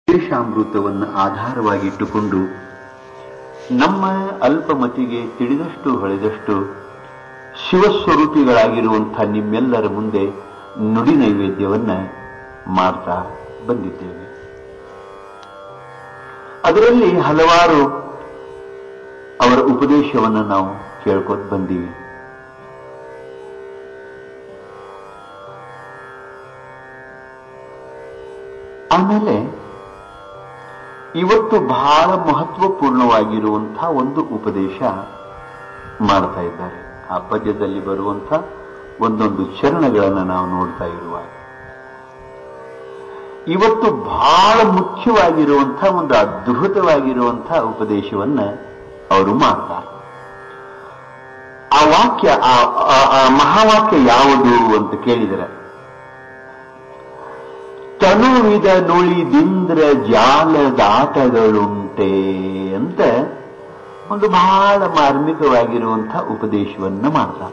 ದೇಶಾಮೃತವನ್ನು ಆಧಾರವಾಗಿಟ್ಟುಕೊಂಡು ನಮ್ಮ ಅಲ್ಪಮತಿಗೆ ತಿಳಿದಷ್ಟು ಹೊಳೆದಷ್ಟು ಶಿವಸ್ವರೂಪಿಗಳಾಗಿರುವಂಥ ನಿಮ್ಮೆಲ್ಲರ ಮುಂದೆ ನುಡಿ ನೈವೇದ್ಯವನ್ನ ಮಾಡ್ತಾ ಬಂದಿದ್ದೇವೆ ಅದರಲ್ಲಿ ಹಲವಾರು ಅವರ ಉಪದೇಶವನ್ನು ನಾವು ಕೇಳ್ಕೊತ ಬಂದೀವಿ ಆಮೇಲೆ ಇವತ್ತು ಬಹಳ ಮಹತ್ವಪೂರ್ಣವಾಗಿರುವಂತಹ ಒಂದು ಉಪದೇಶ ಮಾಡ್ತಾ ಇದ್ದಾರೆ ಆ ಪದ್ಯದಲ್ಲಿ ಬರುವಂಥ ಒಂದೊಂದು ಚರಣಗಳನ್ನು ನಾವು ನೋಡ್ತಾ ಇರುವಾಗ ಇವತ್ತು ಬಹಳ ಮುಖ್ಯವಾಗಿರುವಂತಹ ಒಂದು ಅದ್ಭುತವಾಗಿರುವಂತಹ ಉಪದೇಶವನ್ನ ಅವರು ಮಾಡ್ತಾರೆ ಆ ವಾಕ್ಯ ಆ- ಆ- ಆ ಮಹಾವಾಕ್ಯ ಯಾವುದು ಅಂತ ಕೇಳಿದರೆ ತನುವಿದ ನುಳಿದಿಂದ್ರ ಜಾಲದಾಟಗಳುಂಟೆ ಅಂತ ಒಂದು ಬಹಳ ಮಾರ್ಮಿಕವಾಗಿರುವಂತಹ ಉಪದೇಶವನ್ನ ಮಾಡ್ತಾರ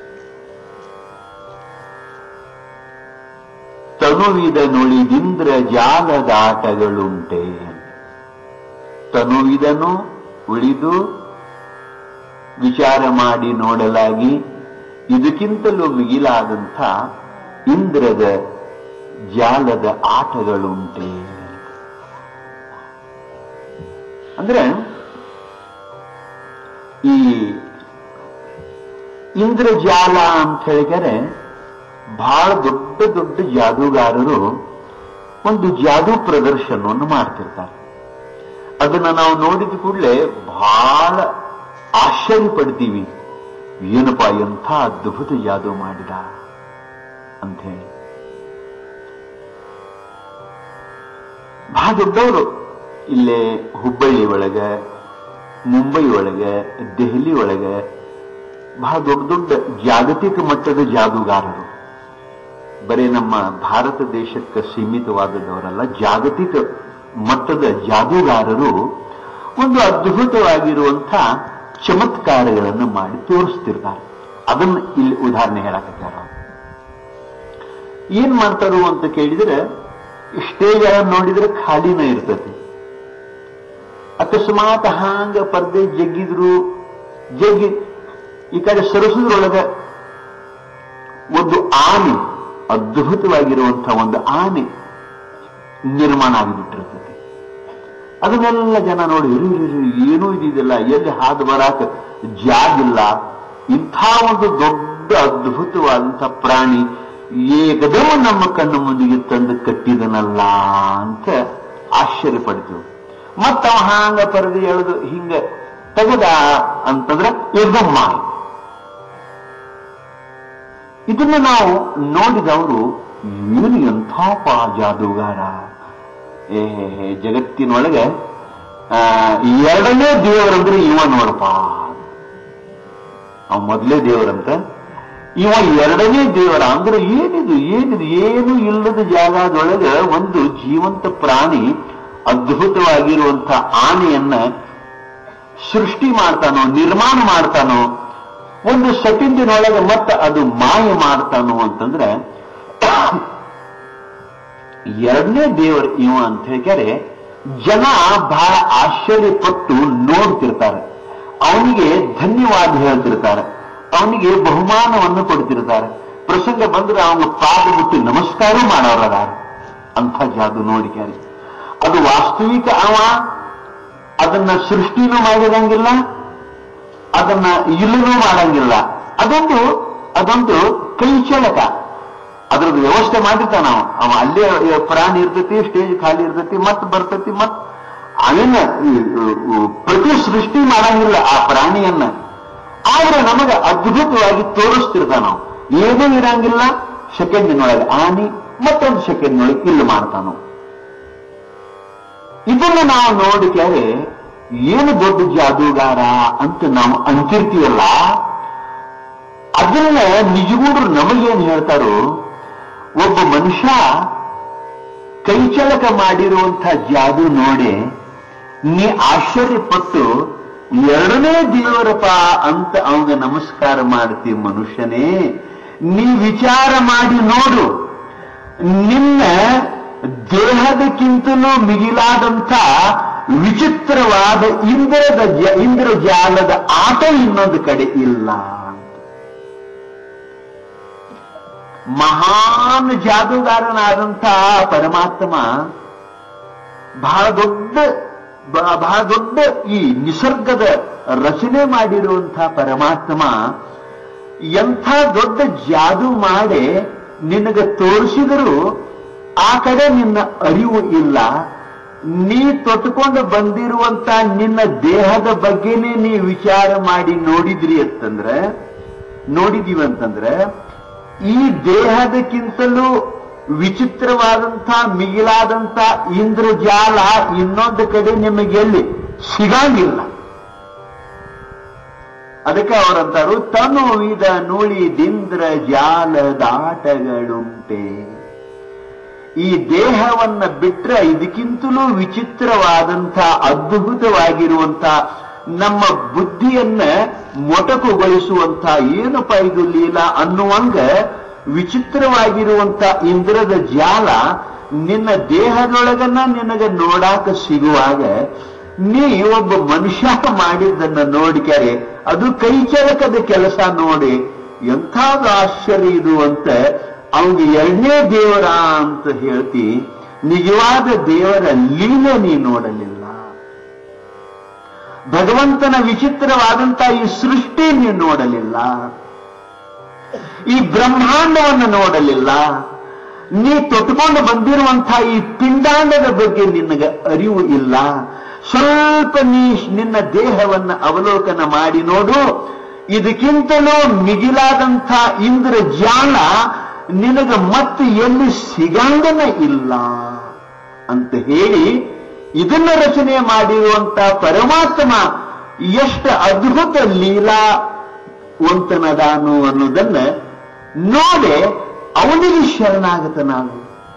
ತನುವಿದ ನುಳಿದಿಂದ್ರ ಜಾಲದಾಟಗಳುಂಟೆ ತನುವಿದನು ಉಳಿದು ವಿಚಾರ ಮಾಡಿ ನೋಡಲಾಗಿ ಇದಕ್ಕಿಂತಲೂ ಮಿಗಿಲಾದಂಥ ಇಂದ್ರದ ಜಾಲದ ಆಟಗಳುಂಟೆ ಅಂದ್ರೆ ಈ ಇಂದ್ರಜಾಲ ಅಂತ ಹೇಳಿದರೆ ಬಹಳ ದೊಡ್ಡ ದೊಡ್ಡ ಜಾದೂಗಾರರು ಒಂದು ಜಾದೂ ಪ್ರದರ್ಶನವನ್ನು ಮಾಡ್ತಿರ್ತಾರೆ ಅದನ್ನ ನಾವು ನೋಡಿದ ಕೂಡಲೇ ಬಹಳ ಆಶ್ಚರ್ಯ ಪಡ್ತೀವಿ ಏನಪ್ಪ ಎಂಥ ಅದ್ಭುತ ಜಾದೂ ಮಾಡಿದ ಅಂತ ಹೇಳಿ ಬಹಳ ದೊಡ್ಡವರು ಇಲ್ಲೇ ಹುಬ್ಬಳ್ಳಿ ಒಳಗೆ ಮುಂಬೈ ಒಳಗೆ ದೆಹಲಿ ಒಳಗೆ ಬಹಳ ದೊಡ್ಡ ದೊಡ್ಡ ಜಾಗತಿಕ ಮಟ್ಟದ ಜಾದೂಗಾರರು ಬರೀ ನಮ್ಮ ಭಾರತ ದೇಶಕ್ಕೆ ಸೀಮಿತವಾದದವರಲ್ಲ ಜಾಗತಿಕ ಮಟ್ಟದ ಜಾದೂಗಾರರು ಒಂದು ಅದ್ಭುತವಾಗಿರುವಂಥ ಚಮತ್ಕಾರಗಳನ್ನು ಮಾಡಿ ತೋರಿಸ್ತಿರ್ತಾರೆ ಅದನ್ನ ಇಲ್ಲಿ ಉದಾಹರಣೆ ಹೇಳಕತ್ತಾರ ಏನ್ ಮಾಡ್ತಾರೋ ಅಂತ ಕೇಳಿದ್ರೆ ಸ್ಟೇಜ್ ನೋಡಿದ್ರೆ ಖಾಲಿನ ಇರ್ತದೆ ಅಕಸ್ಮಾತ್ ಹಾಂಗ ಪರ್ದೆ ಜಗ್ಗಿದ್ರು ಜಗ್ಗಿ ಈ ಕಡೆ ಸರಸದ್ರೊಳಗ ಒಂದು ಆನೆ ಅದ್ಭುತವಾಗಿರುವಂತಹ ಒಂದು ಆನೆ ನಿರ್ಮಾಣ ಆಗಿಬಿಟ್ಟಿರ್ತದೆ ಅದನ್ನೆಲ್ಲ ಜನ ನೋಡಿ ಇರು ಇರು, ಇರು, ಏನೂ ಇದಿಲ್ಲ ಎಲ್ಲಿ ಹಾದು ಬರಾಕ ಜಾಗಿಲ್ಲ ಇಂಥ ಒಂದು ದೊಡ್ಡ ಅದ್ಭುತವಾದಂಥ ಪ್ರಾಣಿ ಏಕದಮ ನಮ್ಮ ಕಣ್ಣು ಮುಂದಿಗೆ ತಂದು ಕಟ್ಟಿದನಲ್ಲ ಅಂತ ಆಶ್ಚರ್ಯ ಪಡ್ತೀವಿ ಮತ್ತ ಅವ ಹಾಂಗ ಪರದೆ ಎಳೆದು ಹಿಂಗ ತೆಗದ ಅಂತಂದ್ರೆ ಏಕದಮ್ ಮಾಯ ಇದನ್ನ ನಾವು ನೋಡಿದವರು ಏನು ಎಂಥಪ ಜಾದೂಗಾರ ಏ ಜಗತ್ತಿನೊಳಗೆ ಆ, ಎರಡನೇ ದೇವರಂದ್ರೆ ಇವ ನೋಡಪ್ಪ ಅವ ಮೊದಲೇ ದೇವರಂತ ಇವ ಎರಡನೇ ದೇವರ ಅಂದ್ರೆ ಏನಿದು ಏನಿದು ಏನು ಇಲ್ಲದ ಜಾಗದೊಳಗೆ ಒಂದು ಜೀವಂತ ಪ್ರಾಣಿ ಅದ್ಭುತವಾಗಿರುವಂತ ಆನೆಯನ್ನ ಸೃಷ್ಟಿ ಮಾಡ್ತಾನೋ ನಿರ್ಮಾಣ ಮಾಡ್ತಾನೋ ಒಂದು ಸೆಕೆಂಡಿನೊಳಗೆ ಮತ್ತೆ ಅದು ಮಾಯ ಮಾಡ್ತಾನೋ ಅಂತಂದ್ರೆ ಎರಡನೇ ದೇವರು ಇವ ಅಂತ ಹೇಳಿದರೆ ಜನ ಬಹಳ ಆಶ್ಚರ್ಯಪಟ್ಟು ನೋಡ್ತಿರ್ತಾರೆ ಅವನಿಗೆ ಧನ್ಯವಾದ ಹೇಳ್ತಿರ್ತಾರೆ ಅವನಿಗೆ ಬಹುಮಾನವನ್ನು ಕೊಡ್ತಿರ್ತಾರೆ ಪ್ರಸಂಗ ಬಂದ್ರೆ ಅವನ ಪಾದ ಮುಟ್ಟಿ ನಮಸ್ಕಾರ ಮಾಡೋರದಾರ ಅಂಥ ಜಾದು ನೋಡಿಕ್ಯಾರಿ ಅದು ವಾಸ್ತವಿಕ ಅವ ಅದನ್ನ ಸೃಷ್ಟಿನೂ ಮಾಡಿದಂಗಿಲ್ಲ ಅದನ್ನ ಇಲ್ಲನೂ ಮಾಡಂಗಿಲ್ಲ ಅದೊಂದು ಅದೊಂದು ಕೈ ಚಳಕ ಅದ್ರದ್ದು ವ್ಯವಸ್ಥೆ ಮಾಡಿರ್ತಾನ ಅವ ಅವ ಅಲ್ಲೇ ಪ್ರಾಣಿ ಇರ್ತೈತಿ ಸ್ಟೇಜ್ ಖಾಲಿ ಇರ್ತೈತಿ ಮತ್ ಬರ್ತೈತಿ ಮತ್ ಅವನ್ನ ಪ್ರತಿ ಸೃಷ್ಟಿ ಮಾಡಂಗಿಲ್ಲ ಆ ಪ್ರಾಣಿಯನ್ನ ಆದ್ರೆ ನಮಗೆ ಅದ್ಭುತವಾಗಿ ತೋರಿಸ್ತಿರ್ತಾನ ನಾವು ಏನೂ ಇರಂಗಿಲ್ಲ ಸೆಕೆಂಡಿನೊಳಗೆ ಆನಿ ಮತ್ತೊಂದು ಸೆಕೆಂಡ್ನೊಳಗೆ ಇಲ್ಲಿ ಮಾಡ್ತಾನೋ ಇದನ್ನ ನಾವು ನೋಡಿಕ್ಯಾರೆ ಏನು ದೊಡ್ಡ ಜಾದೂಗಾರ ಅಂತ ನಾವು ಅಂತಿರ್ತೀವಲ್ಲ ಅದನ್ನ ನಿಜಗೂಡ್ರು ನಮಗೇನು ಹೇಳ್ತಾರೋ ಒಬ್ಬ ಮನುಷ್ಯ ಕೈಚಳಕ ಮಾಡಿರುವಂಥ ಜಾದು ನೋಡಿ ನೀ ಆಶ್ಚರ್ಯಪಟ್ಟು ಎರಡನೇ ದೇವರಪ್ಪ ಅಂತ ಅವನ ನಮಸ್ಕಾರ ಮಾಡ್ತಿ ಮನುಷ್ಯನೇ ನೀ ವಿಚಾರ ಮಾಡಿ ನೋಡು ನಿನ್ನ ದೇಹದಕ್ಕಿಂತಲೂ ಮಿಗಿಲಾದಂಥ ವಿಚಿತ್ರವಾದ ಇಂದ್ರದ ಜ ಇಂದ್ರಜಾಲದ ಆಟ ಇನ್ನೊಂದು ಕಡೆ ಇಲ್ಲ ಮಹಾನ್ ಜಾದೂಗಾರನಾದಂಥ ಪರಮಾತ್ಮ ಬಹಳ ದೊಡ್ಡ ಬ- ಬಹಳ ದೊಡ್ಡ ಈ ನಿಸರ್ಗದ ರಚನೆ ಮಾಡಿರುವಂತಹ ಪರಮಾತ್ಮ ಎಂಥ ದೊಡ್ಡ ಜಾದು ಮಾಡಿ ನಿನಗೆ ತೋರಿಸಿದರೂ ಆ ಕಡೆ ನಿನ್ನ ಅರಿವು ಇಲ್ಲ ನೀ ತೊಟ್ಟುಕೊಂಡು ಬಂದಿರುವಂತ ನಿನ್ನ ದೇಹದ ಬಗ್ಗೆನೇ ನೀ ವಿಚಾರ ಮಾಡಿ ನೋಡಿದ್ರಿ ಅಂತಂದ್ರೆ ನೋಡಿದೀವಿ ಅಂತಂದ್ರೆ ಈ ದೇಹದಕ್ಕಿಂತಲೂ ವಿಚಿತ್ರವಾದಂಥ ಮಿಗಿಲಾದಂಥ ಇಂದ್ರಜಾಲ ಇನ್ನೊಂದು ಕಡೆ ನಿಮಗೆ ಎಲ್ಲಿ ಸಿಗಂಗಿಲ್ಲ ಅದಕ್ಕೆ ಅವರಂತಾರು ತನು ವಿಧ ನುಳಿದಿಂದ್ರ ಜಾಲದಾಟಗಳುಂಟೆ ಈ ದೇಹವನ್ನ ಬಿಟ್ರೆ ಇದಕ್ಕಿಂತಲೂ ವಿಚಿತ್ರವಾದಂಥ ಅದ್ಭುತವಾಗಿರುವಂಥ ನಮ್ಮ ಬುದ್ಧಿಯನ್ನ ಮೊಟಕುಗೊಳಿಸುವಂಥ ಏನಪ್ಪ ಇದು ಲೀಲಾ ಅನ್ನುವಂಗ ವಿಚಿತ್ರವಾಗಿರುವಂಥ ಇಂದ್ರದ ಜಾಲ ನಿನ್ನ ದೇಹದೊಳಗನ್ನ ನಿನಗೆ ನೋಡಾಕ ಸಿಗುವಾಗ ನೀ ಒಬ್ಬ ಮನುಷ್ಯ ಮಾಡಿದ್ದನ್ನ ನೋಡಿಕ್ಯಾರೆ ಅದು ಕೈ ಚಳಕದ ಕೆಲಸ ನೋಡಿ ಎಂಥದ್ದು ಆಶ್ಚರ್ಯ ಇದು ಅಂತ ಅವನಿಗೆ ಎರಡನೇ ದೇವರ ಅಂತ ಹೇಳ್ತಿ ನಿಜವಾದ ದೇವರ ಲೀಲೆ ನೀ ನೋಡಲಿಲ್ಲ ಭಗವಂತನ ವಿಚಿತ್ರವಾದಂತ ಈ ಸೃಷ್ಟಿ ನೀ ನೋಡಲಿಲ್ಲ ಈ ಬ್ರಹ್ಮಾಂಡವನ್ನು ನೋಡಲಿಲ್ಲ ನೀ ತೊಟ್ಕೊಂಡು ಬಂದಿರುವಂತಹ ಈ ಪಿಂಡಾಂಡದ ಬಗ್ಗೆ ನಿನಗೆ ಅರಿವು ಇಲ್ಲ ಸ್ವಲ್ಪ ನೀ ನಿನ್ನ ದೇಹವನ್ನು ಅವಲೋಕನ ಮಾಡಿ ನೋಡು ಇದಕ್ಕಿಂತಲೂ ಮಿಗಿಲಾದಂಥ ಇಂದ್ರ ಜಾಲ ನಿನಗೆ ಮತ್ತೆ ಎಲ್ಲಿ ಸಿಗಂಗನ ಇಲ್ಲ ಅಂತ ಹೇಳಿ ಇದನ್ನ ರಚನೆ ಮಾಡಿರುವಂತ ಪರಮಾತ್ಮ ಎಷ್ಟು ಅದ್ಭುತ ಲೀಲಾ ವಂತನದಾನು ಅನ್ನೋದನ್ನ ನೋಡೆ ಅವನಿಗೆ ಶರಣಾಗತನಾಗು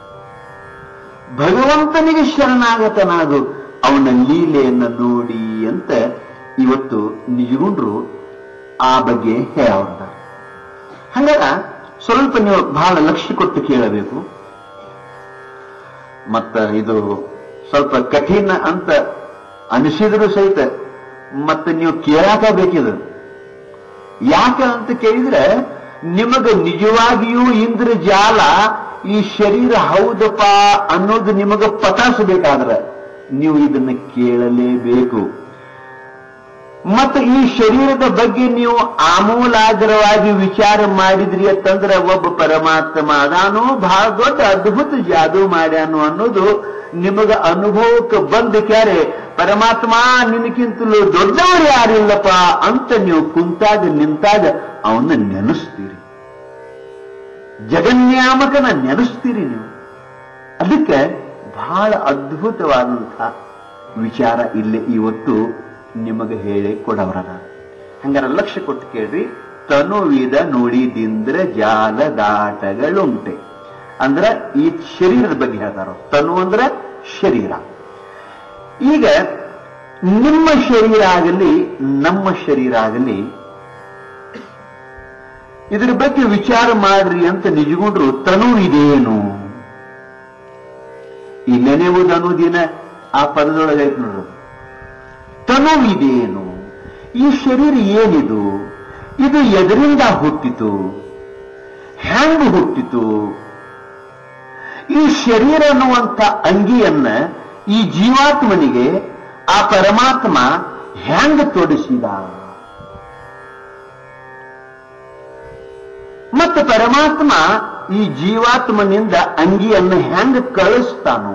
ಭಗವಂತನಿಗೆ ಶರಣಾಗತನಾಗು ಅವನ ಲೀಲೆಯನ್ನ ನೋಡಿ ಅಂತ ಇವತ್ತು ನಿಜಗುಂಡ್ರು ಆ ಬಗ್ಗೆ ಹೇಳವ್ರ ಹಂಗಾರ ಸ್ವಲ್ಪ ನೀವು ಬಹಳ ಲಕ್ಷ್ಯ ಕೊಟ್ಟು ಕೇಳಬೇಕು ಮತ್ತ ಇದು ಸ್ವಲ್ಪ ಕಠಿಣ ಅಂತ ಅನಿಸಿದ್ರು ಸಹಿತ ಮತ್ತೆ ನೀವು ಕೇಳಾಕ ಬೇಕಿದು ಯಾಕೆ ಅಂತ ಕೇಳಿದ್ರೆ ನಿಮಗೆ ನಿಜವಾಗಿಯೂ ಇಂದ್ರ ಜಾಲ ಈ ಶರೀರ ಹೌದಪ್ಪ ಅನ್ನೋದು ನಿಮಗೆ ಪತಾಸಬೇಕಾದ್ರೆ ನೀವು ಇದನ್ನ ಕೇಳಲೇಬೇಕು ಮತ್ತು ಈ ಶರೀರದ ಬಗ್ಗೆ ನೀವು ಆಮೂಲಾಗ್ರವಾಗಿ ವಿಚಾರ ಮಾಡಿದ್ರಿ ಅಂತಂದ್ರೆ ಒಬ್ಬ ಪರಮಾತ್ಮ ಅದಾನು ಬಹಳ ದೊಡ್ಡ ಅದ್ಭುತ ಜಾದು ಮಾಡ್ಯಾನು ಅನ್ನೋದು ನಿಮಗ ಅನುಭವಕ್ಕೆ ಬಂದ ಕ್ಯಾರೆ ಪರಮಾತ್ಮ ನಿನಕ್ಕಿಂತಲೂ ದೊಡ್ಡವರು ಯಾರಿಲ್ಲಪ್ಪ ಅಂತ ನೀವು ಕುಂತಾಗ ನಿಂತಾಗ ಅವನ್ನ ನೆನೆಸ್ತೀರಿ ಜಗನ್ಯಾಮಕನ ನೆನೆಸ್ತೀರಿ ನೀವು ಅದಕ್ಕೆ ಬಹಳ ಅದ್ಭುತವಾದಂತಹ ವಿಚಾರ ಇಲ್ಲಿ ಇವತ್ತು ನಿಮಗೆ ಹೇಳಿ ಕೊಡವರ ಹಂಗಾರ ಲಕ್ಷ್ಯ ಕೊಟ್ಟು ಕೇಳ್ರಿ ತನುವಿದ ನುಡಿದಿಂದ್ರ ಜಾಲದಾಟಗಳುಂಟೆ ಅಂದ್ರ ಈ ಶರೀರದ ಬಗ್ಗೆ ಹೇಳ್ತಾರ ತನು ಅಂದ್ರೆ ಶರೀರ ಈಗ ನಿಮ್ಮ ಶರೀರ ಆಗಲಿ ನಮ್ಮ ಶರೀರ ಆಗಲಿ ಇದ್ರ ಬಗ್ಗೆ ವಿಚಾರ ಮಾಡ್ರಿ ಅಂತ ನಿಜಗೊಂಡ್ರು ತನು ಇದೇನು ಈ ನೆನೆಯುವುದು ಅನ್ನೋದಿನ ಆ ಪದದೊಳಗೆ ಐತೆ ನೋಡ್ರಿ ತನು ಇದೇನು ಈ ಶರೀರ ಏನಿದು ಇದು ಎದರಿಂದ ಹುಟ್ಟಿತು ಹ್ಯಾಂಗ ಹುಟ್ಟಿತು ಈ ಶರೀರ ಅನ್ನುವಂಥ ಅಂಗಿಯನ್ನ ಈ ಜೀವಾತ್ಮನಿಗೆ ಆ ಪರಮಾತ್ಮ ಹ್ಯಾಂಗ ತೊಡಿಸಿದ ಮತ್ತು ಪರಮಾತ್ಮ ಈ ಜೀವಾತ್ಮನಿಂದ ಅಂಗಿಯನ್ನು ಹೆಂಗ ಕಳಿಸ್ತಾನೋ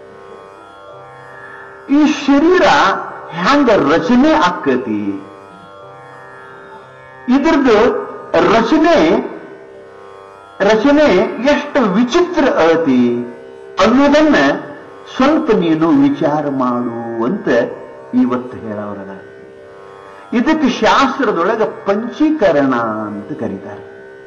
ಈ ಶರೀರ ಹ್ಯಾಂಗ ರಚನೆ ಆಕ್ಕತಿ ಇದ್ರದ್ದು ರಚನೆ ರಚನೆ ಎಷ್ಟು ವಿಚಿತ್ರ ಅತಿ ಅನ್ನೋದನ್ನ ಸ್ವಲ್ಪ ನೀನು ವಿಚಾರ ಮಾಡು ಅಂತ ಇವತ್ತು ಹೇಳವರದ ಇದಕ್ಕೆ ಶಾಸ್ತ್ರದೊಳಗ ಪಂಚೀಕರಣ ಅಂತ ಕರೀತಾರೆ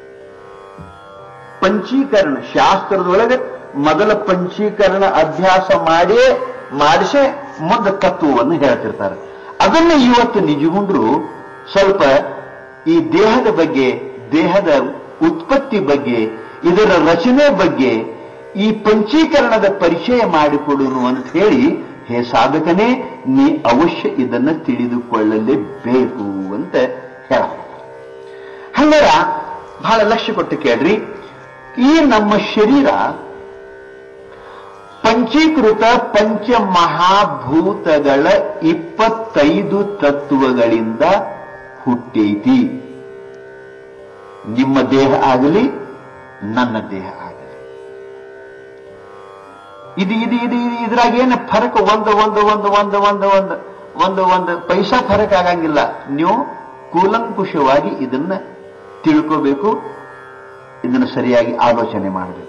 ಪಂಚೀಕರಣ ಶಾಸ್ತ್ರದೊಳಗೆ ಮೊದಲ ಪಂಚೀಕರಣ ಅಭ್ಯಾಸ ಮಾಡಿ ಮಾಡಿಸೇ ಮುಂದೆ ತತ್ವವನ್ನು ಹೇಳ್ತಿರ್ತಾರೆ ಅದನ್ನ ಇವತ್ತು ನಿಜಗುಂಡ್ರು ಸ್ವಲ್ಪ ಈ ದೇಹದ ಬಗ್ಗೆ ದೇಹದ ಉತ್ಪತ್ತಿ ಬಗ್ಗೆ ಇದರ ರಚನೆ ಬಗ್ಗೆ ಈ ಪಂಚೀಕರಣದ ಪರಿಚಯ ಮಾಡಿಕೊಡುನು ಅಂತ ಹೇಳಿ ಹೇ ಸಾಧಕನೇ ನೀ ಅವಶ್ಯ ಇದನ್ನ ತಿಳಿದುಕೊಳ್ಳಲೇಬೇಕು ಅಂತ ಹೇಳ ಹಂಗಾರ ಬಹಳ ಲಕ್ಷ್ಯ ಕೊಟ್ಟು ಕೇಳ್ರಿ ಈ ನಮ್ಮ ಶರೀರ ಪಂಚೀಕೃತ ಪಂಚಮಹಾಭೂತಗಳ ಇಪ್ಪತ್ತೈದು ತತ್ವಗಳಿಂದ ಹುಟ್ಟೈತಿ ನಿಮ್ಮ ದೇಹ ಆಗಲಿ ನನ್ನ ದೇಹ ಆಗಲಿ ಇದು ಇದು ಇದು ಇದು ಇದ್ರಾಗ ಏನು ಫರಕ್ ಒಂದು ಒಂದು ಒಂದು ಒಂದು ಒಂದು ಒಂದು ಒಂದು ಒಂದು ಪೈಸಾ ಫರಕ್ ಆಗಂಗಿಲ್ಲ ನೀವು ಕೂಲಂಕುಷವಾಗಿ ಇದನ್ನ ತಿಳ್ಕೋಬೇಕು ಇದನ್ನು ಸರಿಯಾಗಿ ಆಲೋಚನೆ ಮಾಡಬೇಕು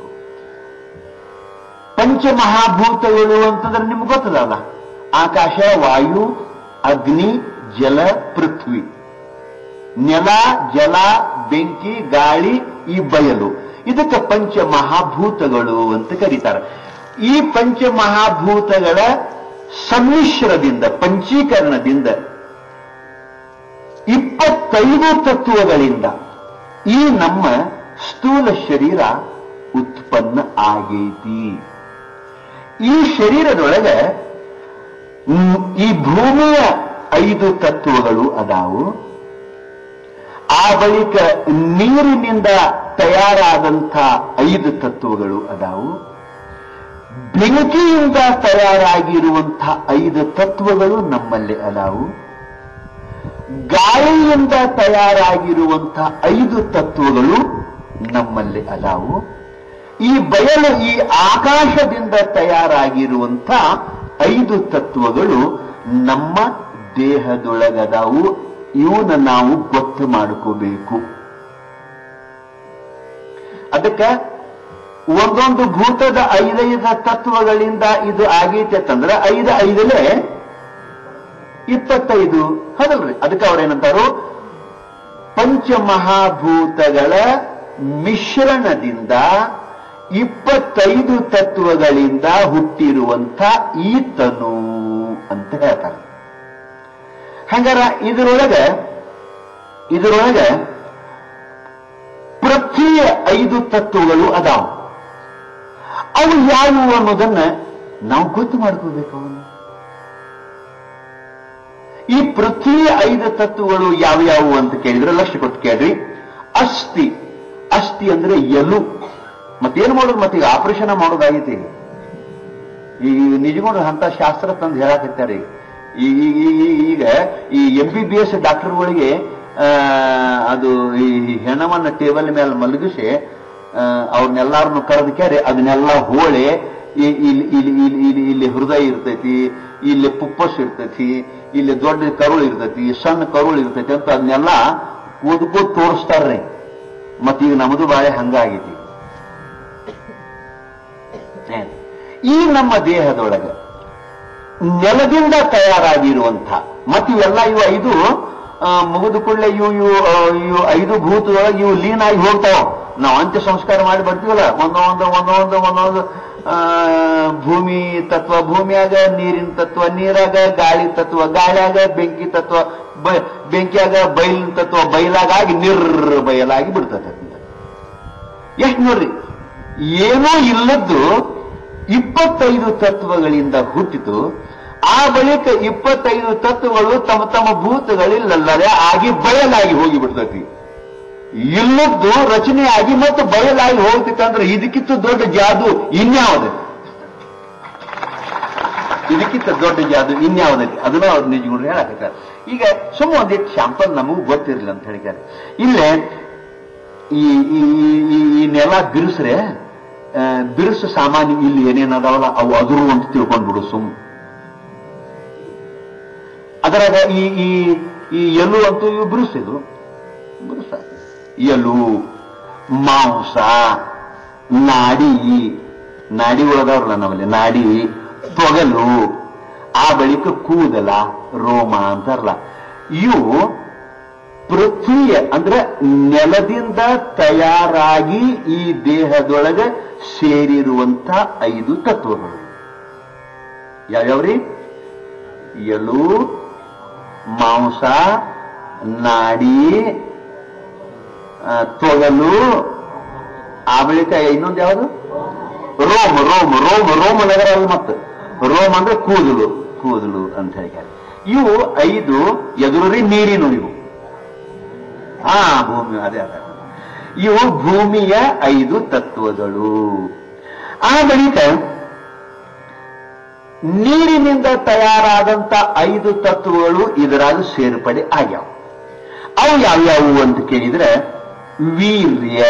ಪಂಚಮಹಾಭೂತಗಳು ಅಂತಂದ್ರೆ ನಿಮ್ಗೆ ಗೊತ್ತದಲ್ಲ ಆಕಾಶ ವಾಯು ಅಗ್ನಿ ಜಲ ಪೃಥ್ವಿ ನೆಲ ಜಲ ಬೆಂಕಿ ಗಾಳಿ ಈ ಬಯಲು ಇದಕ್ಕೆ ಪಂಚಮಹಾಭೂತಗಳು ಅಂತ ಕರೀತಾರೆ ಈ ಪಂಚಮಹಾಭೂತಗಳ ಸಮ್ಮಿಶ್ರದಿಂದ ಪಂಚೀಕರಣದಿಂದ ಇಪ್ಪತ್ತೈದು ತತ್ವಗಳಿಂದ ಈ ನಮ್ಮ ಸ್ಥೂಲ ಶರೀರ ಉತ್ಪನ್ನ ಆಗೈತಿ ಈ ಶರೀರದೊಳಗೆ ಮ್, ಈ ಭೂಮಿಯ ಐದು ತತ್ವಗಳು ಅದಾವು ಆ ಬಳಿಕ ನೀರಿನಿಂದ ತಯಾರಾದಂಥ ಐದು ತತ್ವಗಳು ಅದಾವು ಬೆಂಕಿಯಿಂದ ತಯಾರಾಗಿರುವಂಥ ಐದು ತತ್ವಗಳು ನಮ್ಮಲ್ಲಿ ಅದಾವು ಗಾಳಿಯಿಂದ ತಯಾರಾಗಿರುವಂಥ ಐದು ತತ್ವಗಳು ನಮ್ಮಲ್ಲಿ ಅದಾವು ಈ ಬಯಲು ಈ ಆಕಾಶದಿಂದ ತಯಾರಾಗಿರುವಂಥ ಐದು ತತ್ವಗಳು ನಮ್ಮ ದೇಹದೊಳಗದಾವು ಇವನ್ನ ನಾವು ಗೊತ್ತು ಮಾಡ್ಕೋಬೇಕು ಅದಕ್ಕೆ ಒಂದೊಂದು ಭೂತದ ಐದೈದು ತತ್ವಗಳಿಂದ ಇದು ಆಗೈತೆ ಅಂತಂದ್ರೆ ಐದು ಐದಲೇ ಇಪ್ಪತ್ತೈದು ಹೌದಲ್ರಿ ಅದಕ್ಕೆ ಅವ್ರೇನಂತಾರು ಪಂಚಮಹಾಭೂತಗಳ ಮಿಶ್ರಣದಿಂದ ಇಪ್ಪತ್ತೈದು ತತ್ವಗಳಿಂದ ಹುಟ್ಟಿರುವಂಥ ಈ ತನು ಅಂತ ಹೇಳ್ತಾರೆ ಹಂಗಾರ ಇದರೊಳಗೆ ಇದರೊಳಗೆ ಪೃಥ್ವಿಯ ಐದು ತತ್ವಗಳು ಅದಾವ ಅವು ಯಾವುವು ಅನ್ನೋದನ್ನ ನಾವು ಗೊತ್ತು ಮಾಡ್ಕೋಬೇಕು ಅವನು ಈ ಪೃಥ್ವಿಯ ಐದು ತತ್ವಗಳು ಯಾವ್ಯಾವು ಅಂತ ಕೇಳಿದ್ರೆ ಲಕ್ಷ್ಯ ಕೊಟ್ಟು ಕೇಳ್ರಿ ಅಸ್ಥಿ ಅಸ್ಥಿ ಅಂದ್ರೆ ಎಲು ಮತ್ತೇನು ಮಾಡೋದು ಮತ್ತೆ ಈಗ ಆಪರೇಷನ್ ಮಾಡೋದಾಗೈತಿ ಈಗ ಈ ನಿಜಗೊಂಡು ಅಂತ ಶಾಸ್ತ್ರ ತಂದು ಹೇಳಕತ್ತಾರೆ ಈಗ ಈ- ಈ- ಈ- ಈಗ ಈ ಎಂ ಬಿ ಬಿ ಎಸ್ ಡಾಕ್ಟರ್ಗಳಿಗೆ ಅದು ಈ ಹೆಣವನ್ನ ಟೇಬಲ್ ಮೇಲೆ ಮಲಗಿಸಿ ಆ, ಅವ್ರನ್ನೆಲ್ಲಾರನ್ನು ಕರೆದು ಕ್ಯಾರೆ ಅದನ್ನೆಲ್ಲ ಹೋಳೆ ಈ- ಇಲ್ಲಿ ಇಲ್ಲಿ ಇಲ್ಲಿ ಇಲ್ಲಿ ಇಲ್ಲಿ ಹೃದಯ ಇರ್ತೈತಿ ಇಲ್ಲಿ ಪುಪ್ಪಸ್ ಇರ್ತೈತಿ ಇಲ್ಲಿ ದೊಡ್ಡ ಕರುಳು ಇರ್ತೈತಿ ಸಣ್ಣ ಕರುಳು ಇರ್ತೈತಿ ಅಂತ ಅದನ್ನೆಲ್ಲ ಓದ್ಕೋ ತೋರಿಸ್ತಾರ್ರಿ ಮತ್ತೀಗ ನಮ್ಮದು ಬಾಳೆ ಹಂಗಾಗೈತಿ ಏನ್? ಈ ನಮ್ಮ ದೇಹದೊಳಗೆ ನೆಲದಿಂದ ತಯಾರಾಗಿರುವಂಥ ಮತ್ತು ಇವೆಲ್ಲ ಇವು ಐದು ಆ, ಮುಗಿದ ಕೂಡಲೇ ಇವು ಇವು ಆ, ಇವು ಐದು ಭೂತದೊಳಗೆ ಇವು ಲೀನ್ ಆಗಿ ಹೋಗ್ತಾವ ನಾವು ಅಂತ್ಯ ಸಂಸ್ಕಾರ ಮಾಡಿ ಬರ್ತೀವಲ್ಲ ಒಂದೊಂದು ಒಂದೊಂದು ಒಂದೊಂದು ಆ, ಭೂಮಿ ತತ್ವ ಭೂಮಿಯಾಗ ನೀರಿನ ತತ್ವ ನೀರಾಗ ಗಾಳಿ ತತ್ವ ಗಾಳಿಯಾಗ ಬೆಂಕಿ ತತ್ವ ಬ- ಬೆಂಕಿಯಾಗ ಬಯಲಿನ ತತ್ವ ಬಯಲಾಗಾಗಿ ನಿರ್ ಬಯಲಾಗಿ ಬಿಡ್ತದೆ ಎಷ್ಟು ನೋಡ್ರಿ ಏನೂ ಇಲ್ಲದ್ದು ಇಪ್ಪತ್ತೈದು ತತ್ವಗಳಿಂದ ಹುಟ್ಟಿತು ಆ ಬಳಿಕ ಇಪ್ಪತ್ತೈದು ತತ್ವಗಳು ತಮ್ಮ ತಮ್ಮ ಭೂತಗಳಿಲ್ಲಲ್ಲದೆ ಆಗಿ ಬಯಲಾಗಿ ಹೋಗಿಬಿಡ್ತೈತಿ ಇಲ್ಲದ್ದು ರಚನೆಯಾಗಿ ಮತ್ತು ಬಯಲಾಗಿ ಹೋಗ್ತಿತ್ತಂದ್ರೆ ಇದಕ್ಕಿಂತ ದೊಡ್ಡ ಜಾದು ಇನ್ಯಾವುದು ಇದಕ್ಕಿಂತ ದೊಡ್ಡ ಜಾದು ಇನ್ಯಾವುದೈತಿ ಅದನ್ನ ಅವ್ರು ನಿಜಗಳು ಹೇಳಕತ್ತಾರೆ ಈಗ ಸುಮ್ಮ ಒಂದಿಟ್ಟು ಶಾಂಪಲ್ ನಮಗೂ ಗೊತ್ತಿರಲಿಲ್ಲ ಅಂತ ಹೇಳಿದ್ದಾರೆ ಇಲ್ಲೇ ಈ ಈ ಈ- ಈ ಈ ನೆಲ ಬಿರುಸ್ರೆ ಆ, ಬಿರುಸು ಸಾಮಾನ್ಯ ಇಲ್ಲಿ ಏನೇನದಾವಲ್ಲ ಅವು ಅದುರು ಅಂತ ತಿಳ್ಕೊಂಡ್ಬಿಡು ಸುಮ್ ಅದರಾಗ ಈ ಈ ಈ ಎಲು ಅಂತೂ ಇವು ಬಿರುಸಿದು ಬಿರುಸ ಎಲು ಮಾಂಸ ನಾಡಿ ನಾಡಿ ಒಳದವ್ರಲ್ಲ ನಮ್ಮಲ್ಲಿ ನಾಡಿ ತೊಗಲು ಆ ಬಳಿಕ ಕೂದಲ ರೋಮ ಅಂತಾರಲ್ಲ ಇವು ಪೃಥ್ವಿಯ ಅಂದ್ರೆ ನೆಲದಿಂದ ತಯಾರಾಗಿ ಈ ದೇಹದೊಳಗೆ ಸೇರಿರುವಂತ ಐದು ತತ್ವಗಳು ಯಾವ್ಯಾವ್ರಿ ಎಲು ಮಾಂಸ ನಾಡಿ ಆ, ತೊಗಲು ಆ ಬಳಿಕ ಇನ್ನೊಂದು ಯಾವುದು ರೋಮ್ ರೋಮ್ ರೋಮ್ ರೋಮ್ ನಗರ ಅಲ್ಲ ಮತ್ತೆ ರೋಮ್ ಅಂದ್ರೆ ಕೂದಲು ಕೂದಲು ಅಂತ ಹೇಳ್ತಾರೆ ಇವು ಐದು ಎದುರಿ ನೀರಿನು ಇವು ಹಾ ಭೂಮಿ ಅದೇ ಅದೇ ಇವು ಭೂಮಿಯ ಐದು ತತ್ವಗಳು ಆ ಬಳಿಕ ನೀರಿನಿಂದ ತಯಾರಾದಂತ ಐದು ತತ್ವಗಳು ಇದರಾಗ ಸೇರ್ಪಡೆ ಆಗ್ಯಾವ ಅವು ಯಾವ್ಯಾವು ಅಂತ ಕೇಳಿದ್ರೆ ವೀರ್ಯ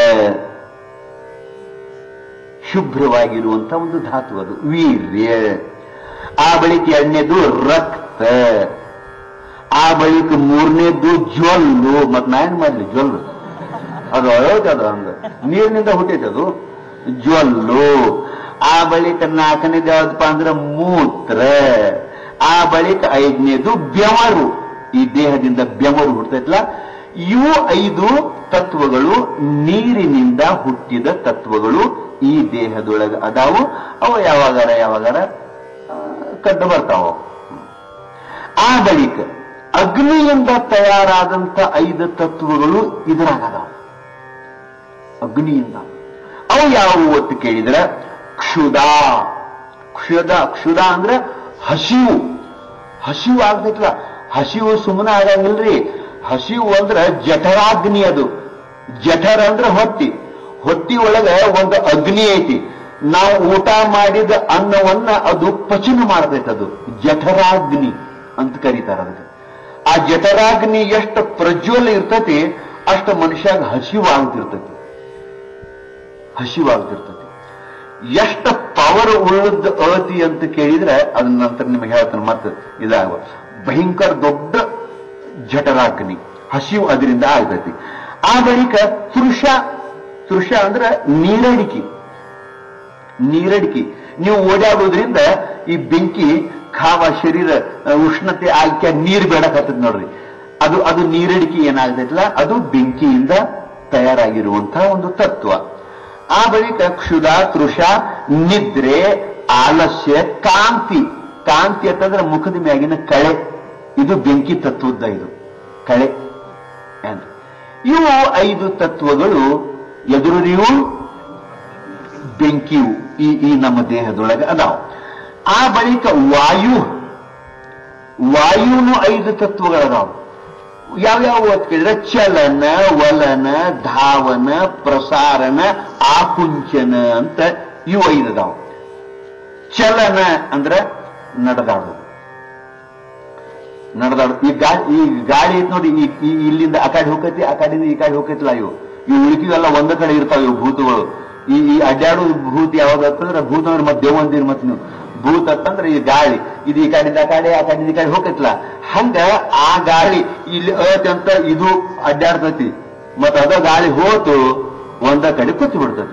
ಶುಭ್ರವಾಗಿರುವಂತ ಒಂದು ಧಾತು ಅದು ವೀರ್ಯ ಆ ಬಳಿಕ ಎರಡನೇದು ರಕ್ತ ಆ ಬಳಿಕ ಮೂರನೇದ್ದು ಜ್ವಲ್ಲು ಮತ್ ನಾ ಏನ್ ಮಾಡ್ಲಿ ಜ್ವಲ್ಲು ಅದು ಅಳೋದು ಅದು ಹಂಗ ನೀರಿನಿಂದ ಹುಟ್ಟೈತೆ ಅದು ಜ್ವಲ್ಲು ಆ ಬಳಿಕ ನಾಲ್ಕನೇದು ಯಾವ್ದಪ್ಪ ಅಂದ್ರೆ ಮೂತ್ರ ಆ ಬಳಿಕ ಐದನೇದು ಬೆವರು ಈ ದೇಹದಿಂದ ಬೆವರು ಹುಟ್ಟೈತಲ್ಲ ಇವು ಐದು ತತ್ವಗಳು ನೀರಿನಿಂದ ಹುಟ್ಟಿದ ತತ್ವಗಳು ಈ ದೇಹದೊಳಗೆ ಅದಾವು ಅವು ಯಾವಾಗಾರ ಯಾವಾಗಾರ ಆ, ಕಂಡು ಬರ್ತಾವ ಆ ಬಳಿಕ ಅಗ್ನಿಯಿಂದ ತಯಾರಾದಂತ ಐದು ತತ್ವಗಳು ಇದ್ರಾಗದಾವ ಅಗ್ನಿಯಿಂದ ಅವು ಯಾವುವು ಅಂತ ಕೇಳಿದ್ರೆ ಕ್ಷುದ ಕ್ಷುದ ಕ್ಷುದ ಅಂದ್ರೆ ಹಸಿವು ಹಸಿವು ಆಗ್ತೈತಲ್ಲ ಹಸಿವು ಸುಮ್ಮನೆ ಆಗಂಗಿಲ್ರಿ ಹಸಿವು ಅಂದ್ರೆ ಜಠರಾಗ್ನಿ ಅದು ಜಠರ ಅಂದ್ರೆ ಹೊಟ್ಟಿ ಹೊಟ್ಟಿ ಒಳಗೆ ಒಂದು ಅಗ್ನಿ ಐತಿ ನಾವು ಊಟ ಮಾಡಿದ ಅನ್ನವನ್ನ ಅದು ಪಚನ ಮಾಡ್ತೈತೆ ಅದು ಜಠರಾಗ್ನಿ ಅಂತ ಕರೀತಾರ ಅದಕ್ಕೆ ಆ ಜಠರಾಗ್ನಿ ಎಷ್ಟು ಪ್ರಜ್ವಲ ಇರ್ತೈತಿ ಅಷ್ಟು ಮನುಷ್ಯಾಗ ಹಸಿವಾಗ್ತಿರ್ತೈತಿ ಹಸಿವಾಗ್ತಿರ್ತೈತಿ ಎಷ್ಟು ಪವರ್ ಉಳ್ಳದ ಅತಿ ಅಂತ ಕೇಳಿದ್ರೆ ಅದನ್ನ ನಂತರ ನಿಮಗೆ ಹೇಳ್ತಾನೆ ಮತ್ತೆ ಇದಾಗುವ ಭಯಂಕರ ದೊಡ್ಡ ಜಠರಾಗ್ನಿ ಹಸಿವು ಅದರಿಂದ ಆಗ್ತೈತಿ ಆ ಬಳಿಕ ತೃಷ ತೃಷ ಅಂದ್ರೆ ನೀರಡಿಕೆ ನೀರಡಿಕೆ ನೀವು ಓಡಾಡೋದ್ರಿಂದ ಈ ಬೆಂಕಿ ಖಾವ ಶರೀರ ಆ, ಉಷ್ಣತೆ ಆಯ್ಕೆ ನೀರು ಬೇಡಕತ್ತದ ನೋಡ್ರಿ ಅದು ಅದು ನೀರಡಿಕೆ ಏನಾಗ್ತೈತಲ್ಲ ಅದು ಬೆಂಕಿಯಿಂದ ತಯಾರಾಗಿರುವಂತಹ ಒಂದು ತತ್ವ ಆ ಬಳಿಕ ಕ್ಷುಧ ತೃಷ ನಿದ್ರೆ ಆಲಸ್ಯ ಕಾಂತಿ ಕಾಂತಿ ಅಂತಂದ್ರೆ ಮುಖದ ಮ್ಯಾಗಿನ ಕಳೆ ಇದು ಬೆಂಕಿ ತತ್ವದ ಇದು ಕಳೆ ಏನ್ರಿ? ಇವು ಐದು ತತ್ವಗಳು ಎದುರಿಯೂ ಬೆಂಕಿಯು ಈ ಈ ನಮ್ಮ ದೇಹದೊಳಗೆ ಅದಾವ ಆ ಬಳಿಕ ವಾಯು ವಾಯುನು ಐದು ತತ್ವಗಳದಾವ ಯಾವ್ಯಾವ ಅಂತ ಕೇಳಿದ್ರೆ ಚಲನ ವಲನ ಧಾವನ ಪ್ರಸಾರಣ ಆಕುಂಚನ ಅಂತ ಇವು ಐದು ಅದಾವ ಚಲನ ಅಂದ್ರೆ ನಡೆದಾಡೋದು ನಡೆದಾಡು ಈ ಗಾಳಿ ಈ ಗಾಳಿ ಐತ್ ನೋಡಿ ಈ ಈ ಇಲ್ಲಿಂದ ಆ ಕಡೆ ಹೋಗೈತಿ ಆ ಕಡೆಯಿಂದ ಈ ಕಡೆ ಹೋಗೈತಿಲ್ಲ ಇವು ಇವು ಉಳಿಕಿವೆಲ್ಲ ಒಂದ ಕಡೆ ಇರ್ತಾವ ಇವು ಭೂತಗಳು ಈ ಈ ಅಡ್ಡಾಡು ಭೂತ ಯಾವ್ದು ಅಂತಂದ್ರೆ ಭೂತ ಅಂದ್ರೆ ಮತ್ತೆ ದೇವಂದಿರ್ ಮತ್ತೆ ನೀವು ಭೂತ ಅಂತಂದ್ರೆ ಈ ಗಾಳಿ ಇದು ಈ ಕಡೆಯಿಂದ ಆ ಕಡೆ ಆ ಕಡೆಯಿಂದ ಈ ಕಡೆ ಹೋಗೈತಿಲ್ಲ ಹಂಗ ಆ ಗಾಳಿ ಇಲ್ಲಿ ಅತ್ ಅಂತ ಇದು ಅಡ್ಡಾಡ್ತೈತಿ ಮತ್ತ ಅದ ಗಾಳಿ ಹೋತು ಒಂದ ಕಡೆ ಕೂತು ಬಿಡ್ತೈತಿ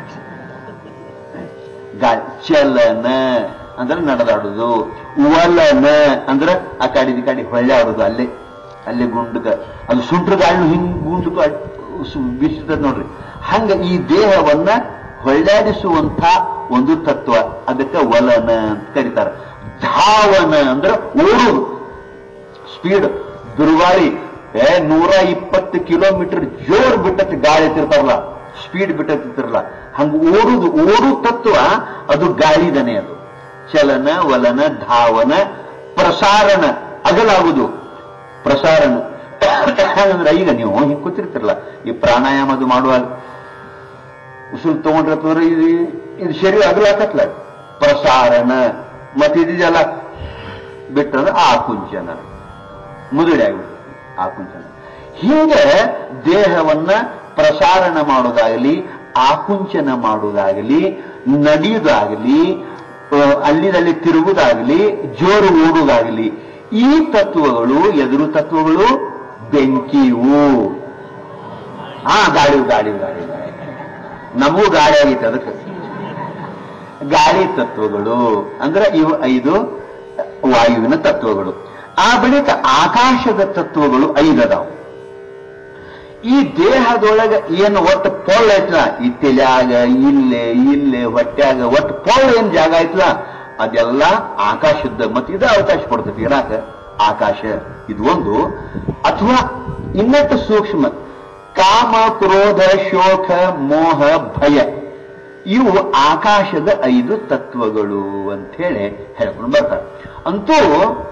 ಗಾಳಿ ಚಲನ ಅಂದ್ರೆ ನಡೆದಾಡುದು ವಲನ ಅಂದ್ರೆ ಆ ಕಡೆ ಈ ಕಡೆ ಹೊಳ್ಳೆ ಅಲ್ಲೇ ಅಲ್ಲೇ ಗುಂಡಕ ಅದು ಸುಂಟ್ರ ಗಾಳಿನ ಹಿಂಗ್ ಗುಂಡಕ ಬೀಸ್ತದ ನೋಡ್ರಿ ಹಂಗ ಈ ದೇಹವನ್ನ ಹೊಳ್ಳಾಡಿಸುವಂತ ಒಂದು ತತ್ವ ಅದಕ್ಕೆ ವಲನ ಅಂತ ಕರೀತಾರ ಧಾವನ ಅಂದ್ರೆ ಓಡುದು ಸ್ಪೀಡ್ ದುರ್ಗಾಳಿ ಏ ನೂರ ಇಪ್ಪತ್ತು ಕಿಲೋಮೀಟರ್ ಜೋರ್ ಬಿಟ್ಟತಿ ಗಾಳಿ ತಿರ್ತಾರಲ್ಲ ಸ್ಪೀಡ್ ಬಿಟ್ಟತಿರ್ತಾರಲ್ಲ ಹಂಗ ಓಡುದು ಓಡು ತತ್ವ ಅದು ಗಾಳಿದನೆ ಅದು ಚಲನ ವಲನ ಧಾವನ ಪ್ರಸಾರಣ ಅಗಲಾಗುದು ಪ್ರಸಾರಣ ಅಂದ್ರೆ ಈಗ ನೀವು ಹಿಂಗ್ ಕೂತಿರ್ತಿರಲ್ಲ ಈ ಪ್ರಾಣಾಯಾಮ ಅದು ಮಾಡುವಾಗ ಉಸುಲ್ ತಗೊಂಡ್ರತ್ತಂದ್ರೆ ಇದು ಇದು ಶರೀರ ಅಗಲಾಕತ್ಲ ಪ್ರಸಾರಣ ಮತ್ತೆ ಇದೆಯಲ್ಲ ಬಿಟ್ಟಂದ್ರೆ ಆಕುಂಚನ ಮುದುಡೆ ಆಗ್ಬಿಡುತ್ತೆ ಆಕುಂಚನ ಹೀಗೆ ದೇಹವನ್ನ ಪ್ರಸಾರಣ ಮಾಡೋದಾಗಲಿ ಆಕುಂಚನ ಮಾಡುವುದಾಗಲಿ ನಡೆಯುವುದಾಗಲಿ ಆ, ಅಲ್ಲಿದಲ್ಲಿ ತಿರುಗುವುದಾಗಲಿ ಜೋರು ಓಡುವುದಾಗಲಿ ಈ ತತ್ವಗಳು ಎದುರು ತತ್ವಗಳು ಬೆಂಕಿವು ಹಾ ಗಾಳಿ ಗಾಳಿ ಗಾಳಿ ಗಾಳಿ ನಮಗೂ ಗಾಳಿ ಆಗೈತೆ ಅದಕ್ಕೆ ಗಾಳಿ ತತ್ವಗಳು ಅಂದ್ರೆ ಇವು ಐದು ವಾಯುವಿನ ತತ್ವಗಳು ಆ ಬಳಿಕ ಆಕಾಶದ ತತ್ವಗಳು ಐದದಾವು ಈ ದೇಹದೊಳಗೆ ಏನು ಒಟ್ಟು ಪೊಳ್ಳ ಐತ್ಲ ಈ ತಲ್ಯಾಗ ಇಲ್ಲೇ ಇಲ್ಲೇ ಹೊಟ್ಯಾಗ ಒಟ್ಟು ಪೊಳ್ಳ ಏನ್ ಜಾಗ ಐತ್ಲ ಅದೆಲ್ಲ ಆಕಾಶದ ಮತ್ತೆ ಇದು ಅವಕಾಶ ಕೊಡ್ತೈತಿ ಇರಾಕ ಆಕಾಶ ಇದು ಒಂದು ಅಥವಾ ಇನ್ನಷ್ಟು ಸೂಕ್ಷ್ಮ ಕಾಮ ಕ್ರೋಧ ಶೋಕ ಮೋಹ ಭಯ ಇವು ಆಕಾಶದ ಐದು ತತ್ವಗಳು ಅಂತ ಹೇಳಿ ಹೇಳ್ಕೊಂಡು ಬರ್ತಾರೆ ಅಂತೂ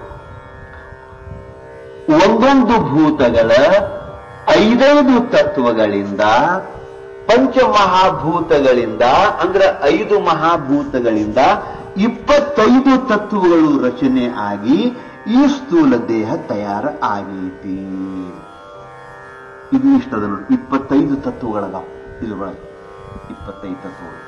ಒಂದೊಂದು ಭೂತಗಳ ಐದೈದು ತತ್ವಗಳಿಂದ ಪಂಚಮಹಾಭೂತಗಳಿಂದ ಅಂದ್ರೆ ಐದು ಮಹಾಭೂತಗಳಿಂದ ಇಪ್ಪತ್ತೈದು ತತ್ವಗಳು ರಚನೆ ಆಗಿ ಈ ಸ್ಥೂಲ ದೇಹ ತಯಾರ ಆಗೈತಿ ಇದು ಇಷ್ಟದ ನೋಡಿ ಇಪ್ಪತ್ತೈದು ತತ್ವಗಳದ ಇದ್ರೊಳಗೆ ಇಪ್ಪತ್ತೈದು ತತ್ವಗಳು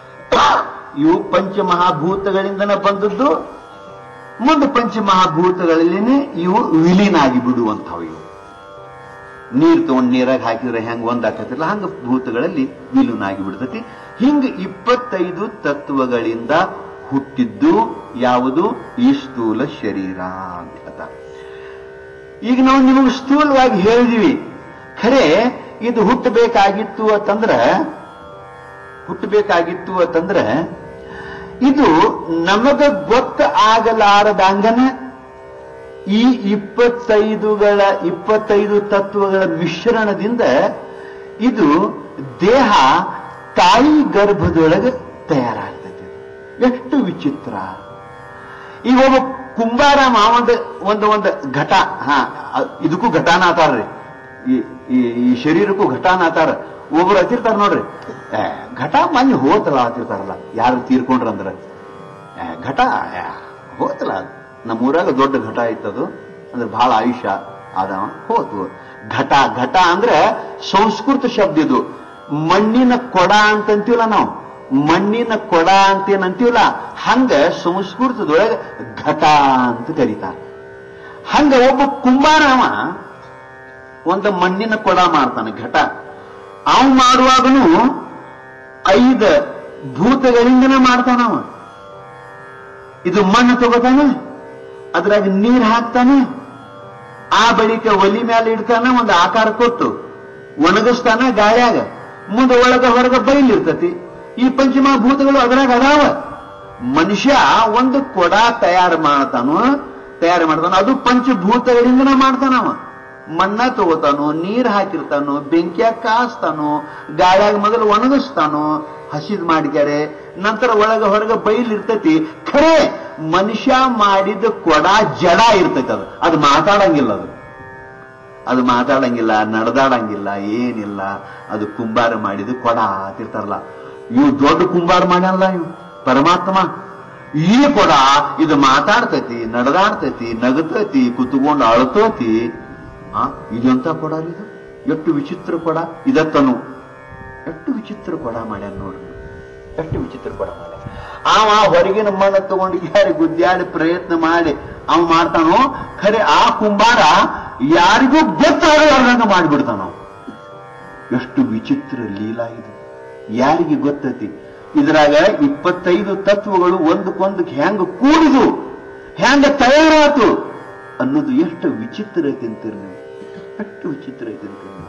ಇವು ಪಂಚಮಹಾಭೂತಗಳಿಂದನೇ ಬಂದದ್ದು ಮುಂದೆ ಪಂಚಮಹಾಭೂತಗಳಲ್ಲಿನೇ ಇವು ವಿಲೀನ ಆಗಿ ಬಿಡುವಂಥವು ಇವು ನೀರು ತಗೊಂಡು ನೀರಾಗ ಹಾಕಿದ್ರೆ ಹೆಂಗ್ ಒಂದ್ ಆಕತಿಲ್ಲ ಹಂಗ ಭೂತಗಳಲ್ಲಿ ವಿಲೀನ ಆಗಿ ಬಿಡ್ತತಿ ಹಿಂಗ ಇಪ್ಪತ್ತೈದು ತತ್ವಗಳಿಂದ ಹುಟ್ಟಿದ್ದು ಯಾವುದು ಈ ಸ್ಥೂಲ ಶರೀರ ಅಂತ ಹೇಳ್ತಾರೆ ಈಗ ನಾವು ನಿಮಗೆ ಸ್ಥೂಲವಾಗಿ ಹೇಳಿದೀವಿ ಖರೆ ಇದು ಹುಟ್ಟಬೇಕಾಗಿತ್ತು ಅಂತಂದ್ರ ಹುಟ್ಟಬೇಕಾಗಿತ್ತು ಅಂತಂದ್ರೆ ಇದು ನಮಗ ಗೊತ್ತ ಆಗಲಾರದಂಗನ ಈ ಇಪ್ಪತ್ತೈದುಗಳ ಇಪ್ಪತ್ತೈದು ತತ್ವಗಳ ಮಿಶ್ರಣದಿಂದ ಇದು ದೇಹ ತಾಯಿ ಗರ್ಭದೊಳಗೆ ತಯಾರಾಗ್ತದೆ ಎಷ್ಟು ವಿಚಿತ್ರ ಈಗ ಒಬ್ಬ ಕುಂಬಾರ ಒಂದು ಒಂದು ಒಂದು ಘಟ ಹಾ ಅ- ಇದಕ್ಕೂ ಘಟಾನ ಆತಾರ್ರಿ ಈ ಈ- ಈ ಶರೀರಕ್ಕೂ ಘಟಾನ ಆತಾರ ಒಬ್ರು ಹತ್ತಿರ್ತಾರ ನೋಡ್ರಿ ಏ, ಘಟ ಮಣ್ಣು ಹೋತಲ್ಲ ಹತ್ತಿರ್ತಾರಲ್ಲ ಯಾರು ತೀರ್ಕೊಂಡ್ರಂದ್ರ ಏ, ಘಟ ಏ, ಹೋತಲ್ಲ ನಮ್ಮೂರಾಗ ದೊಡ್ಡ ಘಟ ಇತ್ತದು ಅಂದ್ರೆ ಬಹಳ ಆಯುಷ್ಯ ಆದವ ಹೋತು ಘಟ ಘಟ ಅಂದ್ರೆ ಸಂಸ್ಕೃತ ಶಬ್ದ ಇದು ಮಣ್ಣಿನ ಕೊಡ ಅಂತಂತೀವಲ್ಲ ನಾವು ಮಣ್ಣಿನ ಕೊಡ ಅಂತೇನಂತೀವಲ್ಲ ಹಂಗ ಸಂಸ್ಕೃತದೊಳಗೆ ಘಟ ಅಂತ ಕರೀತಾರೆ ಹಂಗ ಒಬ್ಬ ಕುಂಬಾರ ಅವ ಒಂದು ಮಣ್ಣಿನ ಕೊಡ ಮಾಡ್ತಾನೆ ಘಟ ಅವ್ ಮಾಡುವಾಗನು ಐದು ಭೂತಗಳಿಂದನೇ ಮಾಡ್ತಾನವ ಇದು ಮಣ್ಣು ತಗೋತಾನೆ ಅದ್ರಾಗ ನೀರ್ ಹಾಕ್ತಾನೆ ಆ ಬಳಿಕ ಒಲಿ ಮೇಲೆ ಇಡ್ತಾನ ಒಂದು ಆಕಾರ ಕೊಟ್ಟು ಒಣಗಿಸ್ತಾನ ಗಾಳ್ಯಾಗ ಮುಂದೆ ಒಳಗ ಹೊರಗ ಬೈಲಿರ್ತತಿ ಈ ಪಂಚಮಭೂತಗಳು ಅದ್ರಾಗ ಅದಾವ ಮನುಷ್ಯ ಒಂದು ಕೊಡ ತಯಾರು ಮಾಡ್ತಾನೋ ತಯಾರು ಮಾಡ್ತಾನೋ ಅದು ಪಂಚಭೂತಗಳಿಂದನೇ ಮಾಡ್ತಾನವ ಮಣ್ಣ ತಗೋತಾನೋ ನೀರ್ ಹಾಕಿರ್ತಾನೋ ಬೆಂಕಿಯಾಗ ಕಾಸ್ತಾನೋ ಗಾಳ್ಯಾಗ ಮೊದಲು ಒಣಗಿಸ್ತಾನೋ ಹಸಿದ್ ಮಾಡ್ಕ್ಯಾರೆ ನಂತರ ಒಳಗ ಹೊರಗ ಬೈಲಿರ್ತತಿ ಖರೆ ಮನುಷ್ಯ ಮಾಡಿದ ಕೊಡ ಜಡ ಇರ್ತೈತಿ ಅದು ಅದು ಮಾತಾಡಂಗಿಲ್ಲ ಅದು ಅದು ಮಾತಾಡಂಗಿಲ್ಲ ನಡೆದಾಡಂಗಿಲ್ಲ ಏನಿಲ್ಲ ಅದು ಕುಂಬಾರ ಮಾಡಿದ ಕೊಡ ಅಂತಿರ್ತಾರಲ್ಲ ಇವು ದೊಡ್ಡ ಕುಂಬಾರ ಮಾಡ್ಯಾನಲ್ಲ ಇವು ಪರಮಾತ್ಮ ಈ ಕೊಡ ಇದು ಮಾತಾಡ್ತೈತಿ ನಡೆದಾಡ್ತೈತಿ ನಗತೈತಿ ಕುತ್ಕೊಂಡು ಅಳ್ತೈತಿ ಆ ಇದೆಂತ ಕೊಡ ರೀ ಇದು ಎಷ್ಟು ವಿಚಿತ್ರ ಕೊಡ ಇದತ್ತನು ಎಷ್ಟು ವಿಚಿತ್ರ ಕೊಡ ಮಾಡ್ಯಾನ ನೋಡ್ರಿ ಎಷ್ಟು ವಿಚಿತ್ರ ಕೊಡ ಮಾಡ್ಯಾನ ಅವ ಹೊರಗಿನ ಮಣ್ಣು ತಗೊಂಡು ಯಾರು ಗುದ್ದಾಡಿ ಪ್ರಯತ್ನ ಮಾಡಿ ಅವ ಮಾಡ್ತಾನೋ ಖರೆ ಆ ಕುಂಬಾರ ಯಾರಿಗೂ ಗೊತ್ತಾಗಲಾರ್ದಂಗ ಮಾಡಿಬಿಡ್ತಾನ ಅವ. ಎಷ್ಟು ವಿಚಿತ್ರ ಲೀಲಾ ಇದು ಯಾರಿಗೆ ಗೊತ್ತೈತಿ ಇದ್ರಾಗ ಇಪ್ಪತ್ತೈದು ತತ್ವಗಳು ಒಂದಕ್ಕೊಂದಕ್ಕೆ ಹೆಂಗ ಕೂಡಿದು ಹೆಂಗ ತಯಾರಾತು ಅನ್ನೋದು ಎಷ್ಟು ವಿಚಿತ್ರ ಐತಿ ಅಂತೀರಿ ನೀವು ಎಷ್ಟು ವಿಚಿತ್ರ ಐತಿ ಅಂತೀರಿ ನೀವು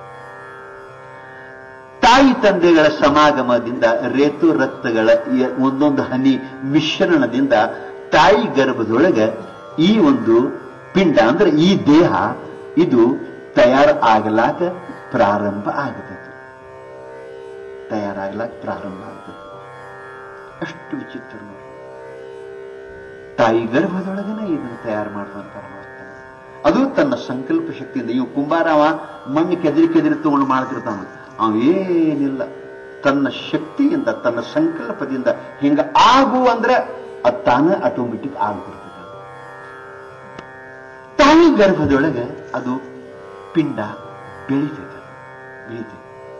ತಾಯಿ ತಂದೆಗಳ ಸಮಾಗಮದಿಂದ ರೇತು ರಕ್ತಗಳ ಎ- ಒಂದೊಂದು ಹನಿ ಮಿಶ್ರಣದಿಂದ ತಾಯಿ ಗರ್ಭದೊಳಗೆ ಈ ಒಂದು ಪಿಂಡ ಅಂದ್ರೆ ಈ ದೇಹ ಇದು ತಯಾರು ಆಗಲಾಕ ಪ್ರಾರಂಭ ಆಗತೈತಿ ತಯಾರಾಗ್ಲಾಕ ಪ್ರಾರಂಭ ಆಗ್ತೈತಿ ಅಷ್ಟು ವಿಚಿತ್ರ ನೋಡಿ ತಾಯಿ ಗರ್ಭದೊಳಗನೆ ಇದನ್ನು ತಯಾರು ಮಾಡ್ತಾನೆ ಪರಮಾತ್ಮ ಅದು ತನ್ನ ಸಂಕಲ್ಪ ಶಕ್ತಿಯಿಂದ ಇವು ಕುಂಬಾರವ ಮಣ್ಣು ಕೆದರಿ ಕೆದರಿ ತಗೊಂಡು ಮಾಡ್ತಿರ್ತಾನ ಅವ ಏನಿಲ್ಲ ತನ್ನ ಶಕ್ತಿಯಿಂದ ತನ್ನ ಸಂಕಲ್ಪದಿಂದ ಹಿಂಗ ಆಗು ಅಂದ್ರೆ ಅದು ತಾನೇ ಆಟೋಮೆಟಿಕ್ ಆಗ್ಬಿಡ್ತದೆ ತಾಯಿ ಗರ್ಭದೊಳಗೆ ಅದು ಪಿಂಡ ಬೆಳಿತೈತೆ ಬೆಳಿತೈತೆ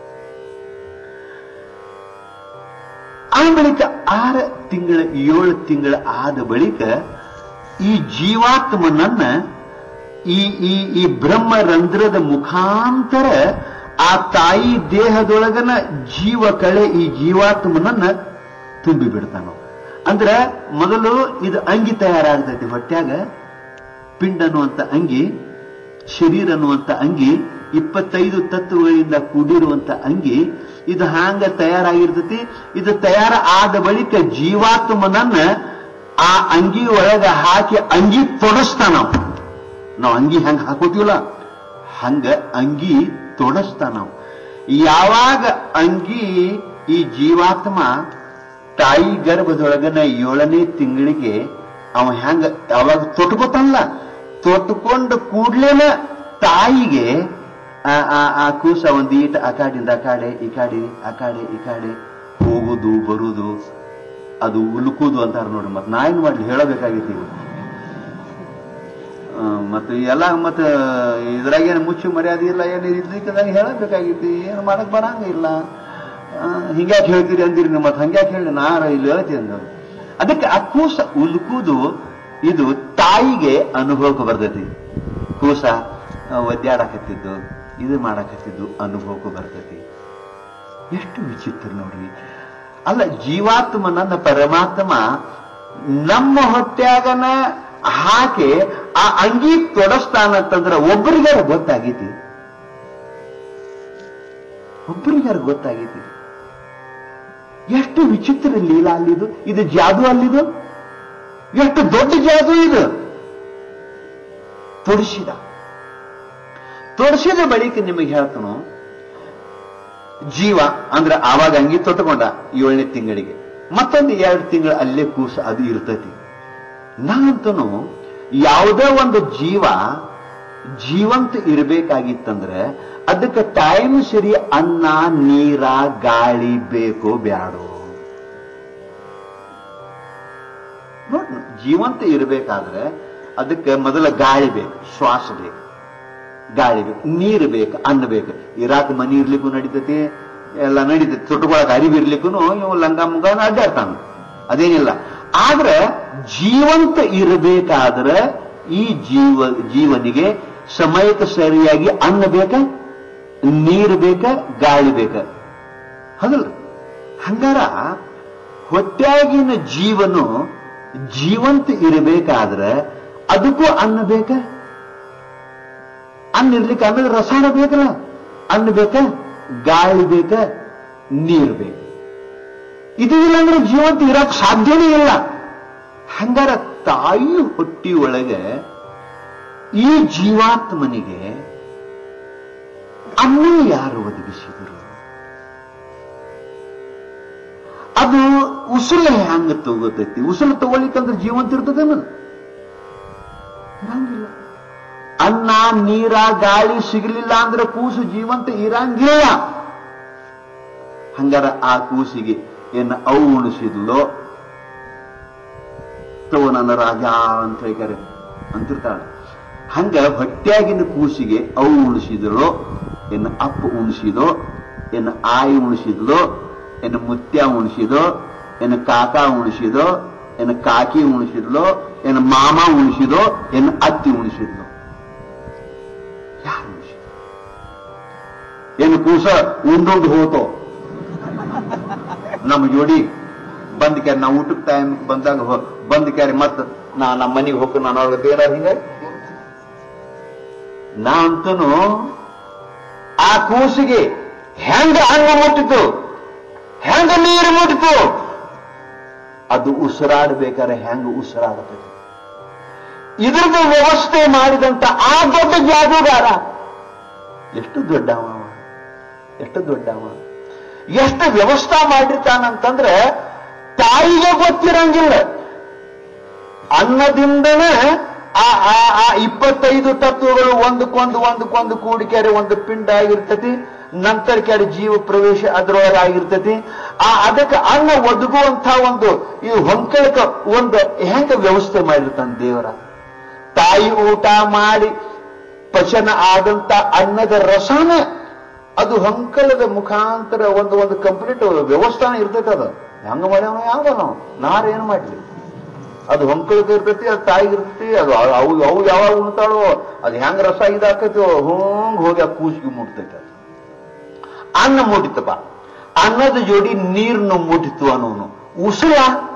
ಆ ಬಳಿಕ ಆರು ತಿಂಗಳ ಏಳು ತಿಂಗಳ ಆದ ಬಳಿಕ ಈ ಜೀವಾತ್ಮನನ್ನ ಈ ಈ ಈ ಬ್ರಹ್ಮರಂಧ್ರದ ಮುಖಾಂತರ ಆ ತಾಯಿ ದೇಹದೊಳಗನ ಜೀವ ಕಳೆ ಈ ಜೀವಾತ್ಮನನ್ನ ತುಂಬಿ ಬಿಡ್ತಾನ ಅಂದ್ರೆ ಮೊದಲು ಇದು ಅಂಗಿ ತಯಾರಾಗ್ತೈತಿ ಹೊಟ್ಯಾಗ ಪಿಂಡ ಅನ್ನುವಂತ ಅಂಗಿ ಶರೀರ ಅನ್ನುವಂತ ಅಂಗಿ ಇಪ್ಪತ್ತೈದು ತತ್ವಗಳಿಂದ ಕೂಡಿರುವಂತ ಅಂಗಿ ಇದು ಹಾಂಗ ತಯಾರಾಗಿರ್ತೈತಿ ಇದು ತಯಾರ ಆದ ಬಳಿಕ ಜೀವಾತ್ಮನನ್ನ ಆ ಅಂಗಿ ಒಳಗ ಹಾಕಿ ಅಂಗಿ ತೊಡಸ್ತಾನ ಅವ. ನಾವು ಅಂಗಿ ಹೆಂಗ ಹಾಕೋತೀವಲ್ಲ ಹಂಗ ಅಂಗಿ ತೊಡಸ್ತಾನ ಅವ. ಯಾವಾಗ ಅಂಗಿ ಈ ಜೀವಾತ್ಮ ತಾಯಿ ಗರ್ಭದೊಳಗನ ಏಳನೇ ತಿಂಗಳಿಗೆ ಅವ ಹೆಂಗ ಅವಾಗ ತೊಟ್ಕೋತಾನಲ್ಲ ತೊಟ್ಕೊಂಡು ಕೂಡ್ಲೇನ ತಾಯಿಗೆ ಆ ಆ- ಆ ಕೂಸ ಒಂದ್ ಈಟ ಆ ಕಾಡಿಂದ ಆ ಕಾಡೆ ಈ ಕಾಡೆ ಆ ಕಾಡೆ ಈ ಕಾಡೆ ಹೋಗುದು ಬರುದು ಅದು ಉಲ್ಕುದು ಅಂತಾರ ನೋಡಿ ಮತ್ತೆ ನಾ ಏನ್ ಮಾಡ್ಲಿ ಹೇಳಬೇಕಾಗಿತ್ತು ಈಗ ಆ, ಮತ್ತೆ ಎಲ್ಲ ಮತ್ತೆ ಇದ್ರಾಗ ಏನು ಮುಚ್ಚು ಮರ್ಯಾದೆ ಇಲ್ಲ ಏನು ಇದ್ಲಿಕ್ಕದಾಗ ಹೇಳಬೇಕಾಗಿತ್ತು ಏನು ಮಾಡಕ್ ಬರಂಗಿಲ್ಲ ಆ, ಹಿಂಗ್ಯಾಕ್ ಹೇಳ್ತೀರಿ ಅಂದಿರಿ ನೀವು ಮತ್ತೆ ಹಂಗ್ಯಾಕ್ ಹೇಳಿ ನಾ ಇಲ್ಲಿ ಹೇಳ್ತೀನಿ ಅಂದ ಅದಕ್ಕೆ ಆ ಕೂಸ ಉಲ್ಕುದು ಇದು ತಾಯಿಗೆ ಅನುಭವಕ್ಕೆ ಬರ್ತೈತಿ ಕೂಸ ಆ, ಒದ್ದಾಡಕತ್ತಿದ್ದು ಇದು ಮಾಡಕತ್ತಿದ್ದು ಅನುಭವಕ್ಕೆ ಬರ್ತೈತಿ ಎಷ್ಟು ವಿಚಿತ್ರ ನೋಡ್ರಿ ಅಲ್ಲ ಜೀವಾತ್ಮನನ್ನ ಪರಮಾತ್ಮ ನಮ್ಮ ಹೊಟ್ಯಾಗನ ಹಾಕಿ ಆ ಅಂಗಿ ತೊಡಸ್ತಾನಂತಂದ್ರ ಒಬ್ಬರಿಗಾರ ಗೊತ್ತಾಗೈತಿ ಒಬ್ಬರಿಗಾರ ಗೊತ್ತಾಗೈತಿ ಎಷ್ಟು ವಿಚಿತ್ರ ಲೀಲಾ ಅಲ್ಲಿದು ಇದು ಜಾದು ಅಲ್ಲಿದು ಎಷ್ಟು ದೊಡ್ಡ ಜಾದು ಇದು ತೊಡಿಸಿದ ತೊಡಿಸಿದ ಬಳಿಕ ನಿಮಗೆ ಹೇಳ್ತಾನು ಜೀವ ಅಂದ್ರೆ ಆವಾಗ ಅಂಗಿ ತೊಟ್ಟಕೊಂಡ ಏಳನೇ ತಿಂಗಳಿಗೆ ಮತ್ತೊಂದು ಎರಡು ತಿಂಗಳು ಅಲ್ಲೇ ಕೂಸ ಅದು ಇರ್ತೈತಿ ನಾನಂತನು ಯಾವುದೇ ಒಂದು ಜೀವ ಜೀವಂತ ಇರಬೇಕಾಗಿತ್ತಂದ್ರೆ ಅದಕ್ಕೆ ಟೈಮ್ ಸರಿ ಅನ್ನ ನೀರ ಗಾಳಿ ಬೇಕೋ ಬ್ಯಾಡೋ ನೋಡ್ ಜೀವಂತ ಇರಬೇಕಾದ್ರೆ ಅದಕ್ಕೆ ಮೊದಲ ಗಾಳಿ ಬೇಕು ಶ್ವಾಸ ಬೇಕು ಗಾಳಿ ಬೇಕು ನೀರು ಬೇಕು ಅನ್ನ ಬೇಕು ಇರಾಕ್ ಮನಿ ಇರ್ಲಿಕ್ಕೂ ನಡೀತೈತಿ ಎಲ್ಲ ನಡೀತೈತಿ ಸುಟ್ಟುಕೊಳಕ್ ಅರಿವು ಇರ್ಲಿಕ್ಕೂ ಇವು ಲಂಗ ಮುಂಗಾನ ಅಡ್ಡಾಡ್ತಾನ ಅದೇನಿಲ್ಲ ಆದ್ರೆ ಜೀವಂತ ಇರಬೇಕಾದ್ರೆ ಈ ಜೀವ ಜೀವನಿಗೆ ಸಮಯಕ್ಕೆ ಸರಿಯಾಗಿ ಅನ್ನ ಬೇಕ ನೀರು ಬೇಕ ಗಾಳಿ ಬೇಕ ಹೌದಲ್ಲ ಹಂಗಾರ ಹೊಟ್ಯಾಗಿನ ಜೀವನು ಜೀವಂತ ಇರಬೇಕಾದ್ರೆ ಅದಕ್ಕೂ ಅನ್ನ ಬೇಕ ಅನ್ನ ಇರ್ಲಿಕ್ಕೆ ಅನ್ನದ ರಸಾಯನ ಬೇಕಲ್ಲ ಅನ್ನ ಬೇಕ ಗಾಳಿ ಬೇಕ ನೀರು ಬೇಕು ಇದು ಇಲ್ಲ ಅಂದ್ರೆ ಜೀವಂತ ಇರಕ್ ಸಾಧ್ಯನೇ ಇಲ್ಲ ಹಂಗಾರ ತಾಯಿ ಹೊಟ್ಟಿ ಒಳಗೆ ಈ ಜೀವಾತ್ಮನಿಗೆ ಅನ್ನ ಯಾರು ಒದಗಿಸಿದರು ಅದು ಉಸುಲ ಹೆಂಗ ತಗೋತೈತಿ ಉಸುಲು ತಗೊಳ್ಳಿಕ್ಕಂದ್ರೆ ಜೀವಂತ ಇರ್ತದೇನ ಇರಂಗಿಲ್ಲ ಅನ್ನ ನೀರ ಗಾಳಿ ಸಿಗಲಿಲ್ಲ ಅಂದ್ರೆ ಕೂಸು ಜೀವಂತ ಇರಂಗಿಲ್ಲ ಹಂಗಾರ ಆ ಕೂಸಿಗೆ ಏನ ಅವು ಉಣಿಸಿದ್ಲೋ ತಗೋ ನನ್ನ ರಾಜ ಅಂತ ಹೇಳ್ತಾರೆ ಅಂತಿರ್ತಾಳೆ ಹಂಗ ಹೊಟ್ಯಾಗಿನ ಕೂಸಿಗೆ ಅವು ಉಣಿಸಿದಳೋ ಏನ ಅಪ್ಪ ಉಣಿಸಿದೋ ಏನ ಆಯಿ ಉಣಿಸಿದ್ಲೋ ಏನ ಮುತ್ಯ ಉಣಿಸಿದೋ ಏನ ಕಾಕ ಉಣಿಸಿದೋ ಏನ ಕಾಕಿ ಉಣಿಸಿದ್ಲೋ ಏನ ಮಾಮ ಉಣಿಸಿದೋ ಏನ ಅತ್ತಿ ಉಣಿಸಿದ್ಲೋ ಯಾರು ಉಣಿಸಿದ್ರು ಏನು ಕೂಸ ಉಂಡುಂಡು ಹೋತೋ ನಮ್ಮ ಜೋಡಿ ಬಂದ್ ಕ್ಯಾರಿ ನಾವು ಊಟಕ್ಕೆ ಟೈಮ್ ಬಂದಾಗ ಹೋ- ಬಂದ್ ಕ್ಯಾರಿ ಮತ್ತ ನಾ ನಮ್ಮ ಮನೆಗೆ ಹೋಗ ನಾನು ಅವ್ರಿಗೆ ಬೇಡ ಹಿಂಗ ನಾ ಅಂತನು ಆ ಕೂಸಿಗೆ ಹೆಂಗ ಅನ್ನ ಮುಟ್ಟಿತು ಹೆಂಗ ನೀರು ಮುಟ್ಟಿತು ಅದು ಉಸಿರಾಡಬೇಕಾದ್ರೆ ಹೆಂಗ ಉಸಿರಾಡಬೇಕು ಇದ್ರದ್ದು ವ್ಯವಸ್ಥೆ ಮಾಡಿದಂತ ಆ ದೊಡ್ಡ ಜಾದೂಗಾರ ಎಷ್ಟು ದೊಡ್ಡವ ಅವ? ಎಷ್ಟು ದೊಡ್ಡವ ಎಷ್ಟು ವ್ಯವಸ್ಥೆ ಮಾಡಿರ್ತಾನಂತಂದ್ರೆ ತಾಯಿಗೆ ಗೊತ್ತಿರಂಗಿಲ್ಲ ಅನ್ನದಿಂದನೇ ಆ ಆ ಆ ಇಪ್ಪತ್ತೈದು ತತ್ವಗಳು ಒಂದಕ್ಕೊಂದು ಒಂದಕ್ಕೊಂದು ಕೂಡಿಕೆರೆ ಒಂದು ಪಿಂಡ ಆಗಿರ್ತತಿ ನಂತರ ಕೆರೆ ಜೀವ ಪ್ರವೇಶ ಅದರೊಳಗೆ ಆಗಿರ್ತತಿ ಆ ಅದಕ್ಕೆ ಅನ್ನ ಒದಗುವಂತ ಒಂದು ಈ ಹೊಂಕಳಕ ಒಂದು ಹೆಂಗ ವ್ಯವಸ್ಥೆ ಮಾಡಿರ್ತಾನೆ ದೇವರ ತಾಯಿ ಊಟ ಮಾಡಿ ಪಚನ ಆದಂತ ಅನ್ನದ ರಸನ ಅದು ಹೊಂಕಲದ ಮುಖಾಂತರ ಒಂದು ಒಂದು ಕಂಪ್ಲೀಟ್ ವ್ಯವಸ್ಥಾನ ಇರ್ತೈತೆ ಅದು ಹೆಂಗ ಮಾಡ್ಯಾವ ಯಾವ ನಾವು ನಾರ ಏನು ಮಾಡ್ಲಿ ಅದು ಹೊಂಕಳದ ಇರ್ತೈತಿ ಅದು ತಾಯಿಗೆ ಇರ್ತೈತಿ ಅದು ಅವು ಅವು ಯಾವಾಗ ಉಣ್ತಾಳೋ ಅದು ಹೆಂಗ ರಸ ಇದಾಕೈತೋ ಹೋಂಗ್ ಹೋಗಿ ಆ ಕೂಸಿಗೆ ಮುಟ್ತೈತೆ ಅದು ಅನ್ನ ಮುಟ್ಟಿತಪ್ಪ ಅನ್ನದ ಜೋಡಿ ನೀರನ್ನು ಮುಟ್ಟಿತು ಅನ್ನೋನು ಉಸುಳ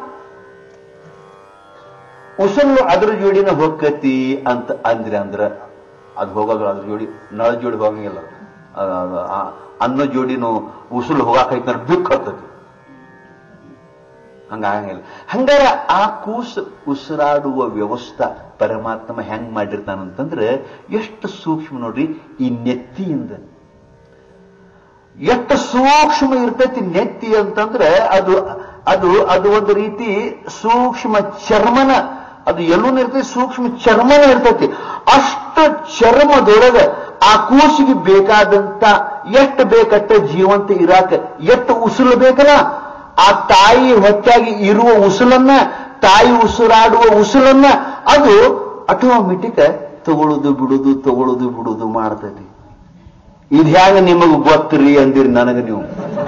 ಉಸುಲು ಅದ್ರ ಜೋಡಿನ ಹೋಗತಿ ಅಂತ ಅಂದ್ರಿ ಅಂದ್ರ ಅದು ಹೋಗೋದು ಅದ್ರ ಜೋಡಿ ನಳ ಜೋಡಿ ಹೋಗಂಗಿಲ್ಲ ಅದು. ಅದು- ಅದು ಆ ಅನ್ನ ಜೋಡಿನು ಉಸುಲು ಹೋಗಾಕೈತ ದುಃಖ ಹತ್ತತಿ ಹಂಗಾಗಂಗಿಲ್ಲ ಹಂಗಾರ ಆ ಕೂಸು ಉಸಿರಾಡುವ ವ್ಯವಸ್ಥೆ ಪರಮಾತ್ಮ ಹೆಂಗ್ ಮಾಡಿರ್ತಾನಂತಂದ್ರೆ ಎಷ್ಟು ಸೂಕ್ಷ್ಮ ನೋಡ್ರಿ ಈ ನೆತ್ತಿಯಿಂದ ಎಷ್ಟು ಸೂಕ್ಷ್ಮ ಇರ್ತೈತಿ ನೆತ್ತಿ ಅಂತಂದ್ರೆ ಅದು ಅದು ಅದು ಒಂದು ರೀತಿ ಸೂಕ್ಷ್ಮ ಚರ್ಮನ ಅದು ಎಲ್ಲೂ ಇರ್ತೈತಿ ಸೂಕ್ಷ್ಮ ಚರ್ಮನ ಇರ್ತೈತಿ ಅಷ್ಟು ಚರ್ಮದೊಳಗ ಆ ಕೂಸಿಗೆ ಬೇಕಾದಂತ ಎಷ್ಟು ಬೇಕಟ್ಟ ಜೀವಂತ ಇರಾಕ ಎಷ್ಟು ಉಸುಲು ಬೇಕಲ್ಲ ಆ ತಾಯಿ ಹೊತ್ತಾಗಿ ಇರುವ ಉಸುಲನ್ನ ತಾಯಿ ಉಸಿರಾಡುವ ಉಸುಲನ್ನ ಅದು ಆಟೋಮೆಟಿಕ್ ತಗೊಳುದು ಬಿಡುದು ತಗೊಳುದು ಬಿಡುದು ಮಾಡ್ತೈತಿ ಇದು ಹ್ಯಾಂಗ ನಿಮಗ್ ಗೊತ್ತ್ರಿ ಅಂದಿರಿ ನನಗ ನೀವು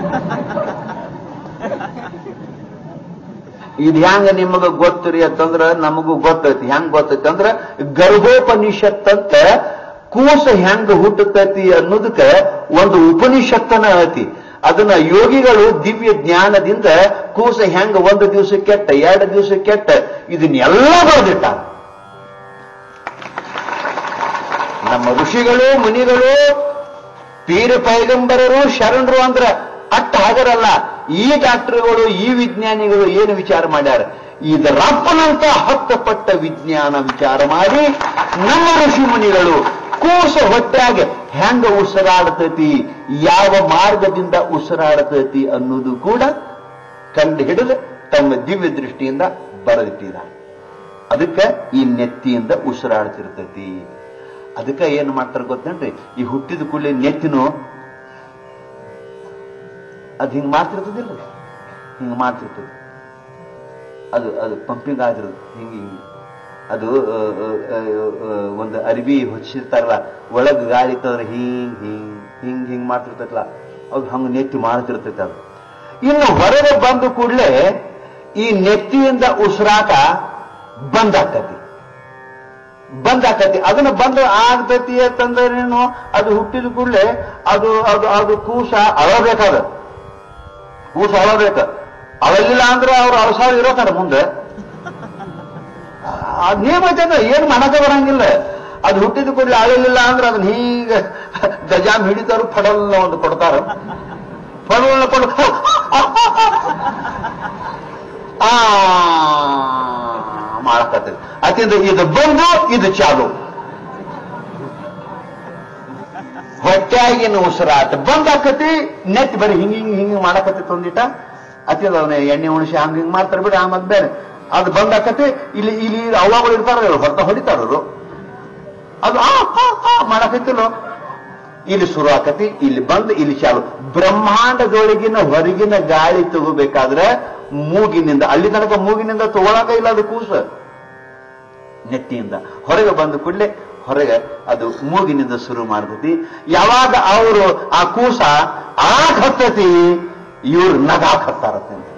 ಇದು ಹ್ಯಾಂಗ ನಿಮಗ ಗೊತ್ತ್ರಿ ಅಂತಂದ್ರ ನಮಗೂ ಗೊತ್ತೈತಿ ಹೆಂಗ್ ಗೊತ್ತೈತಿ ಅಂದ್ರ ಗರ್ಭೋಪನಿಷತ್ ಅಂತ ಕೂಸ ಹೆಂಗ ಹುಟ್ಟತೈತಿ ಅನ್ನೋದಕ್ಕ ಒಂದು ಉಪನಿಷತ್ತನ ಐತಿ ಅದನ್ನ ಯೋಗಿಗಳು ದಿವ್ಯ ಜ್ಞಾನದಿಂದ ಕೂಸ ಹೆಂಗ ಒಂದು ದಿವಸ ಕೆಟ್ಟ ಎರಡು ದಿವಸ ಕೆಟ್ಟ ಇದನ್ನೆಲ್ಲ ಬರೆದಿಟ್ಟಾರ ನಮ್ಮ ಋಷಿಗಳು ಮುನಿಗಳು ಪೀರ ಪೈಗಂಬರರು ಶರಣರು ಅಂದ್ರ ಅಟ್ಟ ಹಗರಲ್ಲ ಈ ಡಾಕ್ಟರ್ಗಳು ಈ ವಿಜ್ಞಾನಿಗಳು ಏನು ವಿಚಾರ ಮಾಡ್ಯಾರ ಇದರಪ್ಪನಂತ ಹತ್ತು ಪಟ್ಟ ವಿಜ್ಞಾನ ವಿಚಾರ ಮಾಡಿ ನಮ್ಮ ಋಷಿ ಮುನಿಗಳು ಕೂಸ ಹೊಟ್ಟಾಗ ಹೆಂಗ ಉಸಿರಾಡ್ತೈತಿ ಯಾವ ಮಾರ್ಗದಿಂದ ಉಸಿರಾಡ್ತೈತಿ ಅನ್ನೋದು ಕೂಡ ಕಂಡು ಹಿಡಿದು ತಮ್ಮ ದಿವ್ಯ ದೃಷ್ಟಿಯಿಂದ ಬರೆದಿಟ್ಟಿದ್ದಾರೆ ಅದಕ್ಕೆ ಈ ನೆತ್ತಿಯಿಂದ ಉಸಿರಾಡ್ತಿರ್ತೈತಿ ಅದಕ್ಕೆ ಏನ್ ಮಾಡ್ತಾರೆ ಗೊತ್ತೇನ್ರಿ ಈ ಹುಟ್ಟಿದ ಕೂಡಲೇ ನೆತ್ತಿನು ಅದು ಹಿಂಗ್ ಮಾಡ್ತಿರ್ತದಿಲ್ಲ ಹಿಂಗ್ ಮಾಡ್ತಿರ್ತದೆ ಅದು ಅದು ಪಂಪಿಂಗ್ ಆಗಿರೋದು ಹಿಂಗ್ ಹಿಂಗ್ ಅದು ಆ, ಆ, ಆ, ಆ, ಒಂದು ಅರಿವಿ ಹೊಚ್ಚಿರ್ತಾರಲ್ಲ ಒಳಗ್ ಗಾಳಿ ತಂದ್ರೆ ಹಿಂಗ್ ಹಿಂಗ್ ಹಿಂಗ್ ಹಿಂಗ್ ಮಾಡ್ತಿರ್ತೈತಲ್ಲ ಅದು ಹಂಗ ನೆತ್ತಿ ಮಾಡ್ತಿರ್ತೈತೆ ಅದು ಇನ್ನು ಹೊರಗೆ ಬಂದ ಕೂಡಲೇ ಈ ನೆತ್ತಿಯಿಂದ ಉಸಿರಾಟ ಬಂದಾಕತಿ ಬಂದಾಕತಿ ಅದನ್ನ ಬಂದ ಆಗ್ತೈತಿ ಅಂತಂದ್ರೇನು ಅದು ಹುಟ್ಟಿದ ಕೂಡಲೇ ಅದು ಅದು ಅದು ಕೂಸ ಅಳಬೇಕಾದ ಕೂಸ ಅಳಬೇಕ ಅಳಲಿಲ್ಲ ಅಂದ್ರೆ ಅವ್ರು ಅಳಸಾರ ಇರೋತಾರ ಮುಂದೆ ಆ ನಿಯಮ ಐತದ ಏನ್ ಮಾಡಕ ಬರಂಗಿಲ್ಲ ಅದು ಹುಟ್ಟಿದ ಕೂಡಲೇ ಅಳಲಿಲ್ಲ ಅಂದ್ರೆ ಅದನ್ನ ಹೀಗ ಗಜಾಮ್ ಹಿಡಿತಾರು ಫಡಲ್ನ ಒಂದು ಕೊಡ್ತಾರ ಫಡಲ್ನ ಕೊಡು ಆ ಮಾಡಕತ್ತದ ಅತಿಂದ ಇದು ಬಂದು ಇದು ಚಾಲು ಹೊಟ್ಟೆಯಾಗಿನ ಉಸಿರಾಟ ಬಂದಾಕತಿ ನೆಟ್ ಬರೀ ಹಿಂಗ್ ಹಿಂಗ್ ಹಿಂಗ್ ಮಾಡಕತ್ತಿತ್ತು ಒಂದಿಟ ಅತಿದ ಅವನ ಎಣ್ಣೆ ಉಣಿಸಿ ಹಂಗ ಹಿಂಗ್ ಮಾಡ್ತಾರೆ ಬಿಡಿ ಆಮದ್ ಬೇರೆ ಅದು ಬಂದಾಕತಿ ಇಲ್ಲಿ ಇಲ್ಲಿ ಅವಾಗಳು ಇರ್ತಾರ ಹೊರತ ಹೊಡಿತಾರ ಅವರು ಅದು ಆ ಆ, ಆ ಮಾಡಕತ್ತಿಲ್ಲ ಇಲ್ಲಿ ಶುರು ಆಕತಿ ಇಲ್ಲಿ ಬಂದು ಇಲ್ಲಿ ಚಾಲು ಬ್ರಹ್ಮಾಂಡದೊಳಗಿನ ಹೊರಗಿನ ಗಾಳಿ ತಗೋಬೇಕಾದ್ರೆ ಮೂಗಿನಿಂದ ಅಲ್ಲಿ ತನಕ ಮೂಗಿನಿಂದ ತಗೊಳಕ ಇಲ್ಲ ಅದು ಕೂಸ ನೆಟ್ಟಿಯಿಂದ ಹೊರಗೆ ಬಂದ ಕೂಡಲೇ ಹೊರಗೆ ಅದು ಮೂಗಿನಿಂದ ಶುರು ಮಾಡ್ತತಿ ಯಾವಾಗ ಅವರು ಆ ಕೂಸ ಆಕ್ ಹತ್ತತಿ ಇವ್ರು ನಗಾಕ್ ಹತ್ತಾರತ್ತೆ ಅಂತ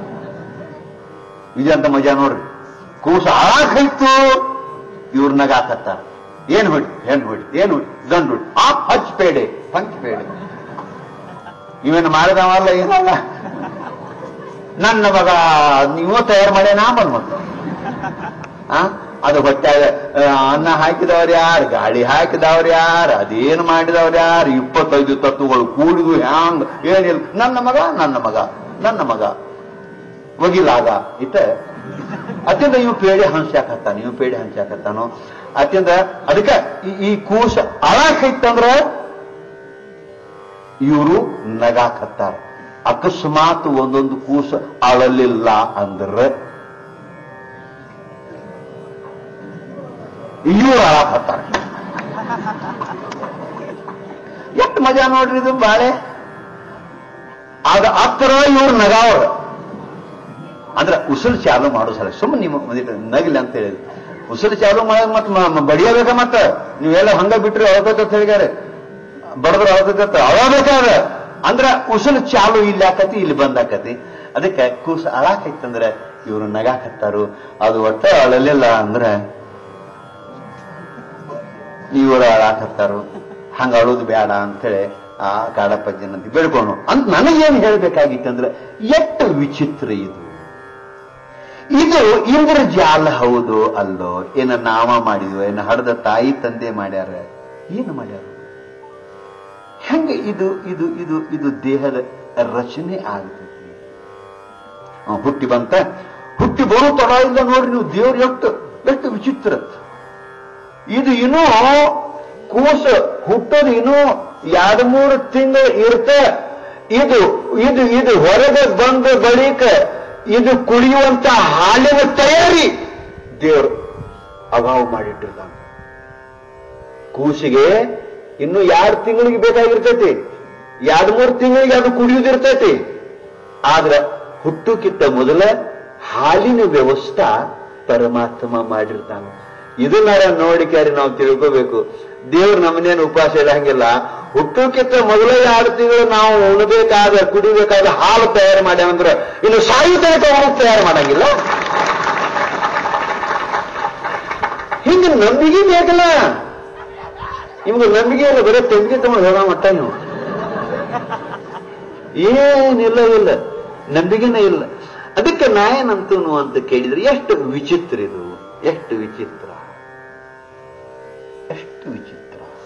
ಇದಂತ ಮಜಾ ನೋಡ್ರಿ ಕೂಸ ಆಕ್ ಹೈತು ಇವ್ರು ನಗಾಕ್ ಹತ್ತಾರ ಏನ್ ಹೊಡಿ ಹೆಣ್ ಹೊಡಿ ಏನ್ ಹೊಡಿ ಗಂಡು ಹೊಡಿ ಆ ಹಚ್ ಪೇಡೆ ಪಂಚ್ ಪೇಡೆ ಇವೇನು ಮಾಡಿದವಲ್ಲ ಏನಲ್ಲ ನನ್ನ ಮಗ ನೀವು ತಯಾರು ಮಾಡೇ ನಾ ಬಂದ್ ಮತ್ತೆ ಆ ಅದು ಹೊಟ್ಟಾಗ ಅನ್ನ ಹಾಕಿದವ್ರು ಯಾರು ಗಾಳಿ ಹಾಕಿದವ್ರು ಯಾರು ಅದೇನು ಮಾಡಿದವ್ರು ಯಾರು ಇಪ್ಪತ್ತೈದು ತತ್ವಗಳು ಕೂಡಿದು ಹ್ಯಾಂಗ್ ಏನಿಲ್ಲ ನನ್ನ ಮಗ ನನ್ನ ಮಗ ನನ್ನ ಮಗ ಒಗಿಲಾಗ ಇತ್ತ ಅತ್ಯಂತ ಇವು ಪೇಡೆ ಹಂಚಾಕತ್ತಾನ ಇವು ಪೇಡೆ ಹಂಚಾಕತ್ತಾನು ಅತ್ಯಂತ ಅದಕ್ಕೆ ಈ- ಈ ಕೂಸ ಅಳಾಕೈತಂದ್ರ ಇವರು ನಗಾಕತ್ತಾರ ಅಕಸ್ಮಾತ್ ಒಂದೊಂದು ಕೂಸ ಅಳಲಿಲ್ಲ ಅಂದ್ರೆ ಇವ್ರು ಅಳಾಕತ್ತಾರ ಎಷ್ಟು ಮಜಾ ನೋಡ್ರಿ ಇದು ಬಾಳೆ ಅದ ಅತ್ತರ ಇವ್ರು ನಗಾವ್ರ ಅಂದ್ರೆ ಉಸಿರು ಚಾಲು ಮಾಡೋ ಸಲ ಸುಮ್ಮನೆ ನಿಮ್ಮ ಒಂದಿಟ್ಟು ನಗಿಲ್ಲ ಅಂತ ಹೇಳಿದ್ರು ಉಸಿರು ಚಾಲು ಮಾಡಕ್ ಮತ್ತೆ ಬಡಿಯಬೇಕ ಮತ್ತ ನೀವೆಲ್ಲ ಹಂಗ ಬಿಟ್ರಿ ಅಳತೈತೆ ಅಂತ ಹೇಳಿದಾರೆ ಬಡದ್ರ ಅಳತೈತೆ ಅಳಬೇಕಾದ ಅಂದ್ರ ಉಸಿರು ಚಾಲು ಇಲ್ಲಿ ಆಕತಿ ಇಲ್ಲಿ ಬಂದಾಕತಿ ಅದಕ್ಕೆ ಕೂಸ ಅಳಾಕೈತಂದ್ರೆ ಇವ್ರು ನಗಾಕತ್ತಾರು ಅದು ಒಟ್ಟ ಅಳಲಿಲ್ಲ ಅಂದ್ರೆ ಇವರು ಅಳಾಕತ್ತಾರು ಹಂಗ ಅಳೋದು ಬೇಡ ಅಂತೇಳಿ ಆ ಕಾಡಪ್ಪಜ್ಜನಂತ ಬೇಡ್ಕೊಂಡು ಅಂತ ನನಗೇನು ಹೇಳ್ಬೇಕಾಗಿತ್ತಂದ್ರೆ ಎಷ್ಟು ವಿಚಿತ್ರ ಇದು ಇದು ಇಂದ್ರಜಾಲ ಹೌದು ಅಲ್ಲೋ ಏನ ನಾವ ಮಾಡಿದ್ವು ಏನ ಹಡದ ತಾಯಿ ತಂದೆ ಮಾಡ್ಯಾರ ಏನು ಮಾಡ್ಯಾರ ಹೆಂಗ ಇದು ಇದು ಇದು ಇದು ದೇಹದ ರಚನೆ ಆಗ್ತೈತಿ ಆ, ಹುಟ್ಟಿ ಬಂತ ಹುಟ್ಟಿ ಬರೋ ತರ ಇಲ್ಲ ನೋಡ್ರಿ ನೀವು ದೇವ್ರು ಎಷ್ಟು ಎಷ್ಟು ವಿಚಿತ್ರ ಇದು ಇನ್ನೂ ಕೂಸು ಹುಟ್ಟೋದು ಇನ್ನೂ ಎರಡು ಮೂರು ತಿಂಗಳು ಇರುತ್ತೆ ಇದು ಇದು ಇದು ಹೊರಗೆ ಬಂದ ಬಳಿಕ ಇದು ಕುಡಿಯುವಂತ ಹಾಲಿನ ತಯಾರಿ ದೇವರು ಅಭಾವ ಮಾಡಿಟ್ಟಿರ್ತಾನೆ ಕೂಸಿಗೆ ಇನ್ನು ಎರಡು ತಿಂಗಳಿಗೆ ಬೇಕಾಗಿರ್ತೈತಿ ಎರಡು ಮೂರು ತಿಂಗಳಿಗೆ ಅದು ಕುಡಿಯುವುದಿರ್ತೈತಿ ಆದ್ರೆ ಹುಟ್ಟುಕ್ಕಿಂತ ಮೊದಲ ಹಾಲಿನ ವ್ಯವಸ್ಥೆ ಪರಮಾತ್ಮ ಮಾಡಿರ್ತಾನೆ ಇದನ್ನಾರ ನೋಡಿಕ್ಯಾರಿ ನಾವು ತಿಳ್ಕೋಬೇಕು ದೇವ್ರು ನಮ್ಮನೇನು ಉಪವಾಸ ಇಡಂಗಿಲ್ಲ ಹುಟ್ಟುಕ್ಕಿಂತ ಮೊದಲೇ ಎರಡು ತಿಂಗಳು ನಾವು ಉಣಬೇಕಾದ ಕುಡಿಬೇಕಾದ ಹಾಲು ತಯಾರು ಮಾಡ್ಯಾವಂದ್ರೆ ಇನ್ನು ಸಾಯು ತನಕ ಅವನು ತಯಾರು ಮಾಡಂಗಿಲ್ಲ ಹಿಂಗೆ ನಂಬಿಕೆ ಬೇಕಲ್ಲ ನಿಮ್ಗೆ ನಂಬಿಕೆ ಇಲ್ಲ ಬರೀ ತೆಂಬಿಗೆ ತಗೊಂಡು ಹೋಗ ಮಟ್ಟ ನೀವು ಏನಿಲ್ಲ ಇಲ್ಲ ನಂಬಿಕೆನೇ ಇಲ್ಲ ಅದಕ್ಕೆ ನಾ ಏನಂತನು ಅಂತ ಕೇಳಿದ್ರೆ ಎಷ್ಟು ವಿಚಿತ್ರ ಇದು ಎಷ್ಟು ವಿಚಿತ್ರ ಎಷ್ಟು ವಿಚಿತ್ರ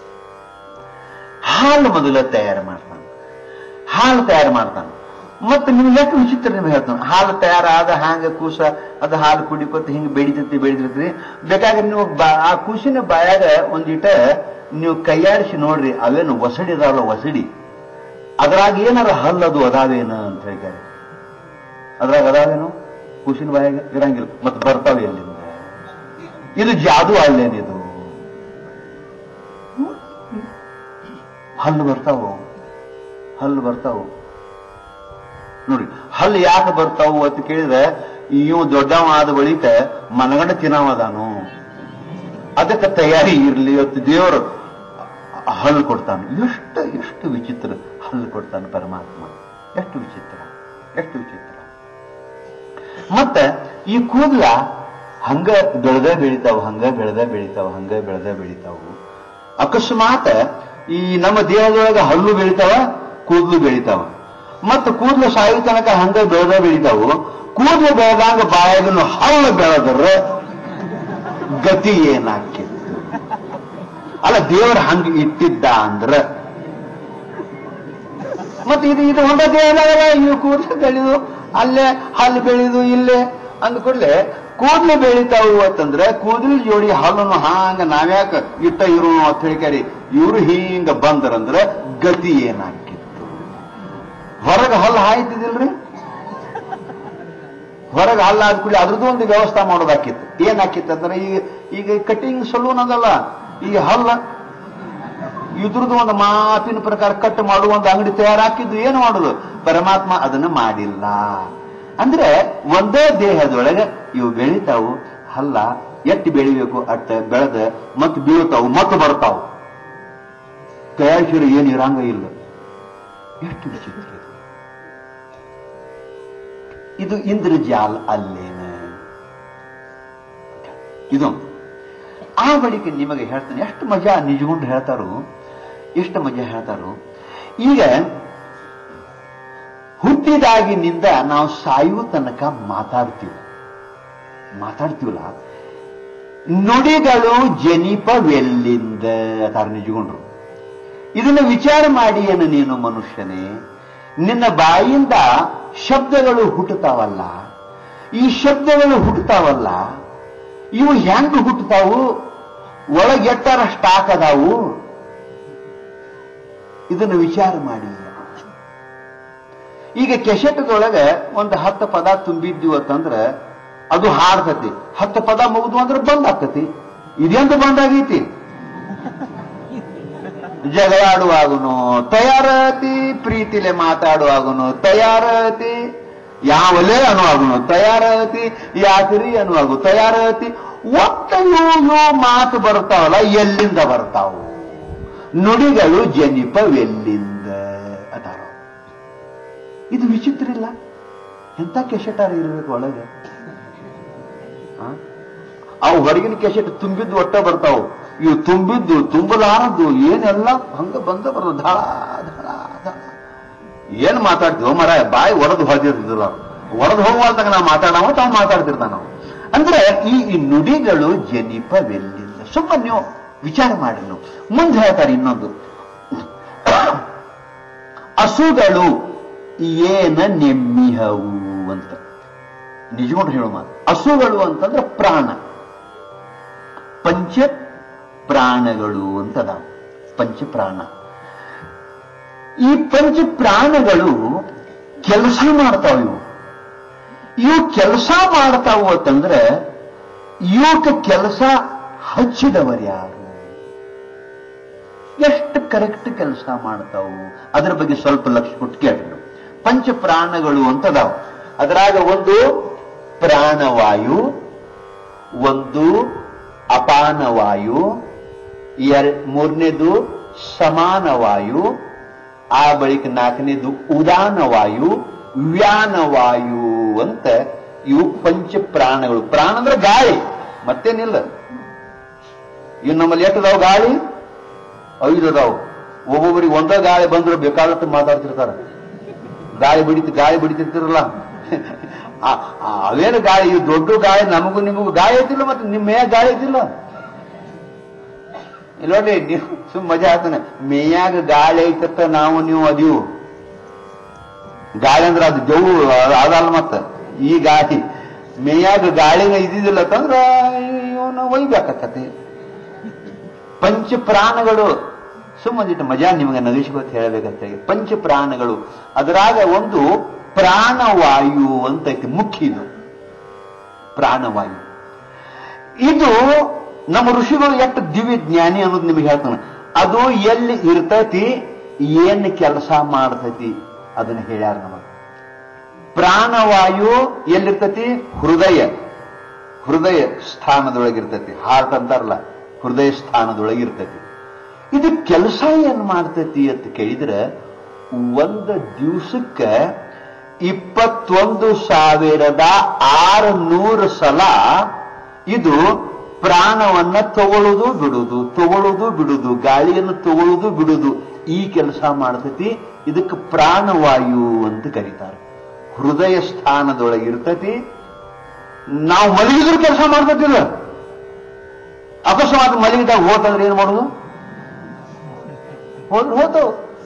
ಹಾಲು ಮೊದಲ ತಯಾರು ಮಾಡ್ತಾನೆ ಹಾಲು ತಯಾರು ಮಾಡ್ತಾನೆ ಮತ್ತೆ ನಿಮ್ಗೆ ಎಷ್ಟು ವಿಚಿತ್ರ ನಿಮ್ಗೆ ಹೇಳ್ತಾನೆ ಹಾಲು ತಯಾರಾದ ಹಾಂಗ ಕೂಸ ಅದು ಹಾಲು ಕುಡಿಕೊತ ಹಿಂಗೆ ಬೆಳಿತೈತಿ ಬೆಳಿತೈತಿ ಬೇಕಾದ್ರೆ ನೀವು ಬಾ- ಆ ಕೂಸಿನ ಬಾಯಾಗ ಒಂದಿಟ ನೀವು ಕೈಯಾಡಿಸಿ ನೋಡ್ರಿ ಅವೇನು ಒಸಡಿ ಇದಾವಲ್ಲ ಒಸಡಿ ಅದ್ರಾಗ ಏನಾರ ಹಲ್ಲದು ಅದಾವೇನ ಅಂತ ಹೇಳ್ತಾರೆ ಅದ್ರಾಗ ಅದಾವೇನು ಕೂಸಿನ ಬಾಯಾಗ ಇರಂಗಿಲ್ಲ ಮತ್ತೆ ಬರ್ತಾವೆ ಎಲ್ಲಿಂದ ಇದು ಜಾದು ಅಲ್ಲೇನಿದು ಹಲ್ಲು ಬರ್ತಾವು ಹಲ್ಲು ಬರ್ತಾವು ನೋಡಿ ಹಲ್ಲು ಯಾಕೆ ಬರ್ತಾವು ಅಂತ ಕೇಳಿದ್ರೆ ಇವು ದೊಡ್ಡವ ಆದ ಬಳಿಕ ಮನಗಂಡ ತಿನ್ನವದಾನು ಅದಕ್ಕೆ ತಯಾರಿ ಇರ್ಲಿ ಅಂತ ದೇವರು ಹಲ್ಲು ಕೊಡ್ತಾನೆ ಎಷ್ಟು ಎಷ್ಟು ವಿಚಿತ್ರ ಹಲ್ಲು ಕೊಡ್ತಾನೆ ಪರಮಾತ್ಮ ಎಷ್ಟು ವಿಚಿತ್ರ ಎಷ್ಟು ವಿಚಿತ್ರ ಮತ್ತೆ ಈ ಕೂದಲ ಹಂಗ ಬೆಳೆದ ಬೆಳಿತಾವ ಹಂಗ ಬೆಳೆದ ಬೆಳಿತಾವ ಹಂಗ ಬೆಳೆದ ಬೆಳಿತಾವು ಅಕಸ್ಮಾತ್ ಈ ನಮ್ಮ ದೇಹದೊಳಗ ಹಲ್ಲು ಬೆಳಿತಾವ ಕೂದಲು ಬೆಳಿತಾವ ಮತ್ತು ಕೂದಲು ಸಾಯೋ ತನಕ ಹಂಗ ಬೆಳೆದ ಬೆಳಿತಾವು ಕೂದಲು ಬೆಳೆದಂಗ ಬಾಯಾಗನು ಹಲ್ಲು ಬೆಳೆದ್ರೆ ಗತಿ ಏನಾಕಿತ್ತು ಅಲ್ಲ ದೇವರ ಹಂಗ ಇಟ್ಟಿದ್ದ ಅಂದ್ರ ಮತ್ತೆ ಇದು ಇದು ಒಂದ ದೇಹದಾಗಲ್ಲ ಇವು ಕೂದಲು ಬೆಳೆದು ಅಲ್ಲೇ ಹಲ್ಲು ಬೆಳೆದು ಇಲ್ಲೇ ಅಂದ್ಕೂಡ್ಲೆ ಕೂದಲು ಬೆಳಿತಾವು ಅಂತಂದ್ರೆ ಕೂದಲು ಜೋಡಿ ಹಲ್ಲನ್ನು ಹಾಂಗ ನಾವ್ಯಾಕ ಇಟ್ಟ ಇರು ಅಂತ ಹೇಳ್ಕಾರಿ ಇವರು ಹಿಂಗ ಬಂದ್ರಂದ್ರೆ ಗತಿ ಏನಾಕಿತ್ತು ಹೊರಗೆ ಹಲ್ಲು ಹಾಯ್ತಿದಿಲ್ರಿ ಹೊರಗೆ ಹಲ್ಲು ಆದ ಕೂಡಲೇ ಅದ್ರದ್ದು ಒಂದು ವ್ಯವಸ್ಥೆ ಮಾಡೋದಾಕಿತ್ತು ಏನಾಕಿತ್ತು ಅಂದ್ರೆ ಈಗ ಈಗ ಕಟಿಂಗ್ ಸಲೂನ್ ಅದಲ್ಲ ಈಗ ಹಲ್ಲ ಇದ್ರದ್ದು ಒಂದು ಮಾತಿನ ಪ್ರಕಾರ ಕಟ್ ಮಾಡುವ ಒಂದು ಅಂಗಡಿ ತಯಾರಾಕಿದ್ದು ಏನು ಮಾಡುದು ಪರಮಾತ್ಮ ಅದನ್ನು ಮಾಡಿಲ್ಲ ಅಂದ್ರೆ ಒಂದೇ ದೇಹದೊಳಗೆ ಇವು ಬೆಳಿತಾವು ಹಲ್ಲ ಎಟ್ಟು ಬೆಳಿಬೇಕು ಅಟ್ಟ ಬೆಳೆದ ಮತ್ತೆ ಬೀಳ್ತಾವು ಮತ್ತೆ ಬರ್ತಾವು ತಯಾರಿಸಿರೋ ಏನು ಇರಂಗ ಇಲ್ಲ ಎಷ್ಟು ವಿಚಿತ್ರ ಇದು. ಇದು ಇಂದ್ರಜಾಲ ಅಲ್ಲೇನ ಇದು ಆ ಬಳಿಕ ನಿಮಗೆ ಹೇಳ್ತಾನೆ ಎಷ್ಟು ಮಜಾ ನಿಜಗೊಂಡು ಹೇಳ್ತಾರೋ ಎಷ್ಟು ಮಜಾ ಹೇಳ್ತಾರೋ ಈಗ ಹುಟ್ಟಿದಾಗಿನಿಂದ ನಾವು ಸಾಯುವ ತನಕ ಮಾತಾಡ್ತೀವಿ ಮಾತಾಡ್ತೀವಲ್ಲ ನುಡಿಗಳು ಜನಿಪವೆಲ್ಲಿಂದ ಅದಾರ ನಿಜಗೊಂಡ್ರು ಇದನ್ನ ವಿಚಾರ ಮಾಡಿ ಏನು ನೀನು ಮನುಷ್ಯನೇ ನಿನ್ನ ಬಾಯಿಂದ ಶಬ್ದಗಳು ಹುಟ್ಟುತ್ತಾವಲ್ಲ ಈ ಶಬ್ದಗಳು ಹುಟ್ಟುತ್ತಾವಲ್ಲ ಇವು ಹೆಂಗ್ ಹುಟ್ಟುತ್ತಾವು ಒಳಗೆ ಎಟ್ಟರ ಸ್ಟಾಕ್ ಅದಾವು ಇದನ್ನು ವಿಚಾರ ಮಾಡಿ ಈಗ ಕೆಸೆಟ್ದೊಳಗೆ ಒಂದು ಹತ್ತು ಪದ ತುಂಬಿದ್ದೀವಿ ಅಂತಂದ್ರೆ ಅದು ಹಾಡ್ತತಿ ಹತ್ತು ಪದ ಮುಗಿದು ಅಂದ್ರೆ ಬಂದ್ ಆಗ್ತತಿ ಇದೆಂತ ಬಂದಾಗೈತಿ ಜಗಳಾಡುವಾಗನು ತಯಾರತಿ ಪ್ರೀತಿಲೆ ಮಾತಾಡುವಾಗನು ತಯಾರತಿ ಯಾವಲೇ ಅನ್ನುವಾಗನು ತಯಾರತಿ ಯಾಕ್ರಿ ಅನ್ನುವಾಗು ತಯಾರತಿ ಒಟ್ಟ ಇವು ಮಾತು ಬರ್ತಾವಲ್ಲ ಎಲ್ಲಿಂದ ಬರ್ತಾವು ನುಡಿಗಳು ಜನಿಪವೆಲ್ಲಿಂದ ಅದಾರ ಇದು ವಿಚಿತ್ರ ಇಲ್ಲ ಎಂತ ಕೆಸೆಟಾರ ಇರಬೇಕು ಒಳಗೆ ಆ? ಅವು ಹೊರಗಿನ ಕೆಸೆಟ್ ತುಂಬಿದ್ದು ಒಟ್ಟ ಬರ್ತಾವು ಇವು ತುಂಬಿದ್ದು ತುಂಬಲಾರದ್ದು ಏನೆಲ್ಲ ಹಂಗ ಬಂದ ಬರೋದು ಧಳ ಧಳ ಧಳ ಏನ್ ಮಾತಾಡ್ತೀವೋ ಮರ ಬಾಯಿ ಒಡೆದು ಹೊಡೆದಿರ್ತಿದ್ದಿಲ್ಲ ಒಡೆದು ಹೋಗುವಾಗ ನಾವು ಮಾತಾಡವ ತಾವು ಮಾತಾಡ್ತಿರ್ತಾನ ನಾವು ಅಂದ್ರೆ ಈ ಈ ನುಡಿಗಳು ಜನಿಪವೆಲ್ಲಿಂದ ಸುಮ್ಮನೆ ನೀವು ವಿಚಾರ ಮಾಡಿ ನೀವು ಮುಂದೆ ಹೇಳ್ತಾರೆ ಇನ್ನೊಂದು ಹಸುಗಳು ಏನ ನೆಮ್ಮಿಹವು ಅಂತ ನಿಜಗೊಂಡು ಹೇಳೋ ಮಾತು ಹಸುಗಳು ಅಂತಂದ್ರೆ ಪ್ರಾಣ ಪಂಚ ಪ್ರಾಣಗಳು ಅಂತ ಅದಾವ ಪಂಚ ಪ್ರಾಣ ಈ ಪಂಚ ಪ್ರಾಣಗಳು ಕೆಲಸ ಮಾಡ್ತಾವ ಇವು ಇವು ಕೆಲಸ ಮಾಡ್ತಾವು ಅಂತಂದ್ರೆ ಇವಕ್ಕೆ ಕೆಲಸ ಹಚ್ಚಿದವರು ಯಾರು ಎಷ್ಟು ಕರೆಕ್ಟ್ ಕೆಲಸ ಮಾಡ್ತಾವು ಅದರ ಬಗ್ಗೆ ಸ್ವಲ್ಪ ಲಕ್ಷ ಕೊಟ್ಟು ಕೇಳಿ ಪಂಚ ಪ್ರಾಣಗಳು ಅಂತದಾವ ಅದರಾಗ ಒಂದು ಪ್ರಾಣವಾಯು ಒಂದು ಅಪಾನವಾಯು ಎರ ಮೂರನೇದು ಸಮಾನವಾಯು ಆ ಬಳಿಕ ನಾಲ್ಕನೇದು ಉದಾನವಾಯು ವ್ಯಾನವಾಯು ಅಂತ ಇವು ಪಂಚ ಪ್ರಾಣಗಳು ಪ್ರಾಣ ಅಂದ್ರೆ ಗಾಳಿ ಮತ್ತೇನಿಲ್ಲ ಇವು ನಮ್ಮಲ್ಲಿ ಎಟ್ಟದಾವ್ ಗಾಳಿ ಐದು ಅದಾವು ಒಬ್ಬೊಬ್ಬರಿಗೆ ಒಂದ ಗಾಳಿ ಬಂದ್ರು ಬೇಕಾದಷ್ಟು ಮಾತಾಡ್ತಿರ್ತಾರ ಗಾಳಿ ಬಿಡಿತ ಗಾಳಿ ಬಿಡಿತಿರ್ತಿರಲ್ಲ ಆ- ಆ ಅವೇನು ಗಾಳಿ ಇವು ದೊಡ್ಡ ಗಾಳಿ ನಮಗೂ ನಿಮಗೂ ಗಾಳಿ ಐತಿಲ್ಲ ಮತ್ತೆ ನಿಮ್ಮ ಮೇಯ ಗಾಳಿ ಐತಿಲ್ಲ ಇಲ್ಲ ನೋಡ್ರಿ ನೀವು ಸುಮ್ ಮಜಾ ಆಗ್ತಾನೆ ಮೇಯಾಗ ಗಾಳಿ ಐತತ್ತ ನಾವು ನೀವು ಅದೀವು ಗಾಳಿ ಅಂದ್ರೆ ಅದು ಜವು ಅದಲ್ಲ ಮತ್ತ ಈ ಗಾಳಿ ಮೇಯಾಗ ಗಾಳಿನ ಇದ್ದಿದ್ದಿಲ್ಲ ಅಂತಂದ್ರ ಇವನು ಒಯ್ಬೇಕಾಕತಿ ಪಂಚ ಪ್ರಾಣಗಳು ಸುಮ್ಮನಿಟ್ಟು ಮಜಾ ನಿಮಗೆ ನಗಿಸ್ಕೊತ ಹೇಳಬೇಕಂತ ಪಂಚ ಪ್ರಾಣಗಳು ಅದರಾಗ ಒಂದು ಪ್ರಾಣವಾಯು ಅಂತ ಐತಿ ಮುಖ್ಯ ಇದು ಪ್ರಾಣವಾಯು ಇದು ನಮ್ಮ ಋಷಿಗಳು ಎಷ್ಟು ದಿವ್ಯ ಜ್ಞಾನಿ ಅನ್ನೋದು ನಿಮಗೆ ಹೇಳ್ತಾನೆ ಅದು ಎಲ್ಲಿ ಇರ್ತೈತಿ ಏನ್ ಕೆಲಸ ಮಾಡ್ತೈತಿ ಅದನ್ನ ಹೇಳ್ಯಾರ ನಮಗೆ ಪ್ರಾಣವಾಯು ಎಲ್ಲಿರ್ತೈತಿ ಹೃದಯ ಹೃದಯ ಸ್ಥಾನದೊಳಗಿರ್ತೈತಿ ಹಾರ್ಟ್ ಅಂತಾರಲ್ಲ ಹೃದಯ ಸ್ಥಾನದೊಳಗಿರ್ತೈತಿ ಇದು ಕೆಲಸ ಏನ್ ಮಾಡ್ತೈತಿ ಅಂತ ಕೇಳಿದ್ರೆ ಒಂದು ದಿವಸಕ್ಕೆ ಇಪ್ಪತ್ತೊಂದು ಸಾವಿರದ ಆರುನೂರು ಸಲ ಇದು ಪ್ರಾಣವನ್ನ ತಗೊಳ್ಳೋದು ಬಿಡುದು ತಗೊಳ್ಳೋದು ಬಿಡುದು ಗಾಳಿಯನ್ನು ತಗೊಳ್ಳೋದು ಬಿಡುದು ಈ ಕೆಲಸ ಮಾಡ್ತೈತಿ ಇದಕ್ಕೆ ಪ್ರಾಣವಾಯು ಅಂತ ಕರೀತಾರೆ ಹೃದಯ ಸ್ಥಾನದೊಳಗೆ ಇರ್ತೈತಿ ನಾವು ಮಲಗಿದ್ರು ಕೆಲಸ ಮಾಡ್ತೈತಿಲ್ಲ ಅಕಸ್ಮಾತ್ ಮಲಗಿದಾಗ ಹೋತಂದ್ರೆ ಏನ್ ಮಾಡೋದು ಹೋದ್ರೆ ಹೋತು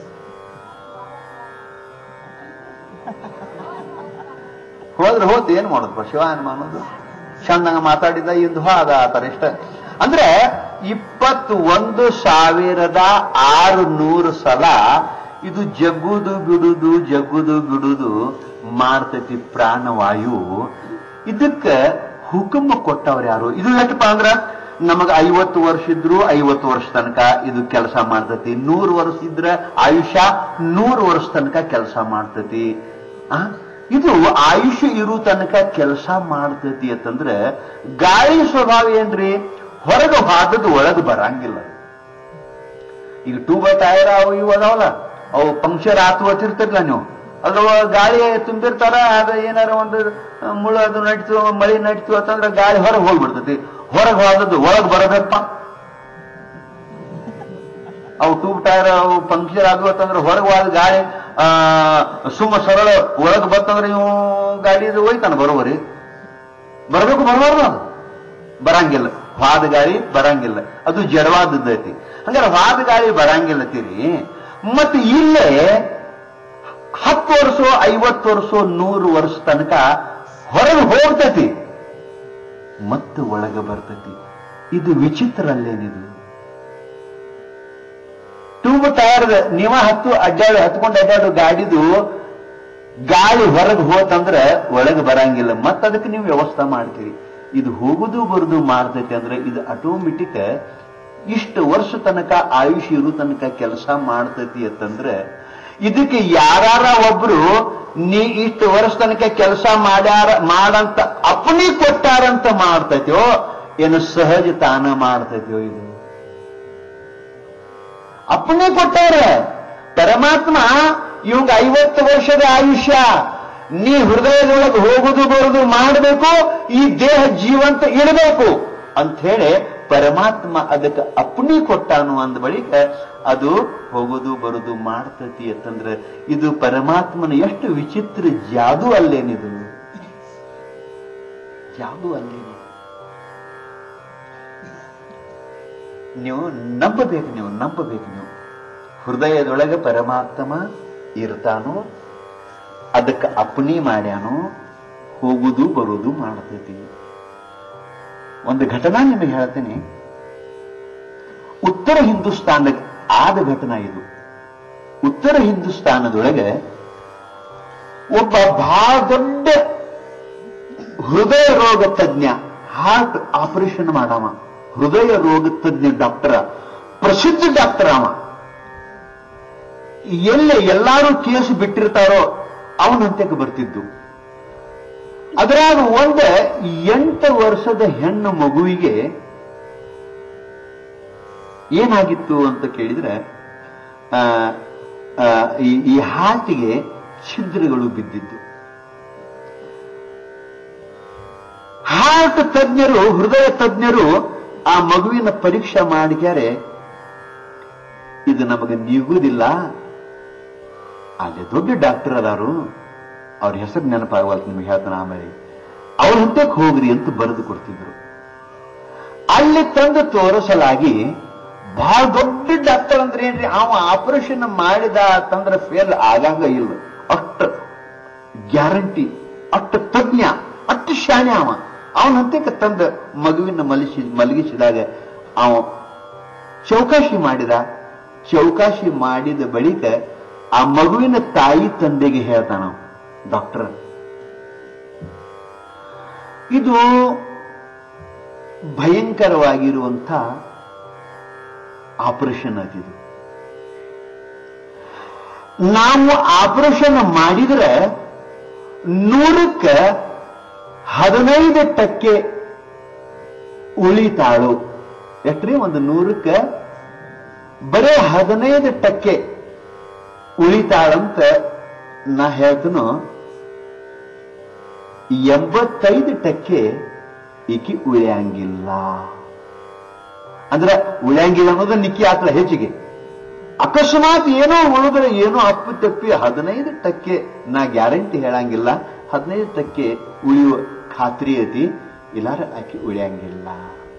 ಹೋದ್ರೆ ಹೋತ್ ಏನ್ ಮಾಡೋದು ಶಿವ ಏನ್ ಮಾಡೋದು ಚಂದಂಗ ಮಾತಾಡಿದ ಇಂದು ಹೋದ ಆತರ ಇಷ್ಟ ಅಂದ್ರೆ ಇಪ್ಪತ್ತೊಂದು ಸಾವಿರದ ಆರು ನೂರು ಸಲ ಇದು ಜಗ್ಗುದು ಬಿಡುದು ಜಗ್ಗುದು ಬಿಡುದು ಮಾಡ್ತೈತಿ ಪ್ರಾಣವಾಯು ಇದಕ್ಕ ಹುಕುಮ ಕೊಟ್ಟವ್ರು ಯಾರು ಇದು ಎಷ್ಟಪ್ಪ ಅಂದ್ರ ನಮಗ ಐವತ್ತು ವರ್ಷ ಇದ್ರು ಐವತ್ತು ವರ್ಷ ತನಕ ಇದು ಕೆಲಸ ಮಾಡ್ತೈತಿ ನೂರು ವರ್ಷ ಇದ್ರ ಆಯುಷ್ಯ ನೂರು ವರ್ಷ ತನಕ ಕೆಲಸ ಮಾಡ್ತೈತಿ ಆ ಇದು ಆಯುಷ್ಯ ಇರು ತನಕ ಕೆಲಸ ಮಾಡ್ತೈತಿ ಅಂತಂದ್ರೆ ಗಾಳಿ ಸ್ವಭಾವ ಏನ್ರಿ ಹೊರಗೆ ಹಾದದ್ದು ಒಳಗೆ ಬರಂಗಿಲ್ಲ ಈಗ ಟೂಬ ಟೈರ್ ಅವು ಇವು ಅದಾವಲ್ಲ ಅವು ಪಂಕ್ಚರ್ ಆತು ಹತ್ತಿರ್ತಿರ್ಲ ನೀವು ಅದ್ರ ಗಾಳಿ ತುಂಬಿರ್ತಾರ ಅದ ಏನಾರ ಒಂದು ಮುಳು ಅದು ನಡಿತು ಮಳಿ ನಡಿತು ಅಂತಂದ್ರೆ ಗಾಳಿ ಹೊರಗೆ ಹೋಗ್ಬಿಡ್ತೈತಿ ಹೊರಗೆ ಹೋದದ್ದು ಒಳಗೆ ಬರಬೇಕಪ್ಪ ಅವು ಟೂಬ್ ಟೈರ್ ಅವು ಪಂಕ್ಚರ್ ಆದ್ವು ಅಂತಂದ್ರೆ ಹೊರಗೆ ಹೋದ ಗಾಳಿ ಆ ಸುಮ್ಮ ಸರಳ ಒಳಗೆ ಬರ್ತಂದ್ರೆ ನೀವು ಗಾಡಿ ಹೋಯ್ತಾನ ಬರೋವರಿ ಬರಬೇಕು ಬರಬಾರ್ದು ಅದು ಬರಂಗಿಲ್ಲ ವಾದ ಗಾಳಿ ಬರಂಗಿಲ್ಲ ಅದು ಜಡವಾದದ್ದೈತಿ ಹಂಗಾರೆ ವಾದ ಗಾಳಿ ಬರಂಗಿಲ್ಲ ತೀರಿ ಮತ್ತೆ ಇಲ್ಲೇ ಹತ್ತು ವರ್ಷ ಐವತ್ತು ವರ್ಷ ನೂರು ವರ್ಷ ತನಕ ಹೊರಗೆ ಹೋಗ್ತೈತಿ ಮತ್ತೆ ಒಳಗೆ ಬರ್ತೈತಿ ಇದು ವಿಚಿತ್ರ ಅಲ್ಲೇನಿದು ಟ್ಯೂಬ್ ಟೈರ್ ನೀವ ಹತ್ತು ಅಡ್ಡಾಡು ಹತ್ಕೊಂಡು ಅಡ್ಡಾಡು ಗಾಡಿದು ಗಾಳಿ ಹೊರಗೆ ಹೋತಂದ್ರೆ ಒಳಗೆ ಬರಂಗಿಲ್ಲ ಮತ್ತೆ ಅದಕ್ಕೆ ನೀವು ವ್ಯವಸ್ಥೆ ಮಾಡ್ತೀರಿ ಇದು ಹೋಗುದು ಬರುದು ಮಾಡ್ತೈತಿ ಅಂದ್ರೆ ಇದು ಆಟೋಮೆಟಿಕ್ ಇಷ್ಟು ವರ್ಷ ತನಕ ಆಯುಷ್ ಇರು ತನಕ ಕೆಲಸ ಮಾಡ್ತೈತಿ ಅಂತಂದ್ರೆ ಇದಕ್ಕೆ ಯಾರಾರ ಒಬ್ರು ನೀ ಇಷ್ಟು ವರ್ಷ ತನಕ ಕೆಲಸ ಮಾಡ್ಯಾರ ಮಾಡಂತ ಅಪ್ಪಣಿ ಕೊಟ್ಟಾರಂತ ಮಾಡ್ತೈತೋ ಏನು ಸಹಜ ತಾನ ಮಾಡ್ತೈತಿಯೋ ಇದು ಅಪ್ಪಣೆ ಕೊಟ್ಟಾರೆ ಪರಮಾತ್ಮ ಇವಂಗ ಐವತ್ತು ವರ್ಷದ ಆಯುಷ್ಯ ನೀ ಹೃದಯದೊಳಗೆ ಹೋಗುದು ಬರುದು ಮಾಡಬೇಕು ಈ ದೇಹ ಜೀವಂತ ಇರಬೇಕು ಅಂತ ಹೇಳಿ ಪರಮಾತ್ಮ ಅದಕ್ಕೆ ಅಪ್ಪಣೆ ಕೊಟ್ಟಾನು ಅಂದ ಬಳಿಕ ಅದು ಹೋಗುದು ಬರುದು ಮಾಡ್ತತಿ ಅಂತಂದ್ರೆ ಇದು ಪರಮಾತ್ಮನ ಎಷ್ಟು ವಿಚಿತ್ರ ಜಾದು ಅಲ್ಲೇನಿದು ಜಾದು ಅಲ್ಲೇನು ನೀವು ನಂಬಬೇಕು ನೀವು ನಂಬಬೇಕು ನೀವು ಹೃದಯದೊಳಗೆ ಪರಮಾತ್ಮ ಇರ್ತಾನು ಅದಕ್ಕೆ ಅಪ್ಪಣಿ ಮಾಡ್ಯಾನು ಹೋಗುದು ಬರುದು ಮಾಡ್ತೈತಿ ಒಂದು ಘಟನಾ ನಿಮಗೆ ಹೇಳ್ತೀನಿ ಉತ್ತರ ಹಿಂದೂಸ್ತಾನದ ಆದ ಘಟನಾ ಇದು ಉತ್ತರ ಹಿಂದೂಸ್ತಾನದೊಳಗೆ ಒಬ್ಬ ಬಹಳ ದೊಡ್ಡ ಹೃದಯ ರೋಗ ತಜ್ಞ ಹಾರ್ಟ್ ಆಪರೇಷನ್ ಮಾಡವ ಹೃದಯ ರೋಗ ತಜ್ಞ ಡಾಕ್ಟರ್ ಪ್ರಸಿದ್ಧ ಡಾಕ್ಟರ್ ಅವ ಎಲ್ಲೇ ಎಲ್ಲಾರು ಕೇಸ್ ಬಿಟ್ಟಿರ್ತಾರೋ ಅವನಂತ್ಯಕ್ಕೆ ಬರ್ತಿದ್ದು ಅದರಾಗ ಒಂದ ಎಂಟು ವರ್ಷದ ಹೆಣ್ಣು ಮಗುವಿಗೆ ಏನಾಗಿತ್ತು ಅಂತ ಕೇಳಿದ್ರೆ ಆ, ಆ, ಈ ಈ ಹಾರ್ಟಿಗೆ ಛಿದ್ರಗಳು ಬಿದ್ದಿದ್ದು ಹಾರ್ಟ್ ತಜ್ಞರು ಹೃದಯ ತಜ್ಞರು ಆ ಮಗುವಿನ ಪರೀಕ್ಷೆ ಮಾಡಿಕ್ಯಾರೆ ಇದು ನಮಗೆ ನೀಗುವುದಿಲ್ಲ ಅಲ್ಲಿ ದೊಡ್ಡ ಡಾಕ್ಟರ್ ಅದಾರು ಅವ್ರ ಹೆಸರು ನೆನಪಾಗವಲ್ತು ನಿಮ್ಗೆ ಹೇಳ್ತಾನೆ ಆಮೇಲೆ ಅವ್ರ ಹಂತಕ್ಕೆ ಹೋಗ್ರಿ ಅಂತ ಬರೆದು ಕೊಡ್ತಿದ್ರು ಅಲ್ಲಿ ತಂದು ತೋರಿಸಲಾಗಿ ಬಹಳ ದೊಡ್ಡ ಡಾಕ್ಟರ್ ಅಂದ್ರೆ ಏನ್ರಿ ಅವ ಆಪರೇಷನ್ ಮಾಡಿದ ಅಂತಂದ್ರೆ ಫೇಲ್ ಆಗಂಗ ಇಲ್ಲ ಅಷ್ಟು ಗ್ಯಾರಂಟಿ ಅಷ್ಟು ತಜ್ಞ ಅಷ್ಟು ಶಾಣೆ ಅವ ಅವನಂತೆ ತಂದ ಮಗುವಿನ ಮಲಗಿಸಿ ಮಲಗಿಸಿದಾಗ ಅವ ಚೌಕಾಶಿ ಮಾಡಿದ ಚೌಕಾಶಿ ಮಾಡಿದ ಬಳಿಕ ಆ ಮಗುವಿನ ತಾಯಿ ತಂದೆಗೆ ಹೇಳ್ತಾನ ಡಾಕ್ಟರ್ ಇದು ಭಯಂಕರವಾಗಿರುವಂಥ ಆಪರೇಷನ್ ಅದಿದು ನಾವು ಆಪರೇಷನ್ ಮಾಡಿದ್ರೆ ನೂರಕ್ಕೆ ಹದಿನೈದು ಟಕ್ಕೆ ಉಳಿತಾಳು ಎಷ್ಟ್ರಿ ಒಂದು ನೂರಕ್ಕೆ ಬರೇ ಹದಿನೈದು ಟಕ್ಕೆ ಉಳಿತಾಳಂತ ನಾ ಹೇಳ್ತನು ಎಂಬತ್ತೈದು ಟಕ್ಕೆ ಈಕಿ ಉಳಿಯಂಗಿಲ್ಲ ಅಂದ್ರೆ ಉಳಿಯಂಗಿಲ್ಲ ಅನ್ನೋದು ನಿಕ್ಕಿ ಆತಳ ಹೆಚ್ಚಿಗೆ ಅಕಸ್ಮಾತ್ ಏನೋ ಉಳಿದ್ರೆ ಏನೋ ಅಪ್ಪು ತಪ್ಪಿ ಹದಿನೈದು ಟಕ್ಕೆ ನಾ ಗ್ಯಾರಂಟಿ ಹೇಳಂಗಿಲ್ಲ ಹದಿನೈದು ಟಕ್ಕೆ ಉಳಿಯುವ ಖಾತ್ರಿ ಐತಿ ಇಲ್ಲಾರ ಆಕಿ ಉಳಿಯಂಗಿಲ್ಲ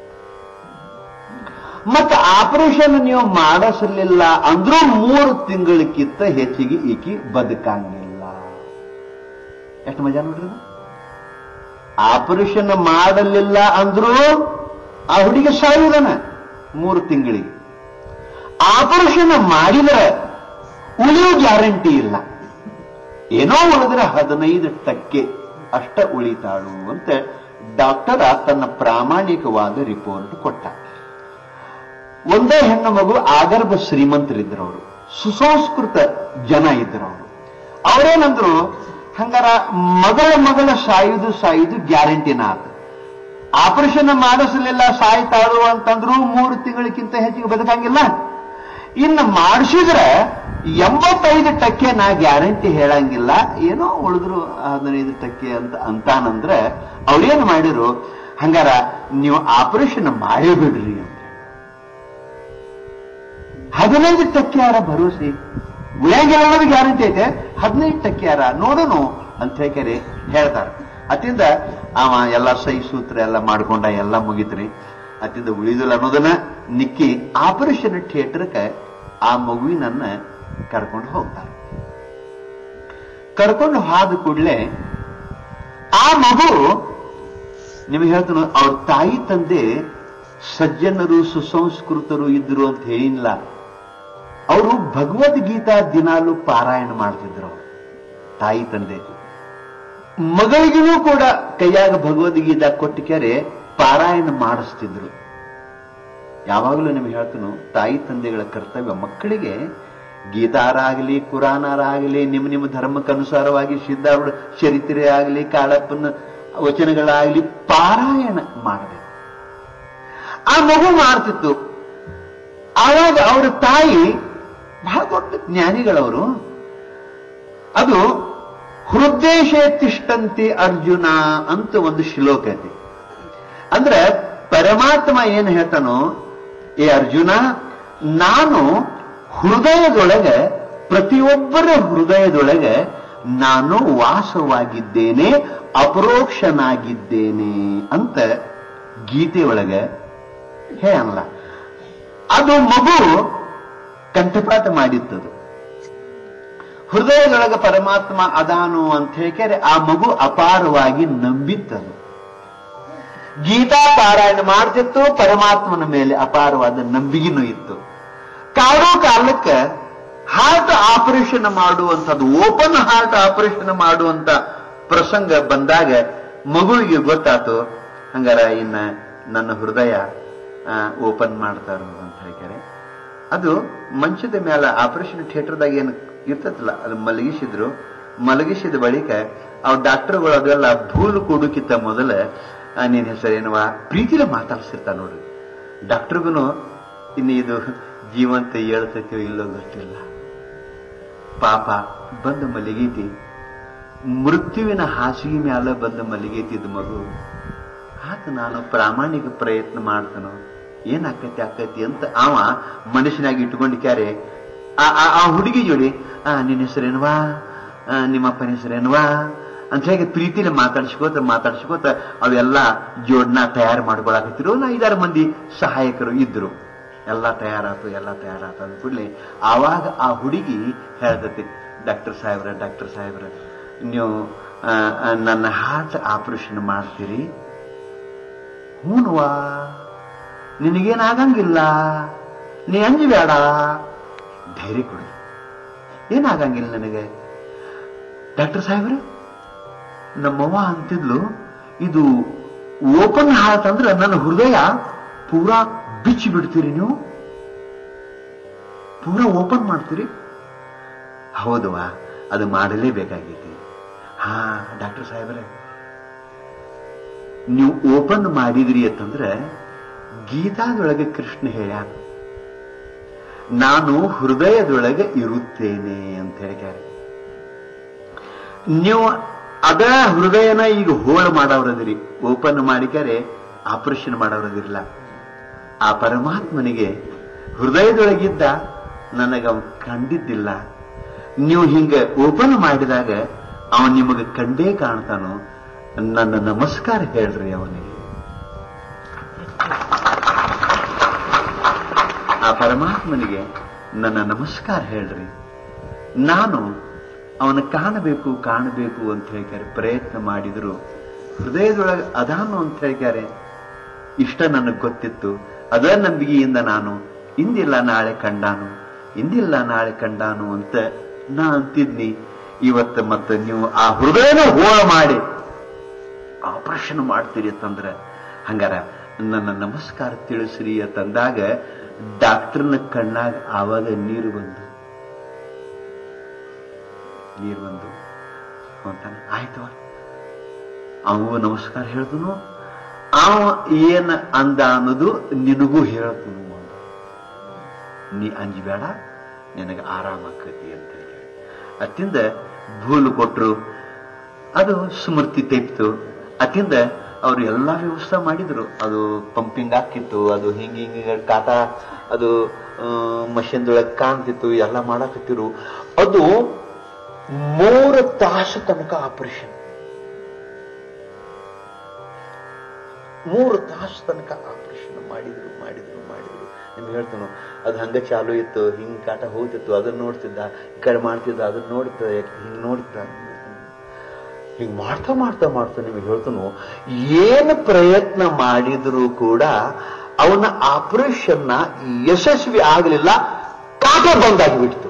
ಮತ್ತ ಆಪರೇಷನ್ ನೀವು ಮಾಡಿಸಲಿಲ್ಲ ಅಂದ್ರೂ ಮೂರು ತಿಂಗಳಕ್ಕಿಂತ ಹೆಚ್ಚಿಗೆ ಈಕಿ ಬದುಕಂಗಿಲ್ಲ ಎಷ್ಟು ಮಜಾ ನೋಡ್ರಿ ಇದು? ಆಪರೇಷನ್ ಮಾಡಲಿಲ್ಲ ಅಂದ್ರೂ ಆ ಹುಡುಗಿ ಸಾಯುದನ ಮೂರು ತಿಂಗಳಿಗೆ ಆಪರೇಷನ್ ಮಾಡಿದ್ರೆ ಉಳಿಯೋ ಗ್ಯಾರಂಟಿ ಇಲ್ಲ ಏನೋ ಉಳಿದ್ರೆ ಹದಿನೈದು ಟಕ್ಕೆ ಅಷ್ಟ ಉಳಿತಾಳು ಅಂತ ಡಾಕ್ಟರ್ ತನ್ನ ಪ್ರಾಮಾಣಿಕವಾದ ರಿಪೋರ್ಟ್ ಕೊಟ್ಟ ಒಂದೇ ಹೆಣ್ಣು ಮಗು ಆಗರ್ಭ ಶ್ರೀಮಂತರಿದ್ರು ಅವರು ಸುಸಂಸ್ಕೃತ ಜನ ಇದ್ರು ಅವರು ಅವರೇನಂದ್ರು ಹಂಗಾರ ಮಗಳ ಮಗಳ ಸಾಯುದು ಸಾಯುದು ಗ್ಯಾರಂಟಿನ ಆತ ಆಪರೇಷನ್ ಮಾಡಿಸಲಿಲ್ಲ ಸಾಯ್ತಾಳು ಅಂತಂದ್ರು ಮೂರು ತಿಂಗಳಕ್ಕಿಂತ ಹೆಚ್ಚಿಗೆ ಬದುಕಂಗಿಲ್ಲ ಇನ್ನು ಮಾಡಿಸಿದ್ರೆ ಎಂಬತ್ತೈದು ಟಕ್ಕೆ ನಾ ಗ್ಯಾರಂಟಿ ಹೇಳಂಗಿಲ್ಲ ಏನೋ ಉಳಿದ್ರು ಹದಿನೈದು ಟಕ್ಕೆ ಅಂತ ಅಂತಾನಂದ್ರೆ ಅವ್ರೇನು ಮಾಡಿರು ಹಂಗಾರ ನೀವು ಆಪರೇಷನ್ ಮಾಡೇ ಬಿಡ್ರಿ ಅಂತ ಹದಿನೈದು ಟಕ್ಕೆ ಯಾರ ಭರೋಸೆ ಉಳಿಯಂಗಿಲ್ಲ ಅನ್ನೋದು ಗ್ಯಾರಂಟಿ ಐತೆ ಹದಿನೈದು ಟಕ್ಕೆ ಯಾರ ನೋಡೋನು ಅಂತ ಹೇಳ್ಕರಿ ಹೇಳ್ತಾರೆ ಅತಿಂದ ಅವ ಎಲ್ಲ ಸಹಿ ಸೂತ್ರ ಎಲ್ಲ ಮಾಡ್ಕೊಂಡ ಎಲ್ಲ ಮುಗಿತ್ರಿ ಅತಿಂದ ಉಳಿದಿಲ್ಲ ಅನ್ನೋದನ್ನ ನಿಕ್ಕಿ ಆಪರೇಷನ್ ಥಿಯೇಟರ್ಗೆ ಆ ಮಗುವಿನನ್ನ ಕರ್ಕೊಂಡು ಹೋಗ್ತಾರೆ ಕರ್ಕೊಂಡು ಹೋದ ಕೂಡಲೇ ಆ ಮಗು ನಿಮಗೆ ಹೇಳ್ತಾನ ಅವ್ರ ತಾಯಿ ತಂದೆ ಸಜ್ಜನರು ಸುಸಂಸ್ಕೃತರು ಇದ್ರು ಅಂತ ಹೇಳಿಲ್ಲ ಅವರು ಭಗವದ್ಗೀತಾ ದಿನಾಲು ಪಾರಾಯಣ ಮಾಡ್ತಿದ್ರು ಅವರು ತಾಯಿ ತಂದೆ ಮಗಳಿಗೂ ಕೂಡ ಕೈಯಾಗ ಭಗವದ್ಗೀತಾ ಕೊಟ್ಟು ಕೆರೆ ಪಾರಾಯಣ ಮಾಡಿಸ್ತಿದ್ರು ಯಾವಾಗಲೂ ನಿಮ್ಗೆ ಹೇಳ್ತಾನು ತಾಯಿ ತಂದೆಗಳ ಕರ್ತವ್ಯ ಮಕ್ಕಳಿಗೆ ಗೀತಾರ ಆಗಲಿ ಕುರಾನಾರ ಆಗಲಿ ನಿಮ್ಮ ನಿಮ್ಮ ಧರ್ಮಕ್ಕನುಸಾರವಾಗಿ ಸಿದ್ಧಾರೂಢ ಚರಿತ್ರೆ ಆಗಲಿ ಕಾಳಪ್ಪನ ವಚನಗಳಾಗಲಿ ಪಾರಾಯಣ ಮಾಡಬೇಕು ಆ ಮಗು ಮಾಡ್ತಿತ್ತು ಆವಾಗ ಅವರ ತಾಯಿ ಬಹಳ ದೊಡ್ಡ ಜ್ಞಾನಿಗಳವರು ಅದು ಹೃದ್ದೇಶ ತಿಷ್ಟಂತಿ ಅರ್ಜುನ ಅಂತ ಒಂದು ಶ್ಲೋಕ ಐತಿ ಅಂದ್ರೆ ಪರಮಾತ್ಮ ಏನು ಹೇಳ್ತಾನೋ ಏ ಅರ್ಜುನ ನಾನು ಹೃದಯದೊಳಗೆ ಪ್ರತಿಯೊಬ್ಬರ ಹೃದಯದೊಳಗೆ ನಾನು ವಾಸವಾಗಿದ್ದೇನೆ ಅಪರೋಕ್ಷನಾಗಿದ್ದೇನೆ ಅಂತ ಗೀತೆ ಒಳಗೆ ಹೇಳಲ್ಲ ಅದು ಮಗು ಕಂಠಪಾಠ ಮಾಡಿತ್ತದು ಹೃದಯದೊಳಗೆ ಪರಮಾತ್ಮ ಅದಾನು ಅಂತ ಹೇಳಿದರೆ ಆ ಮಗು ಅಪಾರವಾಗಿ ನಂಬಿತ್ತದು ಗೀತಾ ಪಾರಾಯಣ ಮಾಡ್ತಿತ್ತು ಪರಮಾತ್ಮನ ಮೇಲೆ ಅಪಾರವಾದ ನಂಬಿಕೆನೂ ಇತ್ತು ಕಾಡೋ ಕಾಲಕ್ಕೆ ಹಾರ್ಟ್ ಆಪರೇಷನ್ ಮಾಡುವಂಥದ್ದು ಓಪನ್ ಹಾರ್ಟ್ ಆಪರೇಷನ್ ಮಾಡುವಂತ ಪ್ರಸಂಗ ಬಂದಾಗ ಮಗುವಿಗೆ ಗೊತ್ತಾತು ಹಂಗಾರ ಇನ್ನ ನನ್ನ ಹೃದಯ ಓಪನ್ ಮಾಡ್ತಾರೋ ಅಂತ ಹೇಳ್ತಾರೆ ಅದು ಮಂಚದ ಮೇಲೆ ಆಪರೇಷನ್ ಥಿಯೇಟರ್ದಾಗ ಏನು ಇರ್ತದಲ್ಲ ಅದು ಮಲಗಿಸಿದ್ರು ಮಲಗಿಸಿದ ಬಳಿಕ ಅವ್ ಡಾಕ್ಟರ್ಗಳು ಅದೆಲ್ಲ ಭೂಲು ಕೊಡುಕಿತ್ತ ಮೊದಲ ಆ, ನಿನ್ ಹೆಸರೇನವ ಪ್ರೀತಿಲ ಮಾತಾಡ್ಸಿರ್ತಾರ ನೋಡ್ರಿ ಡಾಕ್ಟರ್ಗುನು ಇನ್ನು ಇದು ಜೀವಂತ ಹೇಳ್ತೈತೋ ಇಲ್ಲೋ ಗೊತ್ತಿಲ್ಲ ಪಾಪ ಬಂದು ಮಲಗೈತಿ ಮೃತ್ಯುವಿನ ಹಾಸಿಗೆ ಮ್ಯಾಲ ಬಂದು ಮಲಗೈತಿ ಇದು ಮಗು ಆತ ನಾನು ಪ್ರಾಮಾಣಿಕ ಪ್ರಯತ್ನ ಮಾಡ್ತಾನೋ ಏನಾಕತಿ ಆಕತಿ ಅಂತ ಅವ ಮನುಷ್ಯನಾಗಿ ಇಟ್ಕೊಂಡಿಕ್ಯಾರೆ ಆ ಆ- ಆ ಹುಡುಗಿ ಜೋಡಿ ಆ ನಿನ್ನ ಹೆಸರೇನ್ವಾ ಆ, ನಿಮ್ಮಪ್ಪನ ಹೆಸರೇನ್ವಾ ಅಂತ ಹೇಗೆ ಪ್ರೀತಿಲಿ ಮಾತಾಡ್ಸ್ಕೋತ ಮಾತಾಡ್ಸ್ಕೋತ ಅವೆಲ್ಲ ಜೋಡ್ನ ತಯಾರು ಮಾಡ್ಕೊಳಕತ್ತಿರು ನಾ ಐದಾರು ಮಂದಿ ಸಹಾಯಕರು ಇದ್ರು ಎಲ್ಲ ತಯಾರಾತು ಎಲ್ಲ ತಯಾರಾತು ಅಂದ ಕೂಡಲೇ ಆವಾಗ ಆ ಹುಡುಗಿ ಹೇಳ್ತತಿ ಡಾಕ್ಟರ್ ಸಾಹೇಬ್ರ ಡಾಕ್ಟರ್ ಸಾಹೇಬ್ರ ನೀವು ಆ, ಆ, ನನ್ನ ಹಾರ್ಟ್ ಆಪರೇಷನ್ ಮಾಡ್ತೀರಿ ಹೂನ್ವಾ ನಿನಗೇನಾಗಂಗಿಲ್ಲ ನೀ ಅಂಜಬೇಡ ಧೈರ್ಯ ಕೊಡಿ ಏನಾಗಂಗಿಲ್ಲ ನನಗೆ ಡಾಕ್ಟರ್ ಸಾಹೇಬ್ರೆ ನಮ್ಮವ್ವ ಅಂತಿದ್ಲು ಇದು ಓಪನ್ ಹಾರ್ಟ್ ಅಂದ್ರೆ ನನ್ನ ಹೃದಯ ಪೂರಾ ಬಿಚ್ಚಿ ಬಿಡ್ತೀರಿ ನೀವು ಪೂರಾ ಓಪನ್ ಮಾಡ್ತೀರಿ ಹೌದವಾ ಅದು ಮಾಡಲೇಬೇಕಾಗೈತಿ ಹಾ ಡಾಕ್ಟರ್ ಸಾಹೇಬ್ರೆ ನೀವು ಓಪನ್ ಮಾಡಿದ್ರಿ ಅಂತಂದ್ರೆ ಗೀತಾದೊಳಗೆ ಕೃಷ್ಣ ಹೇಳ್ಯಾನ ನಾನು ಹೃದಯದೊಳಗೆ ಇರುತ್ತೇನೆ ಅಂತ ಹೇಳ್ಯಾರೆ ನೀವು ಅದ ಹೃದಯನ ಈಗ ಹೋಳು ಮಾಡವ್ರದಿರಿ ಓಪನ್ ಮಾಡಿಕರೆ ಆಪರೇಷನ್ ಮಾಡವ್ರದಿರಲ್ಲ ಆ ಪರಮಾತ್ಮನಿಗೆ ಹೃದಯದೊಳಗಿದ್ದ ನನಗೆ ಅವನು ಕಂಡಿದ್ದಿಲ್ಲ ನೀವು ಹಿಂಗ ಓಪನ್ ಮಾಡಿದಾಗ ಅವನ್ ನಿಮಗೆ ಕಂಡೇ ಕಾಣ್ತಾನೋ ನನ್ನ ನಮಸ್ಕಾರ ಹೇಳ್ರಿ ಅವನಿಗೆ ಆ ಪರಮಾತ್ಮನಿಗೆ ನನ್ನ ನಮಸ್ಕಾರ ಹೇಳ್ರಿ ನಾನು ಅವನ ಕಾಣಬೇಕು ಕಾಣಬೇಕು ಅಂತ ಹೇಳ್ತಾರೆ ಪ್ರಯತ್ನ ಮಾಡಿದ್ರು ಹೃದಯದೊಳಗೆ ಅದಾನು ಅಂತ ಹೇಳ್ತಾರೆ ಇಷ್ಟ ನನಗೆ ಗೊತ್ತಿತ್ತು ಅದ ನಂಬಿಕೆಯಿಂದ ನಾನು ಇಂದಿಲ್ಲ ನಾಳೆ ಕಂಡಾನು ಇಂದಿಲ್ಲ ನಾಳೆ ಕಂಡಾನು ಅಂತ ನಾ ಅಂತಿದ್ನಿ ಇವತ್ತು ಮತ್ತೆ ನೀವು ಆ ಹೃದಯನ ಹೋಳ ಮಾಡಿ ಆಪರೇಷನ್ ಮಾಡ್ತೀರಿ ಅಂತಂದ್ರೆ ಹಂಗಾರ ನನ್ನ ನಮಸ್ಕಾರ ತಿಳಿಸ್ರಿ ಅಂತಂದಾಗ ಡಾಕ್ಟರ್ನ ಕಣ್ಣಾಗ ಆವಾಗ ನೀರು ಬಂದು ನೀರು ಬಂದು ಅಂತಾನೆ ಆಯ್ತವ ಅವ ನಮಸ್ಕಾರ ಹೇಳ್ದನು ಅವ ಏನ್ ಅಂದ ಅನ್ನೋದು ನಿನಗೂ ಹೇಳ್ತನು ಅಂದ. ನೀ ಅಂಜಬೇಡ ನಿನಗೆ ಆರಾಮಾಕತಿ ಅಂತ ಹೇಳಿ ಅತ್ತಿಂದ ಭೂಲು ಕೊಟ್ರು ಅದು ಸ್ಮೃತಿ ತೆಪ್ತು ಅತ್ತಿಂದ ಅವ್ರು ಎಲ್ಲಾ ವ್ಯವಸ್ಥೆ ಮಾಡಿದ್ರು ಅದು ಪಂಪಿಂಗ್ ಹಾಕಿತ್ತು ಅದು ಹಿಂಗ ಹಿಂಗ ಕಾಟ ಅದು ಮಷಿನ್ದೊಳಗೆ ಕಾಣ್ತಿತ್ತು ಎಲ್ಲ ಮಾಡಕತ್ತಿರು ಅದು ಮೂರು ತಾಸು ತನಕ ಆಪರೇಷನ್ ಮೂರು ತಾಸು ತನಕ ಆಪರೇಷನ್ ಮಾಡಿದ್ರು ಮಾಡಿದ್ರು ಮಾಡಿದ್ರು ನಿಮ್ಗೆ ಹೇಳ್ತಾನು ಅದು ಹಂಗ ಚಾಲು ಇತ್ತು ಹಿಂಗ್ ಕಾಟ ಹೋಗ್ತಿತ್ತು ಅದನ್ನ ನೋಡ್ತಿದ್ದ ಈ ಕಡೆ ಮಾಡ್ತಿದ್ದ ಅದನ್ನ ನೋಡ್ತಿದ್ದ ಹಿಂಗ್ ನೋಡ್ತಿದ್ದ ಹಿಂಗ್ ಮಾಡ್ತಾ ಮಾಡ್ತಾ ಮಾಡ್ತಾ ನಿಮಗೆ ಹೇಳ್ತಾನು ಏನು ಪ್ರಯತ್ನ ಮಾಡಿದ್ರು ಕೂಡ ಅವನ ಆಪರೇಷನ್ನ ಯಶಸ್ವಿ ಆಗಲಿಲ್ಲ ಕಾಟ ಬಂದಾಗಿ ಬಿಡ್ತು